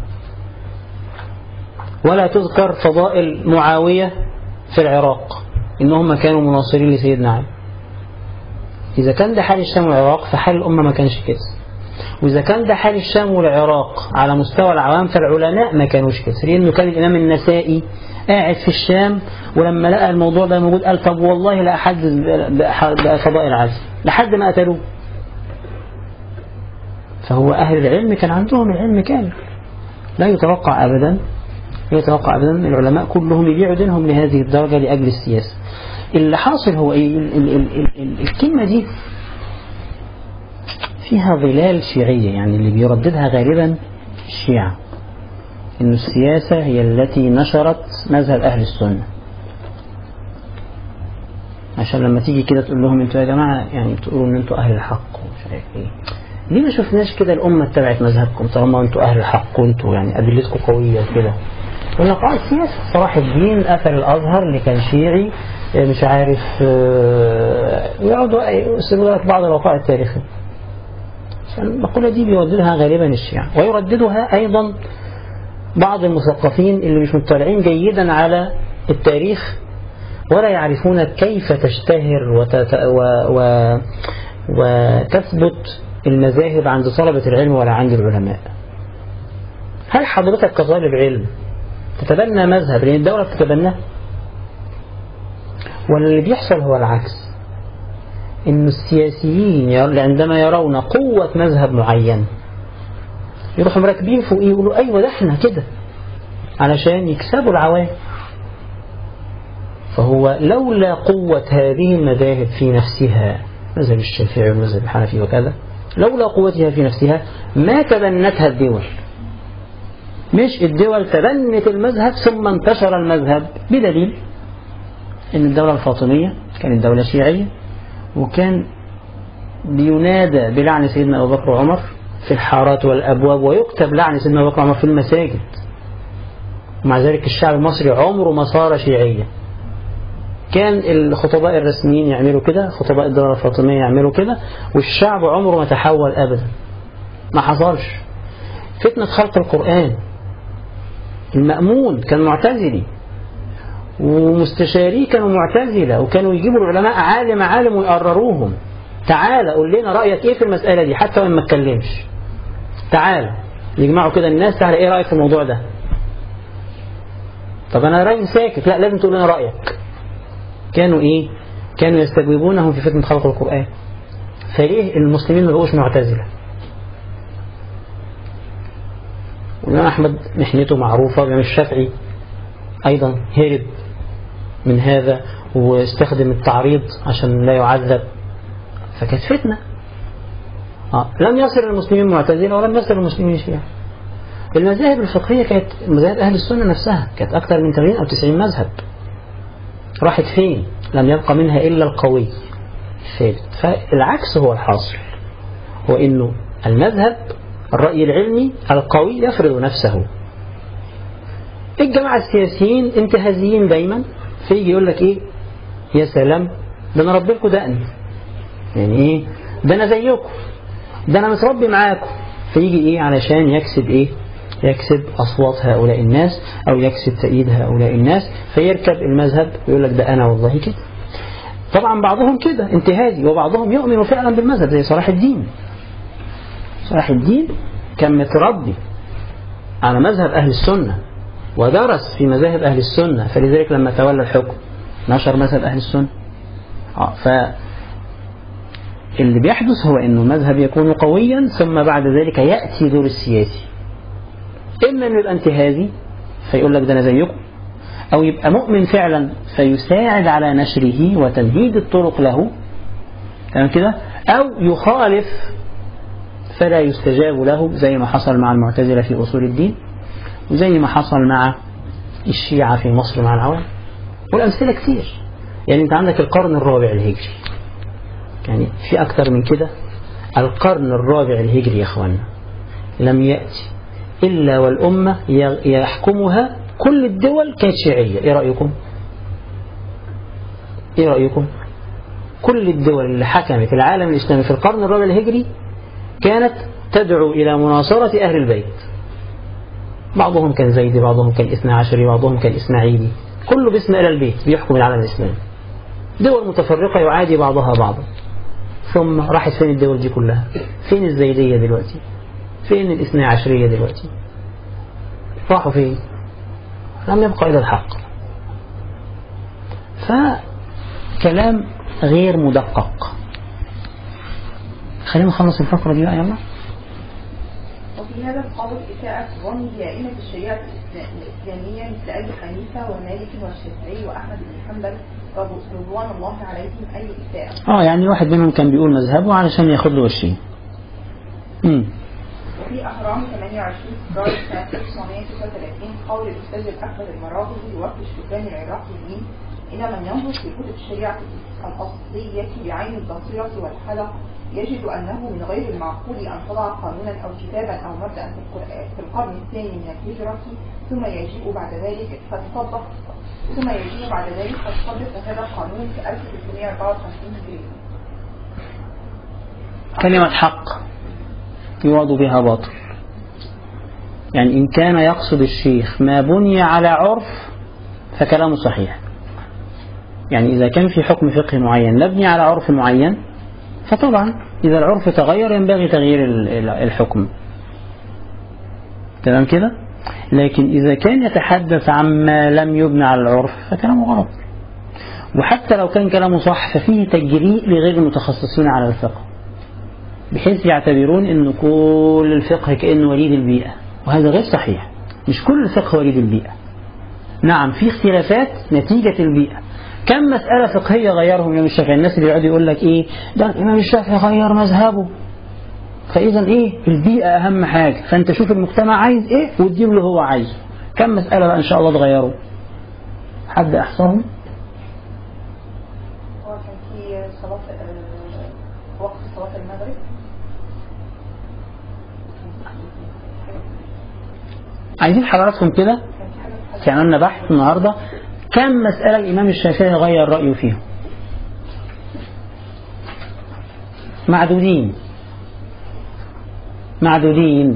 ولا تذكر فضائل معاوية في العراق إنهم كانوا مناصرين لسيدنا علي إذا كان ده حال الشام والعراق فحال الأمة ما كانش كده وإذا كان ده حال الشام والعراق على مستوى العوام فالعلماء ما كانوش كده لأنه كان الإمام النسائي قاعد في الشام ولما لقى الموضوع ده موجود قال طب والله لا أحد بفضائل علي لحد ما قتلوه فهو أهل العلم كان عندهم العلم كامل لا يتوقع أبدا لا يتوقع أبدا العلماء كلهم يبيعوا دينهم لهذه الدرجة لأجل السياسة اللي حاصل هو إيه ال ال ال ال ال الكلمة دي فيها ظلال شيعية يعني اللي بيرددها غالبا الشيعة إن السياسة هي التي نشرت مذهب أهل السنة عشان لما تيجي كده تقول لهم انتوا يا جماعة يعني تقولوا ان انتوا أهل الحق ومش عارف ايه ليه ما شفناش كده الأمة اتبعت مذهبكم طالما انتوا أهل الحق وانتوا يعني أدلتكم قوية وكده يقول لك اه السياسة صلاح الدين قفل الأزهر اللي كان شيعي اه مش عارف اه ويقعدوا يسيبوا لك بعض الوقائع التاريخية المقولة دي بيرددها غالبا الشيعة ويرددها أيضا بعض المثقفين اللي مش مطلعين جيدا على التاريخ ولا يعرفون كيف تشتهر وتت... و... و... وتثبت المذاهب عند طلبة العلم ولا عند العلماء هل حضرتك كطالب علم تتبنى مذهب لأن الدولة بتتبناه ولا اللي بيحصل هو العكس إن السياسيين عندما يرون قوة مذهب معين يروحوا مركبين فوقيه يقولوا أيوة ده احنا كده علشان يكسبوا العوام فهو لولا قوة هذه المذاهب في نفسها مذهب الشافعي والمذهب الحنفي وكذا لولا قوتها في نفسها ما تبنتها الدول مش الدول تبنت المذهب ثم انتشر المذهب بدليل ان الدولة الفاطمية كانت دولة شيعية وكان بينادى بلعن سيدنا أبو بكر وعمر في الحارات والأبواب ويكتب لعن سيدنا أبو بكر وعمر في المساجد ومع ذلك الشعب المصري عمره ما صار شيعيا كان الخطباء الرسميين يعملوا كده خطباء الدولة الفاطمية يعملوا كده والشعب عمره ما تحول أبدا ما حصلش فتنة خلق القرآن المأمون كان معتزلي ومستشاريه كانوا معتزلة وكانوا يجيبوا العلماء عالم عالم ويقرروهم تعالى قول لنا رأيك ايه في المسألة دي حتى وان ما اتكلمش تعالى يجمعوا كده الناس تعالى ايه رأيك في الموضوع ده طب انا رأيي ساكت لا لازم تقول لنا رأيك كانوا ايه كانوا يستجوبونهم في فتنة خلق القرآن فليه المسلمين ما بقوش معتزلة والإمام أحمد محنته معروفة والإمام الشافعي أيضا هرب من هذا واستخدم التعريض عشان لا يعذب فكانت فتنة آه. لم يصل المسلمين معتزلة ولم يصل المسلمين شيعة المذاهب الفقهية كانت مذاهب أهل السنة نفسها كانت أكثر من 80 أو 90 مذهب راحت فين لم يبقى منها إلا القوي الثابت فالعكس هو الحاصل هو إنه المذهب الرأي العلمي القوي يفرض نفسه الجماعة السياسيين انتهازيين دايما فيجي يقول لك ايه يا سلام ده انا ربي لكم دقني يعني ايه ده انا زيكم ده انا متربي معاكم فيجي ايه علشان يكسب ايه يكسب اصوات هؤلاء الناس او يكسب تأييد هؤلاء الناس فيركب المذهب ويقول لك ده انا والله كده طبعا بعضهم كده انتهازي وبعضهم يؤمن فعلا بالمذهب زي صلاح الدين صلاح الدين كان متربي على مذهب أهل السنة ودرس في مذاهب أهل السنة فلذلك لما تولى الحكم نشر مذهب أهل السنة آه، ف اللي بيحدث هو أنه المذهب يكون قويا ثم بعد ذلك يأتي دور السياسي إما أنه يبقى انتهازي فيقول لك ده أنا زيكم أو يبقى مؤمن فعلا فيساعد على نشره وتمهيد الطرق له تمام كده أو يخالف فلا يستجاب له زي ما حصل مع المعتزلة في أصول الدين وزي ما حصل مع الشيعة في مصر مع العوام والأمثلة كتير يعني أنت عندك القرن الرابع الهجري يعني في أكتر من كده القرن الرابع الهجري يا أخوانا لم يأتي إلا والأمة يحكمها كل الدول كانت شيعية إيه رأيكم؟ إيه رأيكم؟ كل الدول اللي حكمت العالم الإسلامي في القرن الرابع الهجري كانت تدعو إلى مناصرة أهل البيت بعضهم كان زيدي بعضهم كان إثنى عشري بعضهم كان إسماعيلي كله باسم إلى البيت بيحكم العالم الإسلامي دول متفرقة يعادي بعضها بعضا ثم راحت فين الدول دي كلها فين الزيدية دلوقتي فين الاثنى عشرية دلوقتي راحوا فين لم يبقى إلى الحق فكلام غير مدقق خلينا نخلص الفقرة دي بقى يلا وفي هذا القول إساءة الظن بأئمة الشريعة الإسلامية مثل أبي حنيفة ومالك والشافعي وأحمد بن حنبل رضوان الله عليهم أي إساءة اه يعني واحد منهم كان بيقول مذهبه علشان ياخد له وشين امم وفي أهرام 28 فبراير سنة 1936 قول الأستاذ الأكبر المراغبي وفد الشبان العراقيين إن من ينظر في كتب الشريعة الأصلية بعين البصيرة والحلق يجد أنه من غير المعقول أن تضع قانونا أو كتابا أو مبدأ في القر- في القرن الثاني من الهجرة ثم يجيء بعد ذلك فتطبق ثم يجيء بعد ذلك فتطبق هذا القانون في 1354 هجرية. كلمة حق يوعد بها باطل يعني إن كان يقصد الشيخ ما بني على عرف فكلامه صحيح يعني إذا كان في حكم فقهي معين مبني على عرف معين فطبعا إذا العرف تغير ينبغي تغيير ال- ال- الحكم تمام كده لكن إذا كان يتحدث عما لم يبنى على العرف فكلامه غلط وحتى لو كان كلامه صح ففيه تجريء لغير المتخصصين على الفقه بحيث يعتبرون أن كل الفقه كأنه وليد البيئة وهذا غير صحيح مش كل الفقه وليد البيئة نعم في اختلافات نتيجة البيئة كم مسألة فقهية غيرهم الإمام الشافعي الناس اللي يقعدوا يقول لك إيه ده الإمام الشافعي غير مذهبه فإذا إيه البيئة أهم حاجة فأنت شوف المجتمع عايز إيه واديله اللي هو عايزه كم مسألة بقى إن شاء الله تغيره حد أحصاهم هو كان في صلاة آه، وقت صلاة المغرب عايزين حضراتكم كده كان في حاجة في عملنا بحث النهاردة كم مسألة الإمام الشافعي غير رأيه فيها معدودين معدودين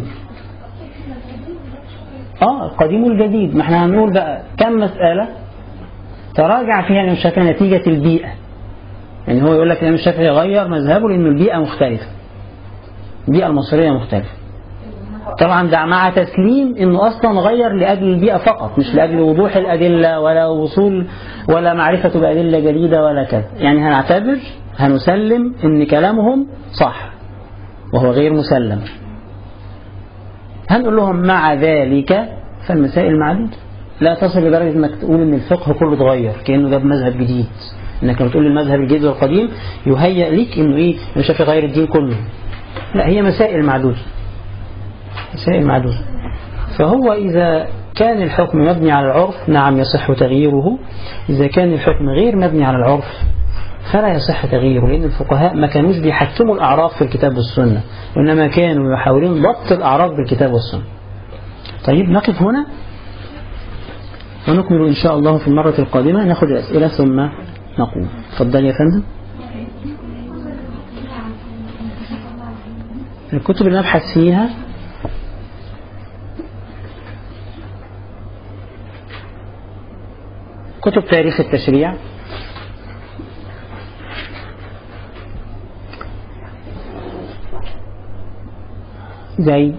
اه القديم والجديد ما احنا هنقول بقى كم مسألة تراجع فيها الإمام الشافعي نتيجة البيئة يعني هو يقول لك الإمام الشافعي غير مذهبه لأنه البيئة مختلفة البيئة المصرية مختلفة طبعا ده مع تسليم انه اصلا غير لاجل البيئه فقط مش لاجل وضوح الادله ولا وصول ولا معرفه بادله جديده ولا كذا يعني هنعتبر هنسلم ان كلامهم صح وهو غير مسلم هنقول لهم مع ذلك فالمسائل معدودة لا تصل لدرجة انك تقول ان الفقه كله اتغير كأنه جاب مذهب جديد انك لما تقول المذهب الجديد والقديم يهيأ ليك انه ايه مش في غير الدين كله لا هي مسائل معدودة مسائل معدودة فهو إذا كان الحكم مبني على العرف نعم يصح تغييره إذا كان الحكم غير مبني على العرف فلا يصح تغييره لأن الفقهاء ما كانوش بيحكموا الأعراف في الكتاب والسنة وإنما كانوا يحاولون ضبط الأعراف بالكتاب والسنة طيب نقف هنا ونكمل إن شاء الله في المرة القادمة ناخذ الأسئلة ثم نقوم تفضل يا فندم الكتب اللي نبحث فيها كتب تاريخ التشريع زي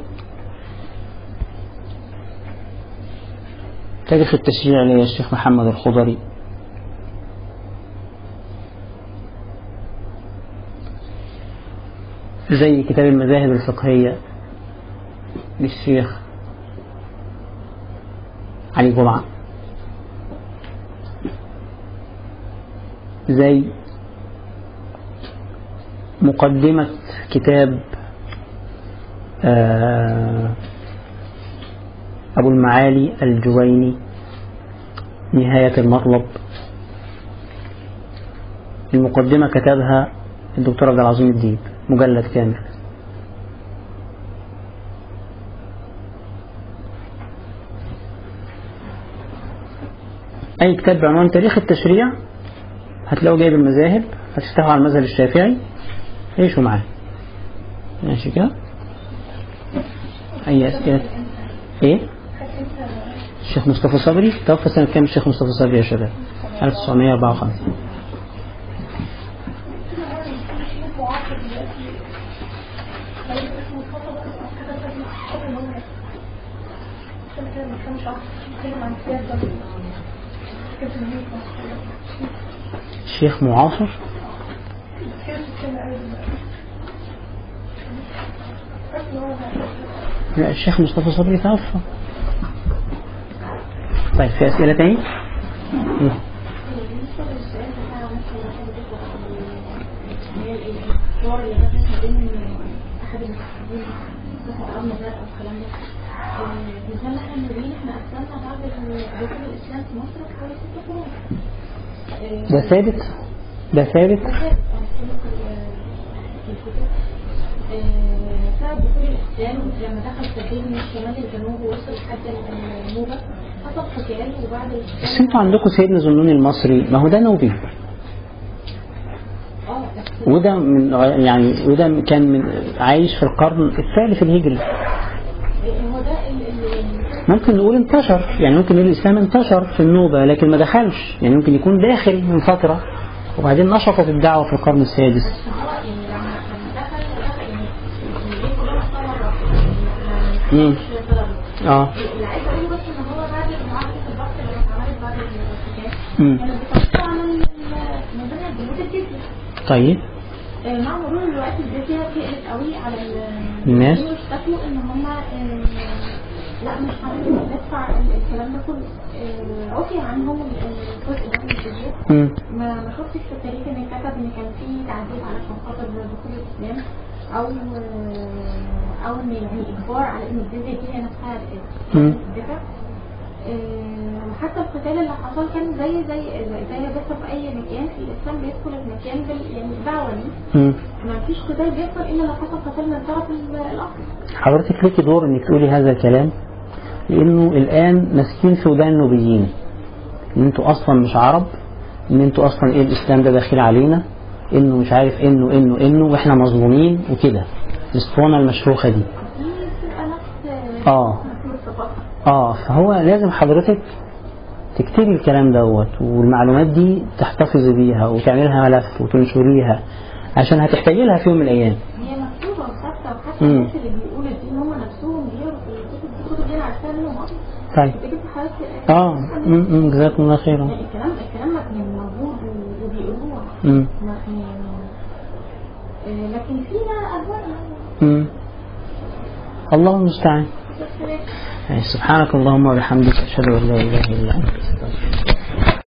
تاريخ التشريع للشيخ محمد الخضري زي كتاب المذاهب الفقهية للشيخ علي جمعة زي مقدمة كتاب آه، أبو المعالي الجويني نهاية المطلب المقدمة كتبها الدكتور عبد العظيم الديب مجلد كامل أي كتاب بعنوان تاريخ التشريع هتلاقوا جايب المذاهب هتفتحوا على المذهب الشافعي عيشوا معاه ماشي كده أي أسئلة إيه الشيخ مصطفى صبري توفى سنة كام الشيخ مصطفى صبري يا شباب 1954 شيخ معاصر لا الشيخ مصطفى صبري توفى طيب في أسئلة تاني؟ إيه؟ الحوار اللي بدأت ما بين أحد المسلمين مثل أبو نجار أو الكلام ده مثال احنا المدينة احنا أسلمنا بعد دخول الإسلام في مصر حوالي ست قرون ده ثابت ده ثابت سبب دخول الإسلام لما دخل سبيل من الشمال للجنوب ووصل لحد النوبة حصل قتال وبعد بس انتوا عندكم سيدنا ذنون المصري ما هو ده نوبي اه بس وده من يعني وده كان من عايش في القرن الثالث الهجري هو ده ال- ال- ممكن نقول انتشر يعني ممكن نقول الإسلام انتشر في النوبة لكن ما دخلش يعني ممكن يكون داخل من فترة وبعدين نشطت الدعوة في القرن السادس هو يعني لما لما دخل دخل يعني البيت كله استمر يعني مم. مش للدرجة. اه اللي عايز اقوله بس ان هو بعد معاهدة البحث اللي اتعملت بعد الكتاب مم. كانت بتحط على ال- من ضمن البنود الجزية طيب آه، مع مرور الوقت الجزية تقلت قوي على ال- الناس؟ اشتكوا ان هم لا مش هندفع ال- الكلام ده كله آه، عفي عنهم ال- الجزء ده من الجزية مم. ما ما شفتش في التاريخ ان كتب ان كان في تعديل علشان خاطر دخول الاسلام او او ان يعني اجبار على ان الجزيه دي هي نفسها مم. تدفع آه، وحتى القتال اللي حصل كان زي زي زي ما بيحصل في اي مكان الاسلام بيدخل المكان بال يعني دعوه ليه مم. ما فيش قتال بيحصل الا لو حصل قتال من الطرف ال- الاخر حضرتك ليكي دور انك تقولي هذا الكلام لانه الان ماسكين في ودان النوبيين ان انتوا اصلا مش عرب ان انتوا اصلا ايه الاسلام ده داخل علينا انه مش عارف انه انه انه واحنا مظلومين وكده الاسطوانه المشروخه دي دي بتبقى نفس اه نفس الثقافه اه فهو لازم حضرتك تكتبي الكلام دوت والمعلومات دي تحتفظي بيها وتعملها ملف وتنشريها عشان هتحتاجي لها في يوم من الايام هي مكتوبه وثابته وحتى مم. الناس اللي بيقولوا الدين هم نفسهم بيقروا في الكتب دي الكتب دي انا عرفتها منهم اصلا طيب بتجيب حضرتك اه م- م- جزاكم الله خيرا يعني الكلام الكلام يعني موجود و- وبيقولوه م- ما- يعني آه، لكن فينا اهواء م. الله المستعان بس يعني سبحانك اللهم وبحمدك أشهد أن لا إله إلا أنت أستغفرك